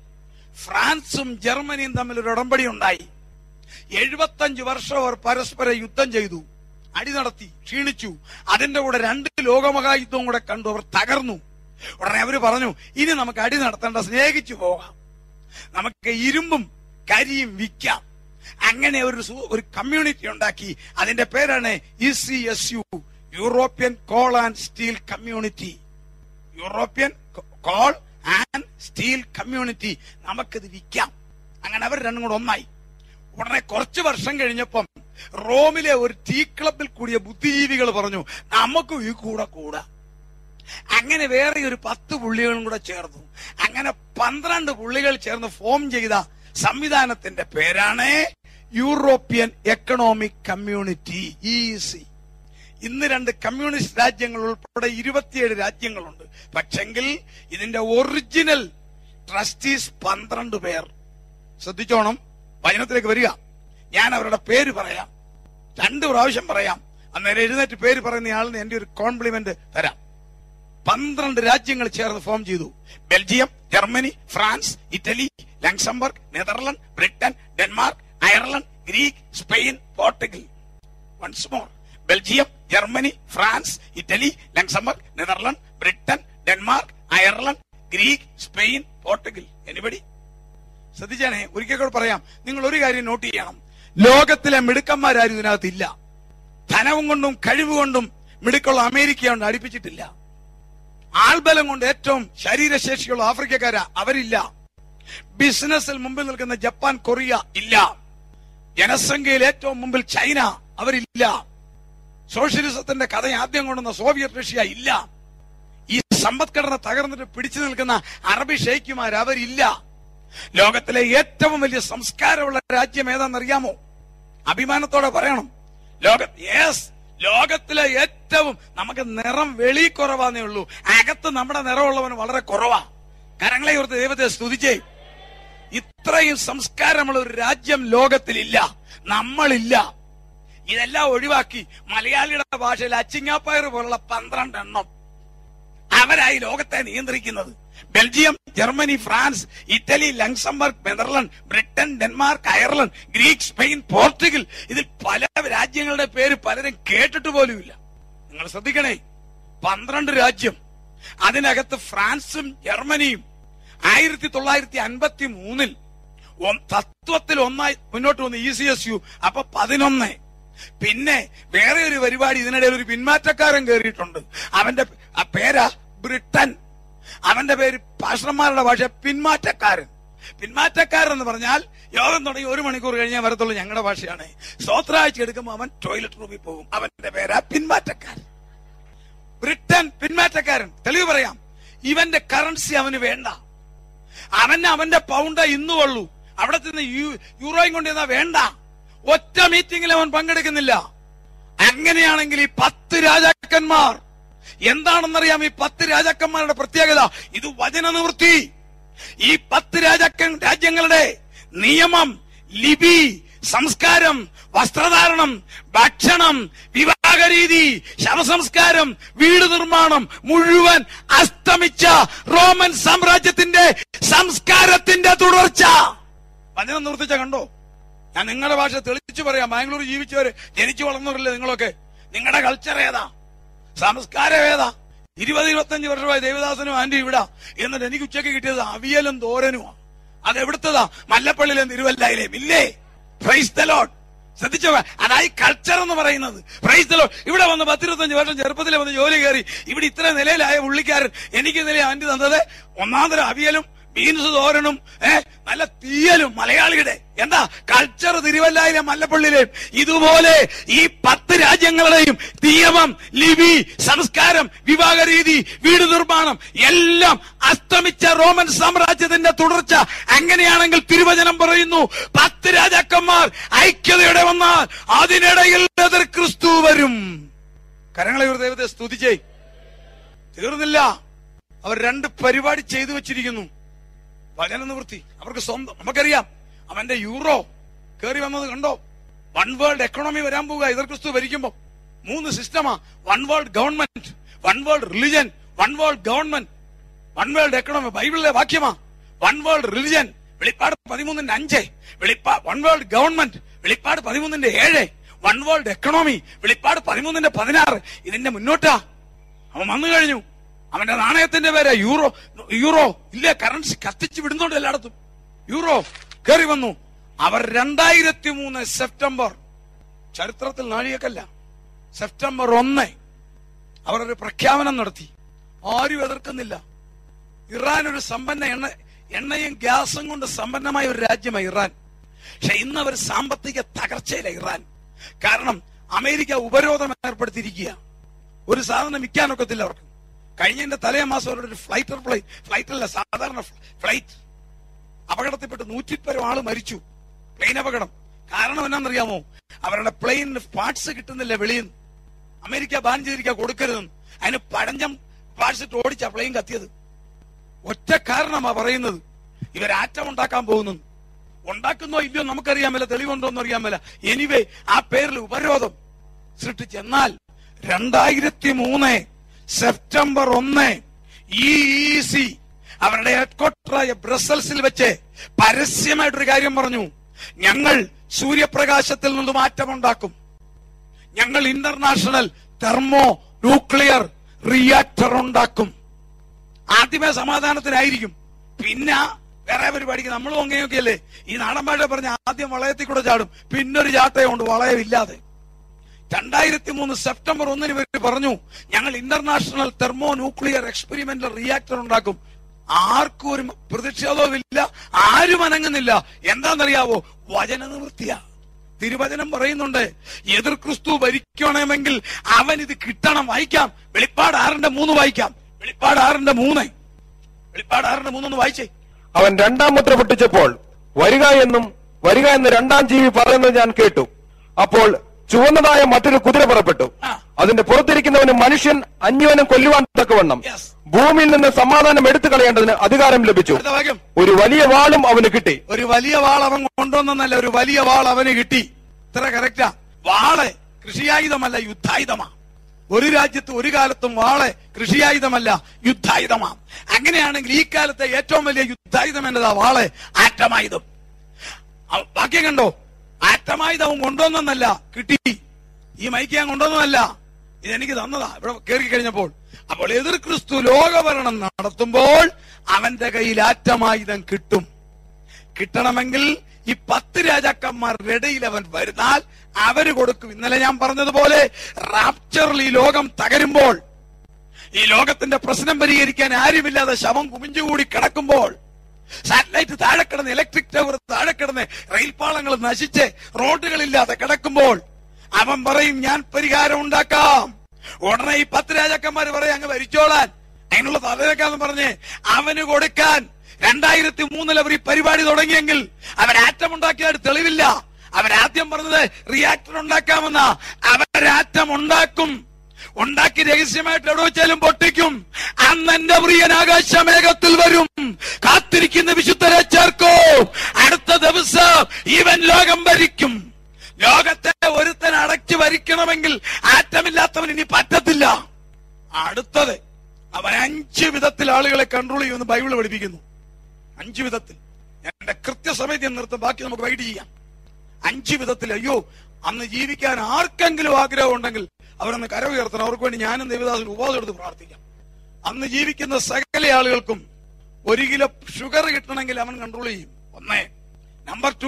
ഫ്രാൻസും ജർമ്മനിയും തമ്മിൽ ഒരു ഉടമ്പടി ഉണ്ടായി എഴുപത്തഞ്ച് വർഷം അവർ പരസ്പരം യുദ്ധം ചെയ്തു അടി നടത്തി ക്ഷീണിച്ചു അതിന്റെ കൂടെ രണ്ട് ലോകമഹായുദ്ധവും കൂടെ കണ്ടു അവർ തകർന്നു ഉടനെ അവര് പറഞ്ഞു ഇനി നമുക്ക് അടി നടത്തേണ്ട സ്നേഹിച്ചു പോകാം നമുക്ക് ഇരുമ്പും കരിയും വിൽക്കാം അങ്ങനെ ഒരു സു- ഒരു കമ്മ്യൂണിറ്റി ഉണ്ടാക്കി അതിന്റെ പേരാണ് E C S U European coal and steel community European coal and steel community നമുക്കിത് വിൽക്കാം അങ്ങനെ അവർ രണ്ടും കൂടെ ഒന്നായി ഉടനെ കുറച്ച് വർഷം കഴിഞ്ഞപ്പം റോമിലെ ഒരു ടീ ക്ലബിൽ കൂടിയ ബുദ്ധിജീവികൾ പറഞ്ഞു നമുക്കും ഈ കൂടെ കൂടാ അങ്ങനെ വേറെ ഒരു പത്ത് പുള്ളികളും കൂടെ ചേർന്നു അങ്ങനെ പന്ത്രണ്ട് പുള്ളികൾ ചേർന്ന് ഫോം ചെയ്ത സംവിധാനത്തിന്റെ പേരാണ് European economic community E C ഇന്ന് രണ്ട് കമ്മ്യൂണിസ്റ്റ് രാജ്യങ്ങൾ ഉൾപ്പെടെ ഇരുപത്തിയേഴ് രാജ്യങ്ങളുണ്ട് പക്ഷെങ്കിൽ ഇതിന്റെ ഒറിജിനൽ ട്രസ്റ്റീസ് പന്ത്രണ്ട് പേർ ശ്രദ്ധിച്ചോണം വചനത്തിലേക്ക് വരിക ഞാൻ അവരുടെ പേര് പറയാം രണ്ട് പ്രാവശ്യം പറയാം അന്നേരം എഴുന്നേറ്റ് പേര് പറയുന്ന ആളിന് എന്റെ ഒരു കോംപ്ലിമെന്റ് തരാം പന്ത്രണ്ട് രാജ്യങ്ങൾ ചേർന്ന് ഫോം ചെയ്തു Belgium Germany France Italy Luxembourg Netherland Britain Denmark Ireland Greek Spain Portugal once more Belgium Germany France Italy Luxembourg Netherland Britain Denmark Ireland Greek Spain Portugal anybody ശ്രദ്ധിച്ചാണേ ഒരിക്കൽ കൂടെ പറയാം നിങ്ങൾ ഒരു കാര്യം നോട്ട് ചെയ്യണം ലോകത്തിലെ മിടുക്കന്മാരാരും ഇതിനകത്തില്ല ധനവും കൊണ്ടും കഴിവുകൊണ്ടും മിടുക്കുള്ള അമേരിക്കയുണ്ട് അടുപ്പിച്ചിട്ടില്ല ആൾബലം കൊണ്ട് ഏറ്റവും ശരീരശേഷിയുള്ള ആഫ്രിക്കക്കാരാ അവരില്ല ബിസിനസ്സിൽ മുമ്പിൽ നിൽക്കുന്ന ജപ്പാൻ കൊറിയ ഇല്ല ജനസംഖ്യയിൽ ഏറ്റവും മുമ്പിൽ ചൈന അവരില്ല സോഷ്യലിസത്തിന്റെ കഥ ആദ്യം കൊണ്ടുവന്ന സോവിയറ്റ് റഷ്യ ഇല്ല ഈ സമ്പദ്ഘടന തകർന്നിട്ട് പിടിച്ചു നിൽക്കുന്ന അറബി ഷെയ്ഖുമാർ അവരില്ല ലോകത്തിലെ ഏറ്റവും വലിയ സംസ്കാരമുള്ള രാജ്യം ഏതാണെന്നറിയാമോ അഭിമാനത്തോടെ പറയണം ലോക യെസ് ലോകത്തിലെ ഏറ്റവും നമുക്ക് നിറം വെളി കുറവാന്നേ ഉള്ളൂ അകത്ത് നമ്മുടെ നിറമുള്ളവന് വളരെ കുറവാ കരങ്ങളെ ഓർത്ത് ദൈവത്തെ സ്തുതിച്ചേ ഇത്രയും സംസ്കാരമുള്ള ഒരു രാജ്യം ലോകത്തിലില്ല നമ്മളില്ല ഇതെല്ലാം ഒഴിവാക്കി മലയാളിയുടെ ഭാഷയിൽ അച്ചിങ്ങാപ്പയർ പോലുള്ള പന്ത്രണ്ട് എണ്ണം അവരായി ലോകത്തെ നിയന്ത്രിക്കുന്നത് Belgium Germany France Italy Luxembourg Netherland Britain Denmark Ireland Greek Spain Portugal ഇതിൽ പല രാജ്യങ്ങളുടെ പേര് പലരും കേട്ടിട്ട് പോലുമില്ല നിങ്ങൾ ശ്രദ്ധിക്കണേ പന്ത്രണ്ട് രാജ്യം അതിനകത്ത് ഫ്രാൻസും ജർമ്മനിയും ആയിരത്തി തൊള്ളായിരത്തി അൻപത്തി മൂന്നിൽ തത്വത്തിൽ ഒന്നായി മുന്നോട്ട് വന്നു ഇ സി എസ് യു അപ്പൊ പതിനൊന്ന് പിന്നെ വേറെ ഒരു പരിപാടി ഇതിനിടയിൽ ഒരു പിന്മാറ്റക്കാരൻ കയറിയിട്ടുണ്ട് അവന്റെ ആ പേരാ ബ്രിട്ടൻ അവന്റെ പേര് പാഷന്മാരുടെ ഭാഷ പിന്മാറ്റക്കാരൻ പിന്മാറ്റക്കാരൻ എന്ന് പറഞ്ഞാൽ യോഗം തുടങ്ങി ഒരു മണിക്കൂർ കഴിഞ്ഞാൽ വരത്തുള്ളൂ ഞങ്ങളുടെ ഭാഷയാണ് സ്വത്രാഴ്ച എടുക്കുമ്പോൾ അവൻ ടോയ്ലറ്റ് റൂമിൽ പോകും അവന്റെ പേരാ പിന്മാറ്റക്കാരൻ ബ്രിട്ടൻ പിന്മാറ്റക്കാരൻ തെളിവ് പറയാം ഇവന്റെ കറൻസി അവന് വേണ്ട അവന് അവന്റെ പൗണ്ട് ഇന്നുള്ളൂ അവിടെ നിന്ന് യൂറോയും കൊണ്ടുവന്നാ വേണ്ട ഒറ്റ മീറ്റിംഗിൽ അവൻ പങ്കെടുക്കുന്നില്ല അങ്ങനെയാണെങ്കിൽ ഈ പത്ത് രാജാക്കന്മാർ എന്താണെന്നറിയാം ഈ പത്ത് രാജാക്കന്മാരുടെ പ്രത്യേകത ഇത് വചന നിവൃത്തി ഈ പത്ത് രാജാക്കൻ രാജ്യങ്ങളുടെ നിയമം ലിപി സംസ്കാരം വസ്ത്രധാരണം ഭക്ഷണം വിവാഹരീതി ശവസംസ്കാരം വീട് നിർമ്മാണം മുഴുവൻ അസ്തമിച്ച റോമൻ സാമ്രാജ്യത്തിന്റെ സംസ്കാരത്തിന്റെ തുടർച്ച വചനം നിവർത്തിച്ച കണ്ടോ ഞാൻ നിങ്ങളുടെ ഭാഷ തെളിച്ചു പറയാം ബാംഗ്ലൂർ ജീവിച്ചവര് ജനിച്ചു വളർന്നവരല്ലേ നിങ്ങളൊക്കെ നിങ്ങളുടെ കൾച്ചർ ഏതാ സംസ്കാരം ഏതാ ഇരുപത് ഇരുപത്തഞ്ച് വർഷമായി ദേവദാസനും ആന്റി ഇവിടെ എന്നിട്ട് എനിക്ക് ഉച്ചയ്ക്ക് കിട്ടിയത് അവിയലും തോരനുമാ അത് എവിടുത്തതാ മല്ലപ്പള്ളിയിലെയും തിരുവല്ലായിലെയും ഇല്ലേ പ്രൈസ് ദ ലോഡ് ശ്രദ്ധിച്ചോ അതായി കൾച്ചർ എന്ന് പറയുന്നത് പ്രൈസ് ദ ലോഡ് ഇവിടെ വന്ന് പത്തിരുപത്തഞ്ച് വർഷം ചെറുപ്പത്തിൽ വന്ന് ജോലി കയറി ഇവിടെ ഇത്ര നിലയിലായ പുള്ളിക്കാരൻ എനിക്ക് നില ആന്റി തന്നത് ഒന്നാം തരം അവിയലും ബീൻസ് തോരനും ഏ നല്ല തീയലും മലയാളിയുടെ എന്താ കൾച്ചർ തിരുവല്ലായിലെ മല്ലപ്പള്ളിയിലെയും ഇതുപോലെ ഈ പത്ത് രാജ്യങ്ങളുടെയും നിയമം ലിപി സംസ്കാരം വിവാഹ രീതി വീട് നിർമ്മാണം എല്ലാം അസ്തമിച്ച റോമൻ സാമ്രാജ്യത്തിന്റെ തുടർച്ച അങ്ങനെയാണെങ്കിൽ തിരുവചനം പറയുന്നു പത്ത് രാജാക്കന്മാർ ഐക്യതയോടെ വന്നാൽ അതിനിടയിൽ എതിർ ക്രിസ്തു വരും കരങ്ങളെ ഒരു ദൈവത്തെ സ്തുതിച്ചേ തീർന്നില്ല അവർ രണ്ട് പരിപാടി ചെയ്തു വെച്ചിരിക്കുന്നു വചന നിവൃത്തി അവർക്ക് സ്വന്തം നമുക്കറിയാം അവന്റെ യൂറോ കയറി വന്നത് കണ്ടോ വൺ വേൾഡ് എക്കണോമി വരാൻ പോവുക എതിർ ക്രിസ്തു ഭരിക്കുമ്പോ മൂന്ന് സിസ്റ്റമാ one world government one world religion one world government one world economy ബൈബിളിലെ വാക്യമാ വൺ വേൾഡ് റിലിജൻ വെളിപ്പാട് പതിമൂന്നിന്റെ അഞ്ച് വെളിപ്പാ വൺ വേൾഡ് ഗവൺമെന്റ് വെളിപ്പാട് പതിമൂന്നിന്റെ ഏഴ് വൺ വേൾഡ് എക്കണോമി വെളിപ്പാട് പതിമൂന്നിന്റെ പതിനാറ് ഇതിന്റെ മുന്നോട്ടാ അവൻ വന്നു കഴിഞ്ഞു അവന്റെ നാണയത്തിന്റെ പേര് യൂറോ യൂറോ ഇല്ല കറൻസി കത്തിച്ച് വിടുന്നുണ്ട് എല്ലായിടത്തും യൂറോ കയറി വന്നു അവർ രണ്ടായിരത്തി മൂന്ന് സെപ്റ്റംബർ ചരിത്രത്തിൽ നാഴികക്കല്ല സെപ്റ്റംബർ ഒന്ന് അവർ ഒരു പ്രഖ്യാപനം നടത്തി ആരും എതിർക്കുന്നില്ല ഇറാൻ ഒരു സമ്പന്ന എണ്ണ എണ്ണയും ഗ്യാസും കൊണ്ട് സമ്പന്നമായ ഒരു രാജ്യമാണ് ഇറാൻ പക്ഷെ ഇന്ന് അവർ സാമ്പത്തിക തകർച്ചയില ഇറാൻ കാരണം അമേരിക്ക ഉപരോധം ഏർപ്പെടുത്തിയിരിക്കുക ഒരു സാധനം വിൽക്കാനൊക്കത്തില്ല അവർക്ക് കഴിഞ്ഞതിന്റെ തലേ മാസം അവരുടെ ഒരു ഫ്ലൈറ്റർ ഫ്ലൈറ്റ് ഫ്ലൈറ്റ് അല്ല സാധാരണ ഫ്ലൈറ്റ് അപകടത്തിൽപ്പെട്ട് നൂറ്റിപ്പരം ആള് മരിച്ചു പ്ലെയിൻ അപകടം കാരണം എന്നാണെന്നറിയാമോ അവരുടെ പ്ലെയിനിന് പാർട്സ് കിട്ടുന്നില്ല വെളിയിൽ നിന്ന് അമേരിക്ക ബാൻ ചെയ്തിരിക്കുക കൊടുക്കരുതെന്ന് അതിന് പഴഞ്ചം പാർട്സ് ഇട്ട് ഓടിച്ച പ്ലെയിൻ കത്തിയത് ഒറ്റ കാരണമാ പറയുന്നത് ഇവർ ആറ്റം ഉണ്ടാക്കാൻ പോകുന്നു ഉണ്ടാക്കുന്നോ ഇല്ലയോ നമുക്കറിയാൻ മേല തെളിവുണ്ടോ എന്ന് അറിയാൻ മേല എനിവേ ആ പേരിൽ ഉപരോധം സൃഷ്ടിച്ച് എന്നാൽ രണ്ടായിരത്തി മൂന്ന് സെപ്റ്റംബർ ഒന്ന് ഈ സി അവരുടെ ഹെഡ്ക്വാർട്ടറായ ബ്രസൽസിൽ വെച്ച് പരസ്യമായിട്ടൊരു കാര്യം പറഞ്ഞു ഞങ്ങൾ സൂര്യപ്രകാശത്തിൽ നിന്ന് മാറ്റമുണ്ടാക്കും ഞങ്ങൾ ഇന്റർനാഷണൽ തെർമോ ന്യൂക്ലിയർ റിയാക്ടർ ഉണ്ടാക്കും ആദ്യമേ സമാധാനത്തിനായിരിക്കും പിന്നെ വേറെ പരിപാടിക്ക് നമ്മളും അങ്ങനെയൊക്കെ അല്ലേ ഈ നാടൻ ഭാഷ പറഞ്ഞ ആദ്യം വളയത്തിൽ കൂടെ ചാടും പിന്നൊരു ചാട്ടയുണ്ട് വളയമില്ലാതെ രണ്ടായിരത്തി മൂന്ന് സെപ്റ്റംബർ ഒന്നിന് ഇവർ പറഞ്ഞു ഞങ്ങൾ international thermo nuclear experimental reactor ഉണ്ടാക്കും ആർക്കും ഒരു പ്രതിഷേധവുമില്ല ആരും അനങ്ങുന്നില്ല എന്താണെന്നറിയാവോ വചന നിവൃത്തിയാ തിരുവചനം പറയുന്നുണ്ട് എതിർ ക്രിസ്തു ഭരിക്കണമെങ്കിൽ അവൻ ഇത് കിട്ടണം വായിക്കാം വെളിപ്പാട് ആറിന്റെ മൂന്ന് വായിക്കാം വെളിപ്പാട് ആറിന്റെ മൂന്ന് വെളിപ്പാട് ആറിന്റെ മൂന്നൊന്ന് വായിച്ചേ അവൻ രണ്ടാം മുദ്ര പൊട്ടിച്ചപ്പോൾ വരിക എന്നും വരിക എന്ന് രണ്ടാം ജീവി പറയുന്നത് ഞാൻ കേട്ടു അപ്പോൾ ചുവന്നതായ മറ്റൊരു കുതിര പുറപ്പെട്ടു ആ. അതിന്റെ പുറത്തിരിക്കുന്നവന് മനുഷ്യൻ അന്യവനും കൊല്ലുവാൻ തക്കവണ്ണം Yes. ഭൂമിയിൽ നിന്ന് സമാധാനം എടുത്തു കളയേണ്ടതിന് അധികാരം ലഭിച്ചു അടുത്ത വാക്യം ഒരു വലിയ വാളും അവന് കിട്ടി ഒരു വലിയ വാൾ അവൻ കൊണ്ടുവന്നല്ല ഒരു വലിയ വാൾ അവന് കിട്ടി ഇത്ര കറക്റ്റാ വാള് കൃഷിയായുധമല്ല യുദ്ധായുധമാ ഒരു രാജ്യത്ത് ഒരു കാലത്തും വാള് കൃഷിയായുധമല്ല യുദ്ധായുധമാ അങ്ങനെയാണെങ്കിൽ ഈ കാലത്തെ ഏറ്റവും വലിയ യുദ്ധായുധം എന്നതാ വാള് ആറ്റമായുധം അവ- വാക്യം കണ്ടോ ആറ്റമായുധം അവൻ കൊണ്ടുവന്നല്ല കിട്ടി ഈ മൈക്ക് ഞാൻ കൊണ്ടുവന്നതല്ല ഇതെനിക്ക് തന്നതാ ഇവിടെ കയറി കഴിഞ്ഞപ്പോൾ അപ്പോൾ എതിർ ക്രിസ്തു ലോകഭരണം നടത്തുമ്പോൾ അവന്റെ കയ്യിൽ ആറ്റമായുധം കിട്ടും കിട്ടണമെങ്കിൽ ഈ പത്ത് രാജാക്കന്മാരുടെ ഇടയിൽ അവൻ വരുന്നാൽ അവര് കൊടുക്കും ഇന്നലെ ഞാൻ പറഞ്ഞതുപോലെ റാപ്ചറിൽ ഈ ലോകം തകരുമ്പോൾ ഈ ലോകത്തിന്റെ പ്രശ്നം പരിഹരിക്കാൻ ആരുമില്ലാതെ ശവം കുമിഞ്ഞുകൂടി കിടക്കുമ്പോൾ സാറ്റലൈറ്റ് താഴെ കിടന്ന് ഇലക്ട്രിക് ടവർ താഴെ കിടന്ന് റെയിൽപാളങ്ങൾ നശിച്ച് റോഡുകളില്ലാതെ കിടക്കുമ്പോൾ അവൻ പറയും ഞാൻ പരിഹാരം ഉണ്ടാക്കാം ഉടനെ ഈ പത്ത് രാജാക്കന്മാർ പറയും അങ്ങ് ഭരിച്ചോളാൻ അതിനുള്ള തലവേക്കാന്ന് പറഞ്ഞ് അവന് കൊടുക്കാൻ രണ്ടായിരത്തി മൂന്നിൽ അവർ ഈ പരിപാടി തുടങ്ങിയെങ്കിൽ അവൻ ആറ്റം ഉണ്ടാക്കിയതായിട്ട് തെളിവില്ല അവരാദ്യം പറഞ്ഞത് റിയാക്ടർ ഉണ്ടാക്കാമെന്ന അവരാറ്റം ഉണ്ടാക്കും ഉണ്ടാക്കി രഹസ്യമായിട്ട് എവിടെ വെച്ചാലും പൊട്ടിക്കും അന്ന് എന്റെ പ്രിയൻ ആകാശമേഘത്തിൽ വരും കാത്തിരിക്കുന്ന വിശുദ്ധരെ ചേർക്കോ അടുത്ത ദിവസം ഇവൻ ലോകം ഭരിക്കും ലോകത്തെ ഒരുത്തൻ അടച്ചു ഭരിക്കണമെങ്കിൽ ആറ്റമില്ലാത്തവൻ ഇനി പറ്റത്തില്ല അടുത്തത് അവൻ അഞ്ച് വിധത്തിൽ ആളുകളെ കൺട്രോൾ ചെയ്യുമെന്ന് ബൈബിൾ പഠിപ്പിക്കുന്നു അഞ്ച് വിധത്തിൽ എന്റെ കൃത്യസമയത്ത് ഞാൻ നിർത്തും ബാക്കി നമുക്ക് വൈകിട്ട് ചെയ്യാം അഞ്ച് വിധത്തിൽ അയ്യോ അന്ന് ജീവിക്കാൻ ആർക്കെങ്കിലും ആഗ്രഹം ഉണ്ടെങ്കിൽ അവരൊന്ന് കര ഉയർത്തണം അവർക്ക് വേണ്ടി ഞാനും ദേവദാസൻ ഉപവാസം എടുത്ത് പ്രാർത്ഥിക്കാം അന്ന് ജീവിക്കുന്ന സകല ആളുകൾക്കും ഒരു കിലോ ഷുഗർ കിട്ടണമെങ്കിൽ അവൻ കൺട്രോൾ ചെയ്യും ഒന്നേ നമ്പർ ടു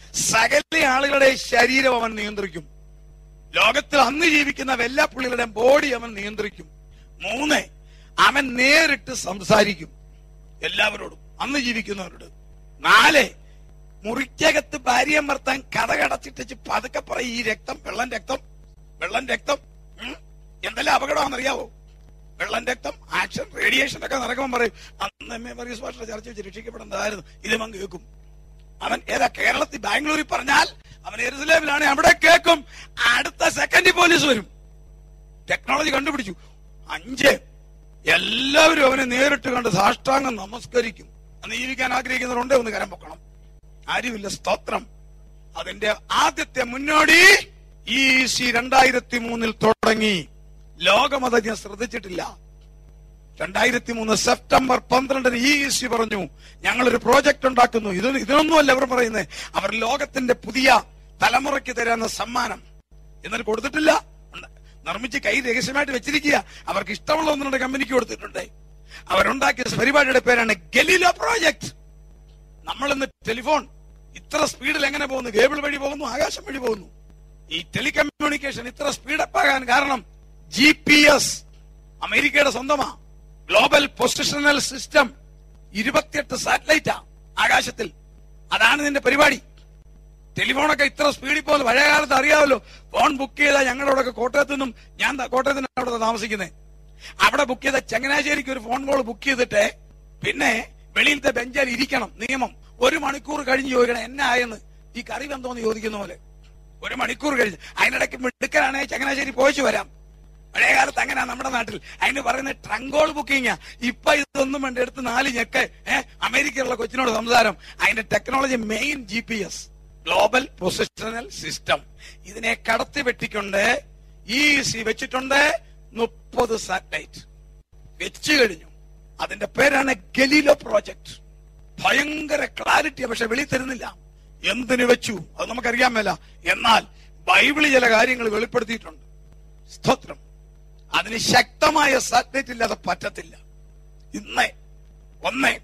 സകല ആളുകളുടെ ശരീരം അവൻ നിയന്ത്രിക്കും ലോകത്തിൽ അന്ന് ജീവിക്കുന്ന എല്ലാ പുള്ളികളുടെയും ബോഡി അവൻ നിയന്ത്രിക്കും മൂന്ന് അവൻ നേരിട്ട് സംസാരിക്കും എല്ലാവരോടും അന്ന് ജീവിക്കുന്നവരോട് നാല് മുറിക്കകത്ത് ഭാര്യ ഭർത്താൻ കഥ കടച്ചിട്ടിച്ച് പതുക്കെ പറയും ഈ രക്തം വെള്ളം രക്തം വെള്ളം രക്തം ഉം, എന്തെല്ലാം അപകടമാണെന്നറിയാവോ വെള്ളം രക്തം ആക്ഷൻ റേഡിയേഷൻ ഒക്കെ നടക്കുമ്പോൾ പറയും അന്ന് എം എ വർഗീസ് ഭാഷയുടെ ചർച്ച വെച്ച് രക്ഷിക്കപ്പെടേണ്ടതായിരുന്നു ഇത് അവൻ കേൾക്കും അവൻ ഏതാ കേരളത്തിൽ ബാംഗ്ലൂരിൽ പറഞ്ഞാൽ അവൻ എരുസലേമിലാണ് അവിടെ കേൾക്കും അടുത്ത സെക്കൻഡിൽ പോലീസ് വരും ടെക്നോളജി കണ്ടുപിടിച്ചു അഞ്ച് എല്ലാവരും അവനെ നേരിട്ട് കണ്ട് സാഷ്ടാംഗം നമസ്കരിക്കും അന്ന് ജീവിക്കാൻ ആഗ്രഹിക്കുന്നവരുണ്ട് ഒന്ന് കരം പൊക്കണം ആരുമില്ല സ്തോത്രം അതിന്റെ ആദ്യത്തെ മുന്നോടി ഈ സി രണ്ടായിരത്തി മൂന്നിൽ തുടങ്ങി ലോകമത ഞാൻ ശ്രദ്ധിച്ചിട്ടില്ല രണ്ടായിരത്തി മൂന്ന് സെപ്റ്റംബർ പന്ത്രണ്ടിന് ഇ സി പറഞ്ഞു ഞങ്ങളൊരു പ്രോജക്റ്റ് ഉണ്ടാക്കുന്നു ഇത് ഇതിനൊന്നുമല്ല അവർ പറയുന്നത് അവർ ലോകത്തിന്റെ പുതിയ തലമുറയ്ക്ക് തരാന്ന സമ്മാനം എന്നിട്ട് കൊടുത്തിട്ടില്ല ഉണ്ട്. നിർമ്മിച്ച് കൈ രഹസ്യമായിട്ട് വെച്ചിരിക്കുക അവർക്ക് ഇഷ്ടമുള്ള ഒന്ന് രണ്ട് കമ്പനിക്ക് കൊടുത്തിട്ടുണ്ട് അവരുണ്ടാക്കിയ പരിപാടിയുടെ പേരാണ് ഗലീലോ പ്രോജക്ട് നമ്മൾ ഇന്ന് ടെലിഫോൺ ഇത്ര സ്പീഡിൽ എങ്ങനെ പോകുന്നു കേബിൾ വഴി പോകുന്നു ആകാശം വഴി പോകുന്നു ഈ ടെലികമ്മ്യൂണിക്കേഷൻ ഇത്ര സ്പീഡപ്പ് ആകാൻ കാരണം ജി പി എസ് അമേരിക്കയുടെ സ്വന്തമാ ഗ്ലോബൽ പൊസിഷണൽ സിസ്റ്റം ഇരുപത്തിയെട്ട് സാറ്റലൈറ്റാ ആകാശത്തിൽ അതാണ് ഇതിന്റെ പരിപാടി ടെലിഫോണൊക്കെ ഇത്ര സ്പീഡിൽ പോകുന്നു പഴയ കാലത്ത് അറിയാമല്ലോ ഫോൺ ബുക്ക് ചെയ്താൽ ഞങ്ങളുടെ അവിടെ കോട്ടയത്ത് നിന്നും ഞാൻ ദാ കോട്ടയത്തിന് അവിടെ താമസിക്കുന്നത് അവിടെ ബുക്ക് ചെയ്ത ചങ്ങനാശ്ശേരിക്ക് ഒരു ഫോൺ കോൾ ബുക്ക് ചെയ്തിട്ട് പിന്നെ വെളിയിലത്തെ ബെഞ്ചാൽ ഇരിക്കണം നിയമം ഒരു മണിക്കൂർ കഴിഞ്ഞ് ചോദിക്കണം എന്നാ ആയെന്ന് ഈ കറി ബന്ധമെന്ന് ചോദിക്കുന്ന പോലെ ഒരു മണിക്കൂർ കഴിഞ്ഞ് അതിനിടയ്ക്ക് മിടുക്കനാണെങ്കിൽ ചങ്ങനാശ്ശേരി പോയിച്ചു വരാം പഴയ കാലത്ത് അങ്ങനെ നമ്മുടെ നാട്ടിൽ അതിന് പറയുന്നത് ട്രങ്കോൾ ബുക്കിംഗ് ഇപ്പൊ ഇതൊന്നും വേണ്ട എടുത്ത് നാല് ഞെക്ക് ഏഹ് അമേരിക്കയിലുള്ള കൊച്ചിനോട് സംസാരം അതിന്റെ technology main G P S global positional system ഇതിനെ കടത്തി വെട്ടിക്കൊണ്ട് ഈ സി വെച്ചിട്ടുണ്ട് മുപ്പത് സാറ്റലൈറ്റ് വെച്ചു കഴിഞ്ഞു അതിന്റെ പേരാണ് ഗലീലോ പ്രോജക്ട് ഭയങ്കര ക്ലാരിറ്റി പക്ഷെ വെളി തരുന്നില്ല എന്തിനു വെച്ചു അത് നമുക്കറിയാൻ മേല എന്നാൽ ബൈബിള് ചില കാര്യങ്ങൾ വെളിപ്പെടുത്തിയിട്ടുണ്ട് സ്തോത്രം അതിന് ശക്തമായ സാറ്റലൈറ്റ് ഇല്ലാതെ പറ്റത്തില്ല ഇന്ന് ഒന്ന്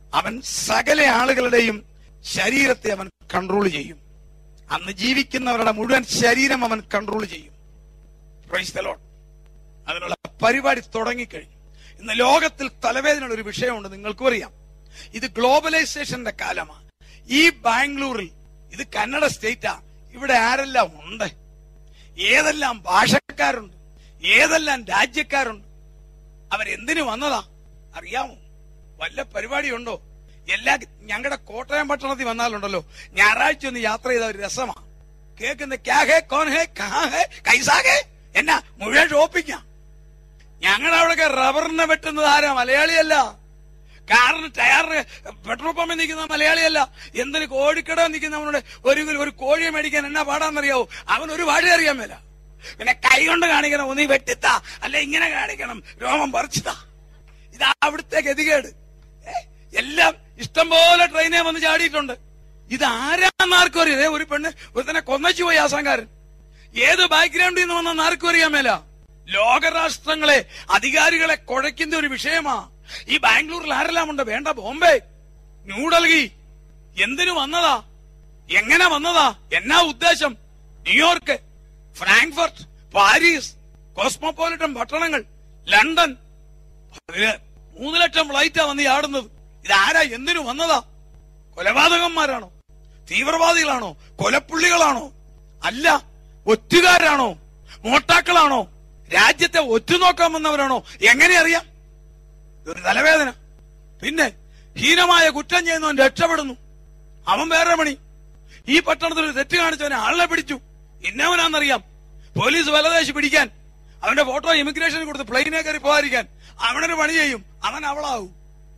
അവൻ സകല ആളുകളുടെയും ശരീരത്തെ അവൻ കൺട്രോൾ ചെയ്യും അന്ന് ജീവിക്കുന്നവരുടെ മുഴുവൻ ശരീരം അവൻ കൺട്രോൾ ചെയ്യും Praise the Lord. അതിനുള്ള പരിപാടി തുടങ്ങിക്കഴിഞ്ഞു ഇന്ന് ലോകത്തിൽ തലവേദനയുള്ള ഒരു വിഷയമുണ്ട് നിങ്ങൾക്കും അറിയാം ഇത് ഗ്ലോബലൈസേഷന്റെ കാലമാണ് ഈ ബാംഗ്ലൂരിൽ ഇത് കന്നഡ സ്റ്റേറ്റാ ഇവിടെ ആരെല്ലാം ഉണ്ട് ഏതെല്ലാം ഭാഷക്കാരുണ്ട് ഏതെല്ലാം രാജ്യക്കാരുണ്ട് അവരെന്തിനു വന്നതാ അറിയാമോ വല്ല പരിപാടിയുണ്ടോ എല്ലാ ഞങ്ങളുടെ കോട്ടയം പട്ടണത്തിൽ വന്നാലുണ്ടല്ലോ ഞായറാഴ്ച ഒന്ന് യാത്ര ചെയ്ത ഒരു രസമാ കേൾക്കുന്ന ക്യാ ഹേ കോൻ ഹേ കഹാ ഹേ കൈസാ ഹേ എന്നാ മുഴുവൻ ഷോപ്പിങ്ങാ ഞങ്ങളുടെ അവിടെയൊക്കെ റബ്ബറിനെ വെട്ടുന്നത് ആരാ മലയാളിയല്ല കാറിന് ടയറിന് പെട്രോൾ പമ്പിൽ നിൽക്കുന്ന മലയാളിയല്ല എന്തിന് കോഴിക്കട നിൽക്കുന്നവനോട് ഒരു കിലോ- ഒരു കോഴിയെ മേടിക്കാൻ എന്നാ പാടാന്നറിയാവോ അവൻ ഒരു ഭാഷ അറിയാൻ മേല പിന്നെ കൈ കൊണ്ട് കാണിക്കണം ഒന്നീ വെട്ടിത്താ അല്ല ഇങ്ങനെ കാണിക്കണം രോമം പറിച്ചിത്താ ഇത് അവിടുത്തെ ഗതികേട് ഏ? എല്ലാം ഇഷ്ടം പോലെ ട്രെയിനെ വന്ന് ചാടിയിട്ടുണ്ട് ഇത് ആരാന്ന് ആർക്കും അറിയാം ദേ ഒരു പെണ്ണ് ഒരുത്തനെ കൊന്നച്ചു പോയി ആസാങ്കാരൻ ഏത് ബാക്ക്ഗ്രൗണ്ടിൽ നിന്ന് വന്ന ആർക്കും അറിയാൻ മേല ലോകരാഷ്ട്രങ്ങളെ അധികാരികളെ കുഴയ്ക്കുന്ന ഒരു വിഷയമാ ഈ ബാംഗ്ലൂരിൽ ആരെല്ലാം ഉണ്ട് വേണ്ട ബോംബെ ന്യൂഡൽഹി എന്തിനു വന്നതാ എങ്ങനെ വന്നതാ എന്നാ ഉദ്ദേശം ന്യൂയോർക്ക് ഫ്രാങ്ക്ഫർട്ട് പാരീസ് കോസ്മോപോളിറ്റൻ പട്ടണങ്ങൾ ലണ്ടൻ അതില് മൂന്ന് ലക്ഷം ഫ്ലൈറ്റാ വന്ന് ചാടുന്നത് ഇതാരാ എന്തിനു വന്നതാ കൊലപാതകന്മാരാണോ തീവ്രവാദികളാണോ കൊലപ്പുള്ളികളാണോ അല്ല ഒറ്റുകാരാണോ മോട്ടാക്കളാണോ രാജ്യത്തെ ഒറ്റുനോക്കാൻ വന്നവരാണോ എങ്ങനെ അറിയാം ഒരു തലവേദന പിന്നെ ഹീനമായ കുറ്റം ചെയ്യുന്നവൻ രക്ഷപ്പെടുന്നു അവൻ വേറെ പണി ഈ പട്ടണത്തിൽ ഒരു തെറ്റ് കാണിച്ചവനെ ആളെ പിടിച്ചു ഇന്നവനാന്നറിയാം പോലീസ് വലദേശ് പിടിക്കാൻ അവന്റെ ഫോട്ടോ ഇമിഗ്രേഷന് കൊടുത്ത് പ്ലെയിനെ കയറി പോകാതിരിക്കാൻ അവനൊരു പണി ചെയ്യും അവൻ അവളാവും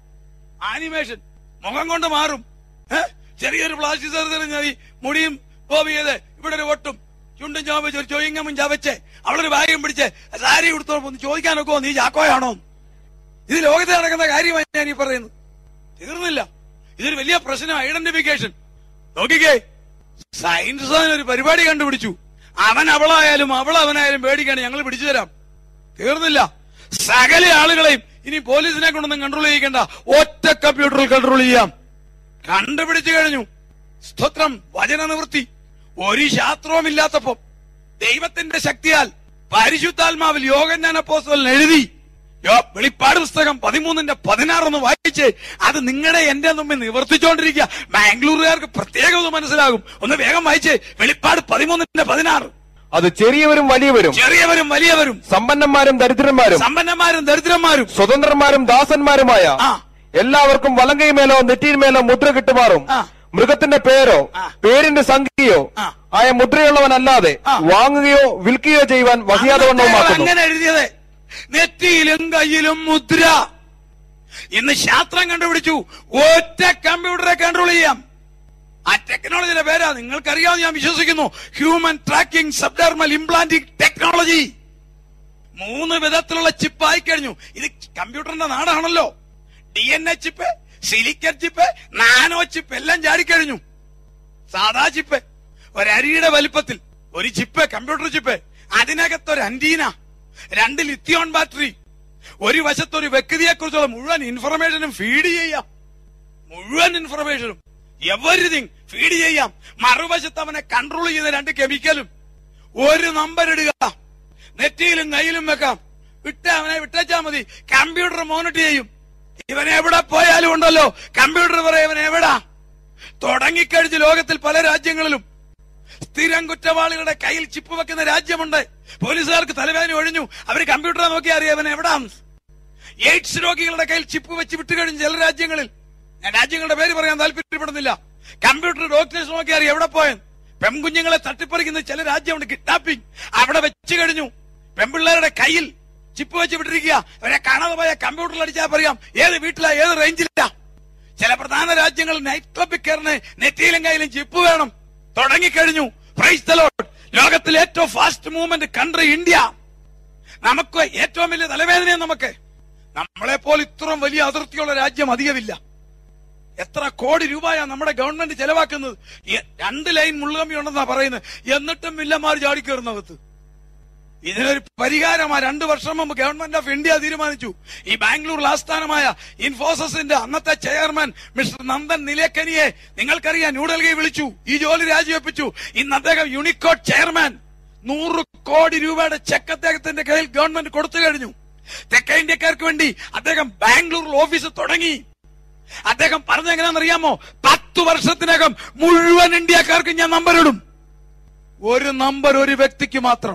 ആനിമേഷൻ മുഖം കൊണ്ട് മാറും ഏ? ചെറിയൊരു പ്ലാസ്റ്റിക് സർജറി മതി മുടിയും ബോബ് ചെയ്ത് ഇവിടെ ഒരു ഒട്ടും ചുണ്ടും ചോപ്പിച്ച് ഒരു ചോയിങ്ങമും ചവച്ച് അവളൊരു ബാഗും പിടിച്ച് സാരി കൊടുത്തോ ഒന്ന് ചോദിക്കാനൊക്കെ നീ ചാക്കോയാണോ ഇത് ലോകത്ത് നടക്കുന്ന കാര്യമായി ഞാൻ ഈ പറയുന്നത് തീർന്നില്ല ഇതൊരു വലിയ പ്രശ്നം ഐഡന്റിഫിക്കേഷൻ നോക്കിക്കേ സയൻസ് ഒരു പരിപാടി കണ്ടുപിടിച്ചു അവൻ അവളായാലും അവൾ അവനായാലും പേടിക്കാണ് ഞങ്ങൾ പിടിച്ചു തരാം തീർന്നില്ല സകല ആളുകളെയും ഇനി പോലീസിനെ കൊണ്ടൊന്നും കൺട്രോൾ ചെയ്യിക്കണ്ട ഒറ്റ കമ്പ്യൂട്ടറിൽ കൺട്രോൾ ചെയ്യാം കണ്ടുപിടിച്ചു കഴിഞ്ഞു സ്തോത്രം വചന നിവൃത്തി ഒരു ശാസ്ത്രവും ഇല്ലാത്തപ്പോ ദൈവത്തിന്റെ ശക്തിയാൽ പരിശുദ്ധാത്മാവിൽ യോഗജ്ഞാന പോസ്റ്റൽ എഴുതി യോ- വെളിപ്പാട് പുസ്തകം പതിമൂന്നിന്റെ പതിനാറൊന്ന് വായിച്ച് അത് നിങ്ങളുടെ എന്റെ മുമ്പിൽ നിവർത്തിച്ചുകൊണ്ടിരിക്കുക ബാംഗ്ലൂരുകാർക്ക് പ്രത്യേകം ഒന്ന് മനസ്സിലാകും ഒന്ന് വേഗം വായിച്ച് വെളിപ്പാട് പതിമൂന്നിന്റെ പതിനാറ് അത് ചെറിയവരും വലിയവരും ചെറിയവരും വലിയവരും സമ്പന്നന്മാരും ദരിദ്രന്മാരും സമ്പന്നന്മാരും ദരിദ്രന്മാരും സ്വതന്ത്രന്മാരും ദാസന്മാരുമായ ആ. എല്ലാവർക്കും വലങ്കൈമേലോ നെറ്റിയിന്മേലോ മുദ്ര കിട്ടുമാറും ആ. മൃഗത്തിന്റെ പേരോ ആ. പേരിന്റെ സംഖ്യയോ ആ. ആയ മുദ്രയുള്ളവനല്ലാതെ ആ. വാങ്ങുകയോ വിൽക്കുകയോ ചെയ്യുവാൻ വഹിയാതവണ്ണവുമാക്കുന്നു അങ്ങനെ എഴുതിയത് നെറ്റിയിലും കയ്യിലും മുദ്ര ഇന്ന് ശാസ്ത്രം കണ്ടുപിടിച്ചു ഒറ്റ കമ്പ്യൂട്ടറെ കൺട്രോൾ ചെയ്യാം ആ ടെക്നോളജിയുടെ പേരാ നിങ്ങൾക്കറിയാമെന്ന് ഞാൻ വിശ്വസിക്കുന്നു human tracking subdermal implanting technology മൂന്ന് വിധത്തിലുള്ള ചിപ്പായി കഴിഞ്ഞു ഇത് കമ്പ്യൂട്ടറിന്റെ നാടാണല്ലോ D N A chip silicon chip nano chip എല്ലാം ചാടിക്കഴിഞ്ഞു സാധാ ചിപ്പ് ഒരരിയുടെ വലിപ്പത്തിൽ ഒരു ചിപ്പ് കമ്പ്യൂട്ടർ ചിപ്പ് അതിനകത്ത് ഒരു അന്റീന രണ്ട് ലിത്തിയോൺ ബാറ്ററി ഒരു വശത്ത് ഒരു വ്യക്തിയെ കുറിച്ചുള്ള മുഴുവൻ ഇൻഫർമേഷനും ഫീഡ് ചെയ്യാം മുഴുവൻ ഇൻഫർമേഷനും എവരിതിങ് ഫീഡ് ചെയ്യാം മറുവശത്ത് അവനെ കൺട്രോൾ ചെയ്യുന്ന രണ്ട് കെമിക്കലും ഒരു നമ്പർ ഇടുക നെറ്റിയിലും കയ്യിലും വെക്കാം വിട്ട അവനെ വിട്ടേച്ചാ മതി കമ്പ്യൂട്ടർ മോണിറ്റർ ചെയ്യും ഇവൻ എവിടെ പോയാലും ഉണ്ടല്ലോ കമ്പ്യൂട്ടർ പറയും ഇവൻ എവിടാ തുടങ്ങിക്കഴിഞ്ഞ് ലോകത്തിൽ പല രാജ്യങ്ങളിലും സ്ഥിരം കുറ്റവാളികളുടെ കയ്യിൽ ചിപ്പ് വെക്കുന്ന രാജ്യമുണ്ട് പോലീസുകാർക്ക് തലവേദന ഒഴിഞ്ഞു അവർ കമ്പ്യൂട്ടറെ നോക്കി അറിയാം അവൻ എവിടാന്ന് എയ്ഡ്സ് രോഗികളുടെ കയ്യിൽ ചിപ്പ് വെച്ച് വിട്ടുകഴിഞ്ഞു ചില രാജ്യങ്ങളിൽ ഞാൻ രാജ്യങ്ങളുടെ പേര് പറയാൻ താല്പര്യപ്പെടുന്നില്ല കമ്പ്യൂട്ടർ ഡോക്ടേഴ്സ് നോക്കി അറിയാം എവിടെ പോയെന്ന് പെൺകുഞ്ഞുങ്ങളെ തട്ടിപ്പറിക്കുന്ന ചില രാജ്യമുണ്ട് കിഡ്നാപ്പിംഗ് അവിടെ വെച്ച് കഴിഞ്ഞു പെൺപിള്ളേരുടെ കയ്യിൽ ചിപ്പ് വെച്ച് വിട്ടിരിക്കുക അവരെ കാണാതെ പോയ കമ്പ്യൂട്ടറിൽ അടിച്ചാൽ പറയാം ഏത് വീട്ടിലാ ഏത് റേഞ്ചിലാ ചില പ്രധാന രാജ്യങ്ങൾ നൈറ്റ് ക്ലബിൽ കയറുന്ന നെറ്റിയിലും കയ്യിലും ചിപ്പ് വേണം തുടങ്ങിക്കഴിഞ്ഞു പ്രൈസ് the Lord. ലോകത്തിലെ ഏറ്റവും ഫാസ്റ്റ് മൂവ്മെന്റ് കൺട്രി ഇന്ത്യ നമുക്ക് ഏറ്റവും വലിയ തലവേദനയും നമുക്ക് നമ്മളെ പോലെ ഇത്രയും വലിയ അതിർത്തിയുള്ള രാജ്യം അധികമില്ല എത്ര കോടി രൂപയാണ് നമ്മുടെ ഗവൺമെന്റ് ചെലവാക്കുന്നത് ഈ രണ്ട് ലൈൻ മുള്ളുകമ്പി ഉണ്ടെന്നാ പറയുന്നത് എന്നിട്ടും വില്ലന്മാർ ചാടിക്കയറുന്നകത്ത് ഇതിനൊരു പരിഹാരമാ രണ്ടു വർഷം മുമ്പ് ഗവൺമെന്റ് ഓഫ് ഇന്ത്യ തീരുമാനിച്ചു ഈ ബാംഗ്ലൂരിൽ ആസ്ഥാനമായ ഇൻഫോസിന്റെ അന്നത്തെ ചെയർമാൻ മിസ്റ്റർ നന്ദൻ നിലേക്കനിയെ നിങ്ങൾക്കറിയാം ന്യൂഡൽഹി വിളിച്ചു ഈ ജോലി രാജിവെപ്പിച്ചു ഇന്ന് അദ്ദേഹം യൂണിക്കോഡ് ചെയർമാൻ നൂറ് കോടി രൂപയുടെ ചെക്ക് അദ്ദേഹത്തിന്റെ കയ്യിൽ ഗവൺമെന്റ് കൊടുത്തു കഴിഞ്ഞു തെക്കേ ഇന്ത്യക്കാർക്ക് വേണ്ടി അദ്ദേഹം ബാംഗ്ലൂരിൽ ഓഫീസ് തുടങ്ങി അദ്ദേഹം പറഞ്ഞെങ്ങനെയാണെന്നറിയാമോ പത്തു വർഷത്തിനകം മുഴുവൻ ഇന്ത്യക്കാർക്ക് ഞാൻ നമ്പർ ഇടും ഒരു നമ്പർ ഒരു വ്യക്തിക്ക് മാത്രം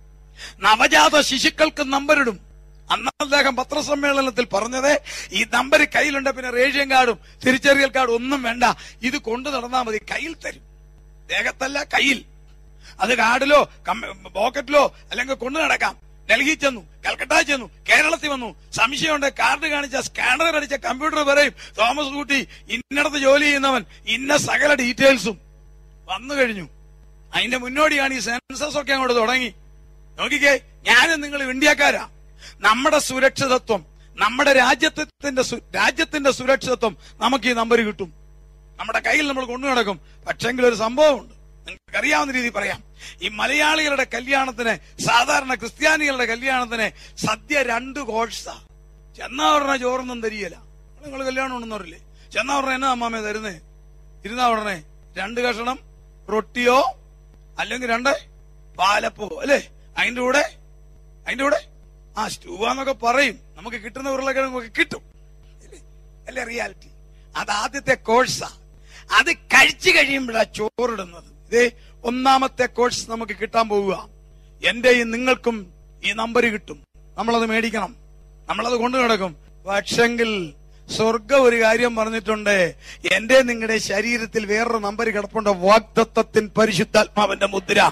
നവജാത ശിശുക്കൾക്ക് നമ്പർ ഇടും അന്ന് അദ്ദേഹം പത്രസമ്മേളനത്തിൽ പറഞ്ഞത് ഈ നമ്പർ കയ്യിലുണ്ട് പിന്നെ റേഷൻ കാർഡും തിരിച്ചറിയൽ കാർഡും ഒന്നും വേണ്ട ഇത് കൊണ്ടു നടന്നാൽ മതി കയ്യിൽ തരും ദേഹത്തല്ല കയ്യിൽ അത് കാർഡിലോ പോക്കറ്റിലോ അല്ലെങ്കിൽ കൊണ്ടു നടക്കാം ഡൽഹി ചെന്നു കൽക്കട്ട ചെന്നു കേരളത്തിൽ വന്നു സംശയമുണ്ട് കാർഡ് കാണിച്ച സ്കാനർ അടിച്ച കമ്പ്യൂട്ടർ പറയും തോമസ് കുട്ടി ഇന്നടത്ത് ജോലി ചെയ്യുന്നവൻ ഇന്ന സകല ഡീറ്റെയിൽസും വന്നു കഴിഞ്ഞു അതിന്റെ മുന്നോടിയാണ് ഈ സെൻസസ് ഒക്കെ അങ്ങോട്ട് തുടങ്ങി നോക്കിക്കേ ഞാനും നിങ്ങൾ ഇന്ത്യക്കാരാ നമ്മുടെ സുരക്ഷിതത്വം നമ്മുടെ രാജ്യത്തിന്റെ സു- രാജ്യത്തിന്റെ സുരക്ഷിതത്വം നമുക്ക് ഈ നമ്പർ കിട്ടും നമ്മുടെ കയ്യിൽ നമ്മൾ കൊണ്ടു നടക്കും പക്ഷെങ്കിൽ ഒരു സംഭവമുണ്ട് നിങ്ങൾക്ക് അറിയാവുന്ന രീതിയിൽ പറയാം ഈ മലയാളികളുടെ കല്യാണത്തിന് സാധാരണ ക്രിസ്ത്യാനികളുടെ കല്യാണത്തിന് സദ്യ രണ്ട് കോഴ്സാ ചെന്നാ ഉടനെ ചോറൊന്നും തരികയില്ല നിങ്ങൾ കല്യാണം ഉണ്ടെന്ന് പറയില്ലേ ചെന്നാ ഉടനെ എന്നാ അമ്മാമേ തരുന്നേ ഇരുന്നാ ഉടനെ രണ്ട് കഷണം റൊട്ടിയോ അല്ലെങ്കിൽ രണ്ട് പാലപ്പോ അല്ലേ അതിന്റെ കൂടെ അതിന്റെ കൂടെ ആ സ്റ്റൂവാന്നൊക്കെ പറയും നമുക്ക് കിട്ടുന്ന ഉരുളക്കിഴങ്ങൊക്കെ കിട്ടും ഇല്ലേ? അല്ലേ റിയാലിറ്റി അത് ആദ്യത്തെ കോഴ്സാ അത് കഴിച്ചു കഴിയുമ്പോഴാ ചോറിടുന്നത് ഇതേ ഒന്നാമത്തെ കോഴ്സ് നമുക്ക് കിട്ടാൻ പോവുക എന്റെയും നിങ്ങൾക്കും ഈ നമ്പർ കിട്ടും നമ്മളത് മേടിക്കണം നമ്മളത് കൊണ്ടു നടക്കും പക്ഷെങ്കിൽ സ്വർഗം ഒരു കാര്യം പറഞ്ഞിട്ടുണ്ട് എന്റെ നിങ്ങളുടെ ശരീരത്തിൽ വേറൊരു നമ്പർ കിടപ്പുണ്ട് വാഗ്ദത്തത്തിൻ പരിശുദ്ധാത്മാവിന്റെ മുദ്ര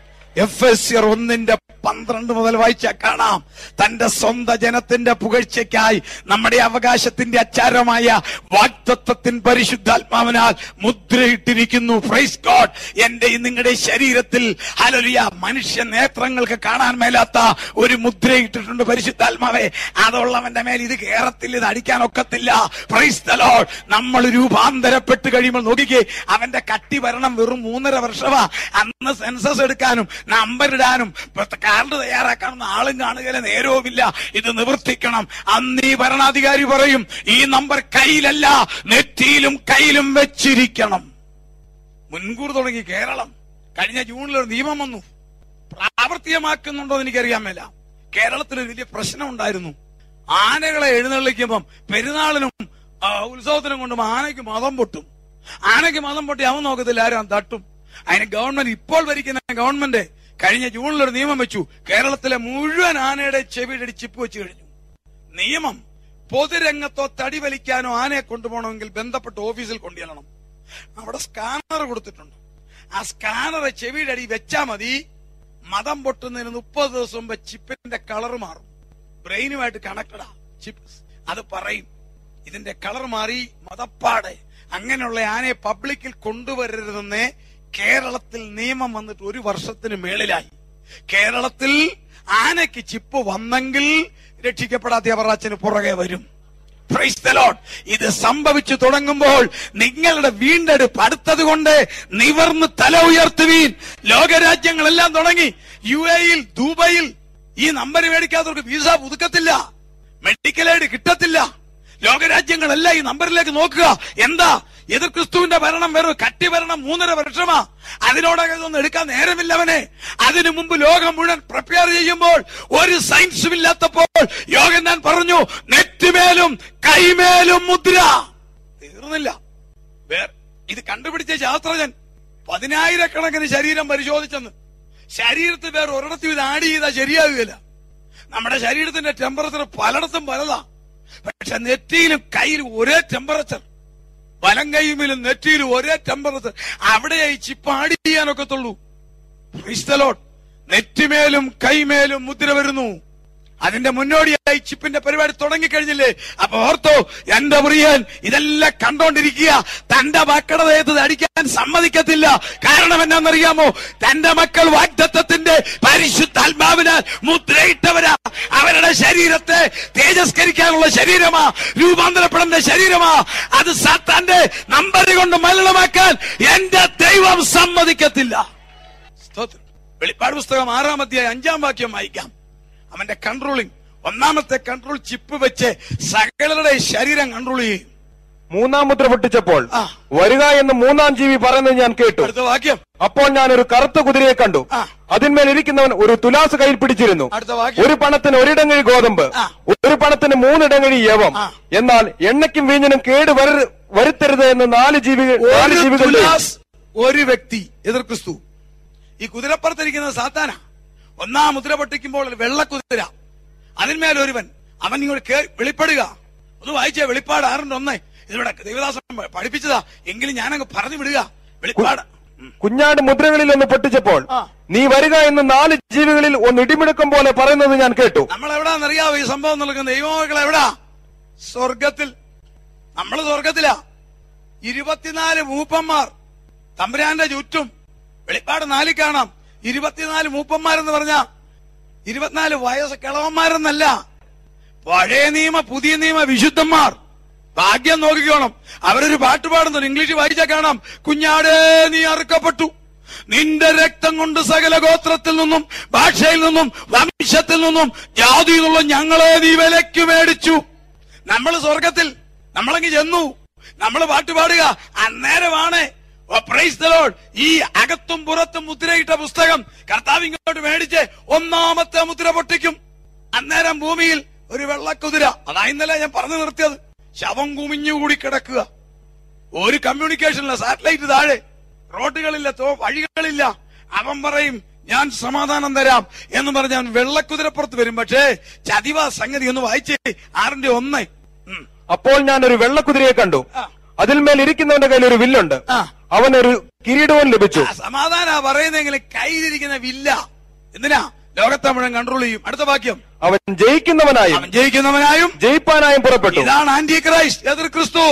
എഫ് എസ് ആർ ഒന്നിന്റെ പന്ത്രണ്ട് മുതൽ വായിച്ചാൽ കാണാം തന്റെ സ്വന്തം ജനത്തിന്റെ പുകഴ്ചയ്ക്കായി നമ്മുടെ അവകാശത്തിന്റെ അച്ചാരമായ വാഗ്ദത്വത്തിൻ പരിശുദ്ധാത്മാവിനാൽ മുദ്രയിട്ടിരിക്കുന്നു പ്രൈസ് ഗോഡ് എന്റെ നിങ്ങളുടെ ശരീരത്തിൽ ഹലലിയ മനുഷ്യ നേത്രങ്ങൾക്ക് കാണാൻ മേലാത്ത ഒരു മുദ്രയിട്ടിട്ടുണ്ട് പരിശുദ്ധാത്മാവെ അതുള്ളവന്റെ മേൽ ഇത് കേറത്തില്ല ഇത് അടിക്കാൻ ഒക്കത്തില്ല പ്രൈസ് ദ ലോർഡ് നമ്മൾ രൂപാന്തരപ്പെട്ട് കഴിയുമ്പോൾ നോക്കിക്കേ അവന്റെ കട്ടി വരണം വെറും മൂന്നര വർഷമാ അന്ന് സെൻസസ് എടുക്കാനും നമ്പർ ഇടാനും കാർഡ് തയ്യാറാക്കാനും ആളും കാണുകയില്ല നേരവുമില്ല ഇത് നിവർത്തിക്കണം അന്ന് ഈ ഭരണാധികാരി പറയും ഈ നമ്പർ കയ്യിലല്ല നെറ്റിയിലും കയ്യിലും വെച്ചിരിക്കണം മുൻകൂർ തുടങ്ങി കേരളം കഴിഞ്ഞ ജൂണിൽ ഒരു നിയമം വന്നു പ്രാവർത്തികമാക്കുന്നുണ്ടോ എന്ന് എനിക്കറിയാൻ മേല കേരളത്തിൽ ഒരു വലിയ പ്രശ്നം ഉണ്ടായിരുന്നു ആനകളെ എഴുന്നള്ളിക്കുമ്പം പെരുന്നാളിനും ആ, ഉത്സവത്തിനും കൊണ്ടും ആനയ്ക്ക് മതം പൊട്ടും ആനയ്ക്ക് മതം പൊട്ടി അവൻ നോക്കത്തില്ല ആരും തട്ടും അതിന് ഗവൺമെന്റ് ഇപ്പോൾ ഭരിക്കുന്ന ഗവൺമെന്റ് കഴിഞ്ഞ ജൂണിൽ ഒരു നിയമം വെച്ചു കേരളത്തിലെ മുഴുവൻ ആനയുടെ ചെവിയുടെ ചിപ്പ് വെച്ച് കഴിഞ്ഞു നിയമം പൊതുരംഗത്തോ തടി വലിക്കാനോ ആനയെ കൊണ്ടുപോകണമെങ്കിൽ ബന്ധപ്പെട്ട ഓഫീസിൽ കൊണ്ടുചെല്ലണം അവിടെ സ്കാനർ കൊടുത്തിട്ടുണ്ട് ആ സ്കാനർ ചെവിയുടെ അടി വെച്ചാ മതി മതം പൊട്ടുന്നതിന് മുപ്പത് ദിവസം മുമ്പ് ചിപ്പിന്റെ കളർ മാറും ബ്രെയിനുമായിട്ട് കണക്റ്റഡാ ചിപ്പ് അത് പറയും ഇതിന്റെ കളർ മാറി മതപ്പാട് അങ്ങനെയുള്ള ആനയെ പബ്ലിക്കിൽ കൊണ്ടുവരരുതെന്ന് കേരളത്തിൽ നിയമം വന്നിട്ട് ഒരു വർഷത്തിന് മേളിലായി കേരളത്തിൽ ആനയ്ക്ക് ചിപ്പ് വന്നെങ്കിൽ രക്ഷിക്കപ്പെടാത്ത അവറാച്ചന് പുറകെ വരും Praise the Lord. ഇത് സംഭവിച്ചു തുടങ്ങുമ്പോൾ നിങ്ങളുടെ വീണ്ടെടുപ്പ് അടുത്തത് കൊണ്ട് നിവർന്ന് തല ഉയർത്തുവീൻ ലോകരാജ്യങ്ങളെല്ലാം തുടങ്ങി യു എയിൽ ദുബൈയിൽ ഈ നമ്പർ മേടിക്കാത്തവർക്ക് വിസ പുതുക്കത്തില്ല മെഡിക്കൽ എയ്ഡ് കിട്ടത്തില്ല ലോകരാജ്യങ്ങളെല്ലാം ഈ നമ്പറിലേക്ക് നോക്കുക എന്താ എതിർ ക്രിസ്തുവിന്റെ ഭരണം വെറും കട്ടി ഭരണം മൂന്നര വർഷമാ അതിനോടൊക്കെ ഇതൊന്നും എടുക്കാൻ നേരമില്ലവനെ അതിനു മുമ്പ് ലോകം മുഴുവൻ പ്രിപ്പയർ ചെയ്യുമ്പോൾ ഒരു സയൻസും ഇല്ലാത്തപ്പോൾ യോഗൻ ഞാൻ പറഞ്ഞു നെറ്റുമേലും കൈമേലും മുദ്ര തീർന്നില്ല വേറെ ഇത് കണ്ടുപിടിച്ച ശാസ്ത്രജ്ഞൻ പതിനായിരക്കണക്കിന് ശരീരം പരിശോധിച്ചെന്ന് ശരീരത്തിൽ വേറെ ഒരിടത്തും ഇത് ആഡ് ചെയ്താൽ ശരിയാകുകയില്ല നമ്മുടെ ശരീരത്തിന്റെ ടെമ്പറേച്ചർ പലയിടത്തും പലതാ പക്ഷെ നെറ്റിയിലും കയ്യിലും ഒരേ ടെമ്പറേച്ചർ വലം കൈയുമിലും നെറ്റിയിലും ഒരേ ടെമ്പറേച്ചർ അവിടെ ഈ ചിപ്പ് ആഡ് ചെയ്യാനൊക്കത്തുള്ളൂ Praise the Lord. നെറ്റിമേലും കൈമേലും മുദ്ര വരുന്നു അതിന്റെ മുന്നോടിയായി ചിപ്പിന്റെ പരിപാടി തുടങ്ങിക്കഴിഞ്ഞില്ലേ അപ്പൊ ഓർത്തോ എന്റെ പ്രിയൻ ഇതെല്ലാം കണ്ടോണ്ടിരിക്കുക തന്റെ മക്കളുടെ ദേഹത്ത് ഇത് അടിക്കാൻ സമ്മതിക്കത്തില്ല കാരണം എന്നാന്നറിയാമോ തന്റെ മക്കൾ വാഗ്ദത്തത്തിന്റെ പരിശുദ്ധാത്മാവിനാൽ മുദ്രയിട്ടവരാ അവരുടെ ശരീരത്തെ തേജസ്കരിക്കാനുള്ള ശരീരമാ രൂപാന്തരപ്പെടുന്ന ശരീരമാ അത് സാത്താന്റെ നമ്പർ കൊണ്ട് മലിനമാക്കാൻ എന്റെ ദൈവം സമ്മതിക്കത്തില്ല സ്തോത്രം വെളിപ്പാട് പുസ്തകം ആറാം അധ്യായം അഞ്ചാം വാക്യം വായിക്കാം അവന്റെ കൺട്രോളിംഗ് ഒന്നാമത്തെ കൺട്രോൾ ചിപ്പ് വെച്ച് സകലരുടെ ശരീരം കൺട്രോൾ ചെയ്യും മൂന്നാം മുദ്ര പൊട്ടിച്ചപ്പോൾ ആ. വരിക എന്ന് മൂന്നാം ജീവി പറയുന്നത് ഞാൻ കേട്ടു അടുത്ത വാക്യം അപ്പോൾ ഞാൻ ഒരു കറുത്ത കുതിരയെ കണ്ടു ആ. അതിന്മേൽ ഇരിക്കുന്നവൻ ഒരു തുലാസ് കയ്യിൽ പിടിച്ചിരുന്നു അടുത്ത വാക്യം ഒരു പണത്തിന് ഒരിടങ്ങഴി ഗോതമ്പ് ആ. ഒരു പണത്തിന് മൂന്നിടങ്ങഴി യവം ആ. എന്നാൽ എണ്ണയ്ക്കും വീഞ്ഞിനും കേട് വര- വരുത്തരുത് എന്ന് നാല് ജീവികൾ നാല് ഒരു ജീവികളുടെ തുലാസ് ഒരു വ്യക്തി എതിർ ക്രിസ്തു ഈ കുതിരപ്പുറത്തിരിക്കുന്നത് സാത്താന ഒന്നാം മുദ്ര പൊട്ടിക്കുമ്പോൾ ഒരു വെള്ളക്കുതിര അതിന്മേൽ ഒരുവൻ അവൻ ഇങ്ങോട്ട് കേറി വെളിപ്പെടുക ഒന്ന് വായിച്ചേ വെളിപ്പാട് ആറിന്റെ ഒന്നേ ഇതിവിടെ ദേവദാസൻ പഠിപ്പിച്ചതാ എങ്കിലും ഞാനങ്ങ് പറഞ്ഞു വിടുക വെളിപ്പാട് ഉം. കുഞ്ഞാട് മുദ്രകളിൽ ഒന്ന് പൊട്ടിച്ചപ്പോൾ ആ. നീ വരിക എന്ന് നാല് ജീവികളിൽ ഒന്ന് ഇടിമിടുക്കം പോലെ പറയുന്നത് ഞാൻ കേട്ടു നമ്മൾ എവിടാന്നറിയാവോ ഈ സംഭവം നടക്കുന്നത് ദൈവമക്കൾ എവിടാ സ്വർഗത്തിൽ നമ്മൾ സ്വർഗത്തിലാ ഇരുപത്തിനാല് മൂപ്പന്മാർ തമ്പുരാന്റെ ചുറ്റും വെളിപ്പാട് നാലിൽ കാണാം ഇരുപത്തിനാല് മൂപ്പന്മാരെന്ന് പറഞ്ഞ ഇരുപത്തിനാല് വയസ്സ് കിളവന്മാരെന്നല്ല പഴയ നിയമ പുതിയ നിയമ വിശുദ്ധന്മാർ ഭാഗ്യം നോക്കിക്കോണം അവരൊരു പാട്ട് പാടുന്നു ഇംഗ്ലീഷ് വായിച്ചാൽ കാണാം കുഞ്ഞാടേ നീ അറുക്കപ്പെട്ടു നിന്റെ രക്തം കൊണ്ട് സകല ഗോത്രത്തിൽ നിന്നും ഭാഷയിൽ നിന്നും വംശത്തിൽ നിന്നും ജാതിയിൽ നിന്നുള്ള ഞങ്ങളെ നീ വിലയ്ക്ക് മേടിച്ചു നമ്മൾ സ്വർഗത്തിൽ നമ്മളങ്ങ് ചെന്നു നമ്മൾ പാട്ട് പാടുക അന്നേരമാണ് ഓ, praise the Lord. ഈ അകത്തും പുറത്തും മുദ്രയിട്ട പുസ്തകം കർത്താവ് ഇങ്ങോട്ട് മേടിച്ച് ഒന്നാമത്തെ മുദ്ര പൊട്ടിക്കും അന്നേരം ഭൂമിയിൽ ഒരു വെള്ളക്കുതിര അതാ ഇന്നലെ ഞാൻ പറഞ്ഞു നിർത്തിയത് ശവം കുമിഞ്ഞുകൂടി കിടക്കുക ഒരു കമ്മ്യൂണിക്കേഷനില്ല സാറ്റലൈറ്റ് താഴെ റോഡുകളില്ല തോ വഴികളില്ല അവൻ പറയും ഞാൻ സമാധാനം തരാം എന്ന് പറഞ്ഞ് അവൻ വെള്ളക്കുതിരപ്പുറത്ത് വരും പക്ഷേ ചതിവ സംഗതി ഒന്ന് വായിച്ചേ ആറിന്റെ ഒന്ന് ഉം. അപ്പോൾ ഞാൻ ഒരു വെള്ളക്കുതിരയെ കണ്ടു ആ. അതിന്മേൽ ഇരിക്കുന്നവന്റെ കയ്യിൽ ഒരു വില്ലുണ്ട് ആ. അവനൊരു കിരീടവും ലഭിച്ചു ആ സമാധാന പറയുന്നെങ്കിലും കയ്യിലിരിക്കുന്ന വില്ല എന്തിനാ ലോകത്തെ മുഴുവൻ കൺട്രോൾ ചെയ്യും അടുത്ത വാക്യം അവൻ ജയിക്കുന്നവനായും അവൻ ജയിക്കുന്നവനായും ജയിപ്പാനായും പുറപ്പെട്ടു ഇതാണ് ആന്റി ക്രൈസ്റ്റ് എതിർ ക്രിസ്തു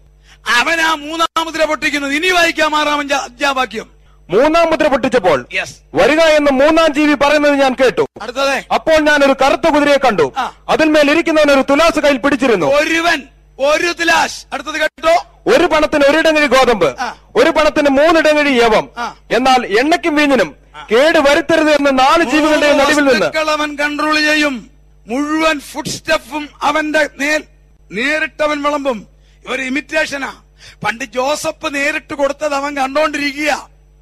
അവൻ ആ മൂന്നാമതിരെ പൊട്ടിക്കുന്നത് ഇനി വായിക്കാം ആറാം അഞ്ചാ- അഞ്ചാം വാക്യം മൂന്നാം മുദ്ര പൊട്ടിച്ചപ്പോൾ യെസ് വരിക എന്ന് മൂന്നാം ജീവി പറയുന്നത് ഞാൻ കേട്ടു അടുത്തതേ അപ്പോൾ ഞാൻ ഒരു കറുത്ത കുതിരയെ കണ്ടു ആ. അതിന്മേൽ ഇരിക്കുന്നവൻ ഒരു തുലാസ് കയ്യിൽ പിടിച്ചിരുന്നു ഒരുവൻ ഒരു തുലാശ് അടുത്തത് കേട്ടോ ഒരു പണത്തിന് ഒരിടങ്ങഴി ഗോതമ്പ് ആ. ഒരു പണത്തിന് മൂന്നിടങ്ങഴി യവം ആ. എന്നാൽ എണ്ണയ്ക്കും വീഞ്ഞിനും കേട് വരുത്തരുത് എന്ന് നാല് ജീവികളുടെ നടുവിൽ നിന്ന് വസ്തുക്കൾ അവൻ കൺട്രോൾ ചെയ്യും മുഴുവൻ ഫുഡ് സ്റ്റെഫും അവന്റെ നേർ നേരിട്ടവൻ വിളമ്പും ഇവർ ഇമിറ്റേഷനാ പണ്ട് ജോസഫ് നേരിട്ട് കൊടുത്തത് അവൻ കണ്ടോണ്ടിരിക്കുക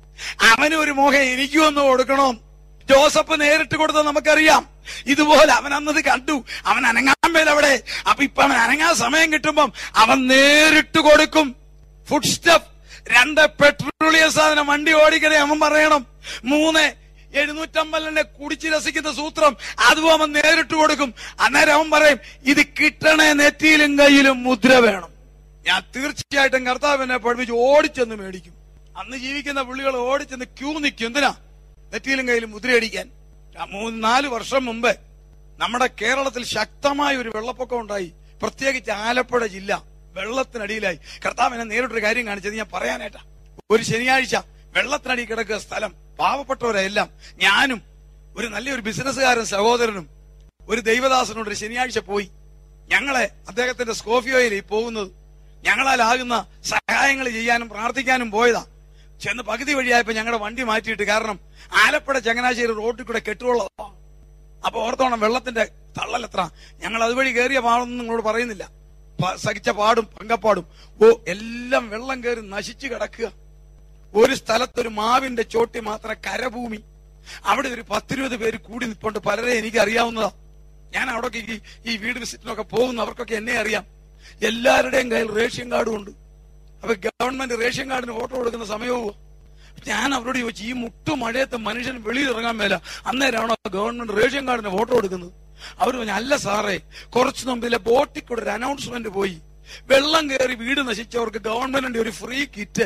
അവന് ഒരു മോഹം എനിക്കും ഒന്ന് കൊടുക്കണം ജോസഫ് നേരിട്ട് കൊടുത്തത് നമുക്കറിയാം ഇതുപോലെ അവൻ അന്നത് കണ്ടു അവൻ അനങ്ങാൻ മേൽ അവിടെ അപ്പൊ ഇപ്പൊ അവൻ അനങ്ങാൻ സമയം കിട്ടുമ്പം അവൻ നേരിട്ട് കൊടുക്കും ഫുഡ് സ്റ്റെഫ് രണ്ട് പെട്രോളിയം സാധനം വണ്ടി ഓടിക്കണേ അവൻ പറയണം മൂന്ന് എഴുന്നൂറ്റമ്പലിനെ കുടിച്ച് രസിക്കുന്ന സൂത്രം അതും അവൻ നേരിട്ട് കൊടുക്കും അന്നേരം അവൻ പറയും ഇത് കിട്ടണേ നെറ്റിയിലും കയ്യിലും മുദ്ര വേണം ഞാൻ തീർച്ചയായിട്ടും കർത്താവിനെ പഠിപ്പിച്ച് ഓടിച്ചെന്ന് മേടിക്കും അന്ന് ജീവിക്കുന്ന പുള്ളികൾ ഓടിച്ചെന്ന് ക്യൂ നിൽക്കും എന്തിനാ നെറ്റിയിലും കയ്യിലും മുദ്രയടിക്കാൻ ആ മൂന്ന് നാല് വർഷം മുമ്പ് നമ്മുടെ കേരളത്തിൽ ശക്തമായ ഒരു വെള്ളപ്പൊക്കം ഉണ്ടായി പ്രത്യേകിച്ച് ആലപ്പുഴ ജില്ല വെള്ളത്തിനടിയിലായി കർത്താവിനെ നേരിട്ടൊരു കാര്യം കാണിച്ചത് ഞാൻ പറയാനായിട്ടാ ഒരു ശനിയാഴ്ച വെള്ളത്തിനടി കിടക്കുക സ്ഥലം പാവപ്പെട്ടവരെല്ലാം ഞാനും ഒരു നല്ലൊരു ബിസിനസ്സുകാരൻ സഹോദരനും ഒരു ദൈവദാസനോട് ഒരു ശനിയാഴ്ച പോയി ഞങ്ങളെ അദ്ദേഹത്തിന്റെ സ്കോഫിയോയിൽ ഈ പോകുന്നത് ഞങ്ങളാലാകുന്ന സഹായങ്ങൾ ചെയ്യാനും പ്രാർത്ഥിക്കാനും പോയതാ ചെന്ന് പകുതി വഴിയായപ്പോ ഞങ്ങളുടെ വണ്ടി മാറ്റിയിട്ട് കാരണം ആലപ്പുഴ ചങ്ങനാശ്ശേരി റോഡിൽ കൂടെ കെട്ടുള്ളതാ അപ്പൊ ഓർത്തോണം വെള്ളത്തിന്റെ തള്ളൽ എത്ര ഞങ്ങൾ അതുവഴി കയറിയ പാടൊന്നും നിങ്ങളോട് പറയുന്നില്ല പ- സഹിച്ച പാടും പങ്കപ്പാടും ഓ എല്ലാം വെള്ളം കയറി നശിച്ചു കിടക്കുക ഒരു സ്ഥലത്ത് ഒരു മാവിന്റെ ചോട്ടി മാത്രം കരഭൂമി അവിടെ ഒരു പത്തിരുപത് പേര് കൂടി നിൽപ്പുണ്ട് പലരെ എനിക്ക് അറിയാവുന്നതാ ഞാൻ അവിടെ ഈ ഈ വീട് വിസിറ്റിനൊക്കെ പോകുന്നു അവർക്കൊക്കെ എന്നെ അറിയാം എല്ലാവരുടെയും കയ്യിൽ റേഷൻ കാർഡും ഉണ്ട് അപ്പൊ ഗവൺമെന്റ് റേഷൻ കാർഡിന് ഫോട്ടോ കൊടുക്കുന്ന സമയവും ഞാൻ അവരോട് ചോദിച്ചു ഈ മുട്ടു മഴയത്ത് മനുഷ്യൻ വെളിയിൽ ഇറങ്ങാൻ മേല അന്നേരമാണോ ഗവൺമെന്റ് റേഷൻ കാർഡിന് ഫോട്ടോ കൊടുക്കുന്നത് അവർ പറഞ്ഞു അല്ല സാറേ കുറച്ചു മുമ്പിലെ ബോട്ടിൽ കൂടെ ഒരു അനൗൺസ്മെന്റ് പോയി വെള്ളം കയറി വീട് നശിച്ചവർക്ക് ഗവൺമെന്റിന്റെ ഒരു ഫ്രീ കിറ്റ്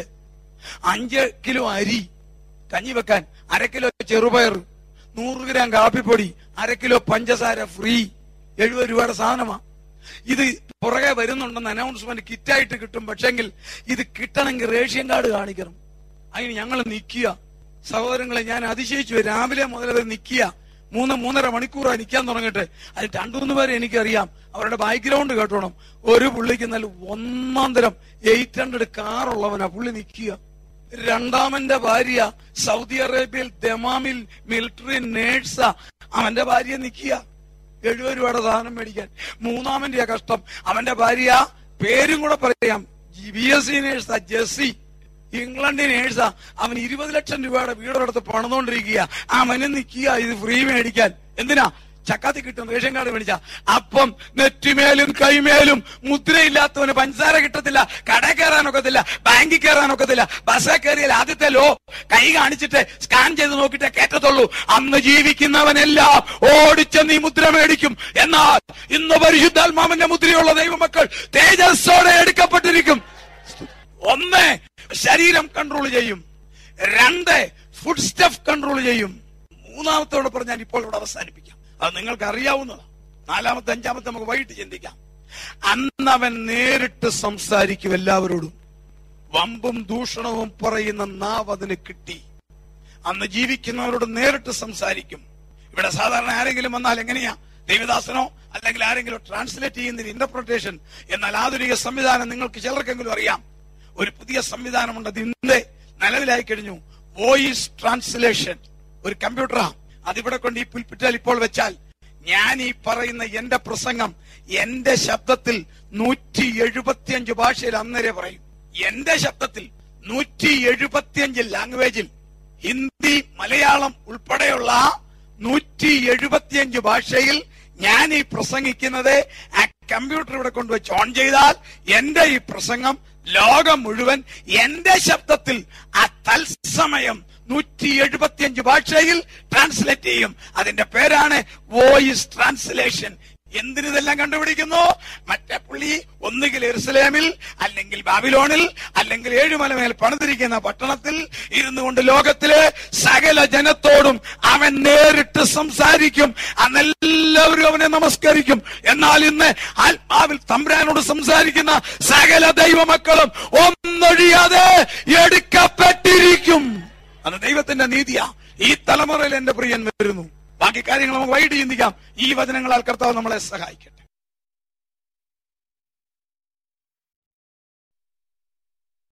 അഞ്ച് കിലോ അരി കഞ്ഞി വെക്കാൻ അര കിലോ ചെറുപയർ നൂറ് ഗ്രാം കാപ്പിപ്പൊടി അര കിലോ പഞ്ചസാര ഫ്രീ എഴുപത് രൂപയുടെ സാധനമാ ഇത് പുറകെ വരുന്നുണ്ടെന്ന് അനൗൺസ്മെന്റ് കിറ്റായിട്ട് കിട്ടും പക്ഷെങ്കിൽ ഇത് കിട്ടണമെങ്കിൽ റേഷൻ കാർഡ് കാണിക്കണം അതിന് ഞങ്ങൾ നിൽക്കുക സഹോദരങ്ങളെ ഞാൻ അതിശയിച്ചു പോയി. രാവിലെ മുതൽ അവർ നിൽക്കുക മൂന്ന് മൂന്നര മണിക്കൂറായി നിൽക്കാൻ തുടങ്ങട്ടെ അത് രണ്ടു മൂന്ന് പേരെ എനിക്കറിയാം അവരുടെ ബാക്ക്ഗ്രൗണ്ട് കേട്ടോണം ഒരു പുള്ളിക്ക് നല്ല ഒന്നാം തരം എയ്റ്റ് ഹൺഡ്രഡ് കാറുള്ളവനാ പുള്ളി നിൽക്കുക രണ്ടാമന്റെ ഭാര്യ സൗദി അറേബ്യയിൽ ദമാമിൽ മിലിറ്ററി നേഴ്സാ അവന്റെ ഭാര്യ നിക്കുക എഴുപത് രൂപയുടെ സാധനം മേടിക്കാൻ മൂന്നാമന്റെ കഷ്ടം അവന്റെ ഭാര്യ പേരും കൂടെ പറയാം ബി എസ് സി നേഴ്സാ ജെസ്സി ഇംഗ്ലണ്ടിൽ നേഴ്സാ അവൻ ഇരുപത് ലക്ഷം രൂപയുടെ വീടൊരിടത്ത് പണിതുകൊണ്ടിരിക്കുക അവന് നിക്കുക ഇത് ഫ്രീ മേടിക്കാൻ എന്തിനാ ചക്കാത്തി കിട്ടും റേഷൻ കാർഡ് മേടിച്ച അപ്പം നെറ്റിമേലും കൈമേലും മുദ്രയില്ലാത്തവന് പഞ്ചസാര കിട്ടത്തില്ല കട കയറാനൊക്കത്തില്ല ബാങ്കിൽ കയറാനൊക്കത്തില്ല ബസ്സേ കയറിയാൽ ആദ്യത്തെ ലോ കൈ കാണിച്ചിട്ട് സ്കാൻ ചെയ്ത് നോക്കിയിട്ടേ കയറ്റത്തുള്ളൂ അന്ന് ജീവിക്കുന്നവനെല്ലാം ഓടിച്ചെന്ന് ഈ മുദ്ര മേടിക്കും എന്നാൽ ഇന്ന് പരിശുദ്ധാത്മാവിന്റെ മുദ്രയുള്ള ദൈവമക്കൾ തേജസ്സോടെ എടുക്കപ്പെട്ടിരിക്കും ഒന്ന് ശരീരം കൺട്രോൾ ചെയ്യും രണ്ട് ഫുഡ് സ്റ്റഫ് കൺട്രോൾ ചെയ്യും മൂന്നാമത്തോട് പറഞ്ഞാൽ ഇപ്പോൾ ഇവിടെ അവസാനിപ്പിക്കാം അത് നിങ്ങൾക്ക് അറിയാവുന്നതാണ് നാലാമത്തെ അഞ്ചാമത്തെ നമുക്ക് വൈകിട്ട് ചിന്തിക്കാം അന്ന് അവൻ നേരിട്ട് സംസാരിക്കും എല്ലാവരോടും വമ്പും ദൂഷണവും പറയുന്ന നാവ് അതിന് കിട്ടി അന്ന് ജീവിക്കുന്നവരോട് നേരിട്ട് സംസാരിക്കും ഇവിടെ സാധാരണ ആരെങ്കിലും വന്നാൽ എങ്ങനെയാ ദേവദാസനോ അല്ലെങ്കിൽ ആരെങ്കിലും ട്രാൻസ്ലേറ്റ് ചെയ്യുന്ന ഇന്റർപ്രിട്ടേഷൻ എന്നാൽ ആധുനിക സംവിധാനം നിങ്ങൾക്ക് ചിലർക്കെങ്കിലും അറിയാം ഒരു പുതിയ സംവിധാനമുണ്ട് അത് ഇന്നേ നിലവിലായി കഴിഞ്ഞു വോയിസ് ട്രാൻസ്ലേഷൻ ഒരു കമ്പ്യൂട്ടറാ അതിവിടെ കൊണ്ട് ഈ പുൽപ്പിറ്റാൽ ഇപ്പോൾ വെച്ചാൽ ഞാൻ ഈ പറയുന്ന എന്റെ പ്രസംഗം എന്റെ ശബ്ദത്തിൽ നൂറ്റി എഴുപത്തിയഞ്ച് ഭാഷയിൽ അന്നേരെ പറയും എന്റെ ശബ്ദത്തിൽ നൂറ്റി എഴുപത്തിയഞ്ച് ലാംഗ്വേജിൽ ഹിന്ദി മലയാളം ഉൾപ്പെടെയുള്ള നൂറ്റി എഴുപത്തിയഞ്ച് ഭാഷയിൽ ഞാൻ ഈ പ്രസംഗിക്കുന്നത് ആ കമ്പ്യൂട്ടർ ഇവിടെ കൊണ്ടുവച്ച് ഓൺ ചെയ്താൽ എന്റെ ഈ പ്രസംഗം ലോകം മുഴുവൻ എന്റെ ശബ്ദത്തിൽ ആ തത്സമയം നൂറ്റി എഴുപത്തിയഞ്ച് ഭാഷയിൽ ട്രാൻസ്ലേറ്റ് ചെയ്യും അതിന്റെ പേരാണ് വോയിസ് ട്രാൻസ്ലേഷൻ എന്തിനിതെല്ലാം കണ്ടുപിടിക്കുന്നു മറ്റേ പുള്ളി ഒന്നുകിൽ എറുസലേമിൽ അല്ലെങ്കിൽ ബാബിലോണിൽ അല്ലെങ്കിൽ ഏഴുമലമേൽ പണിതിരിക്കുന്ന പട്ടണത്തിൽ ഇരുന്നു കൊണ്ട് ലോകത്തിലെ സകല ജനത്തോടും അവൻ നേരിട്ട് സംസാരിക്കും അന്നെല്ലാവരും അവനെ നമസ്കരിക്കും എന്നാൽ ഇന്ന് ആത്മാവിൽ തമ്പ്രാനോട് സംസാരിക്കുന്ന സകല ദൈവമക്കളും ഒന്നൊഴിയാതെ എടുക്കപ്പെട്ടിരിക്കും അത് ദൈവത്തിന്റെ നീതിയാ ഈ തലമുറയിൽ എന്റെ പ്രിയൻ വരുന്നു ബാക്കി കാര്യങ്ങൾ നമുക്ക് വൈകിട്ട് ചിന്തിക്കാം ഈ വചനങ്ങളാൽ കർത്താവ് നമ്മളെ സഹായിക്കട്ടെ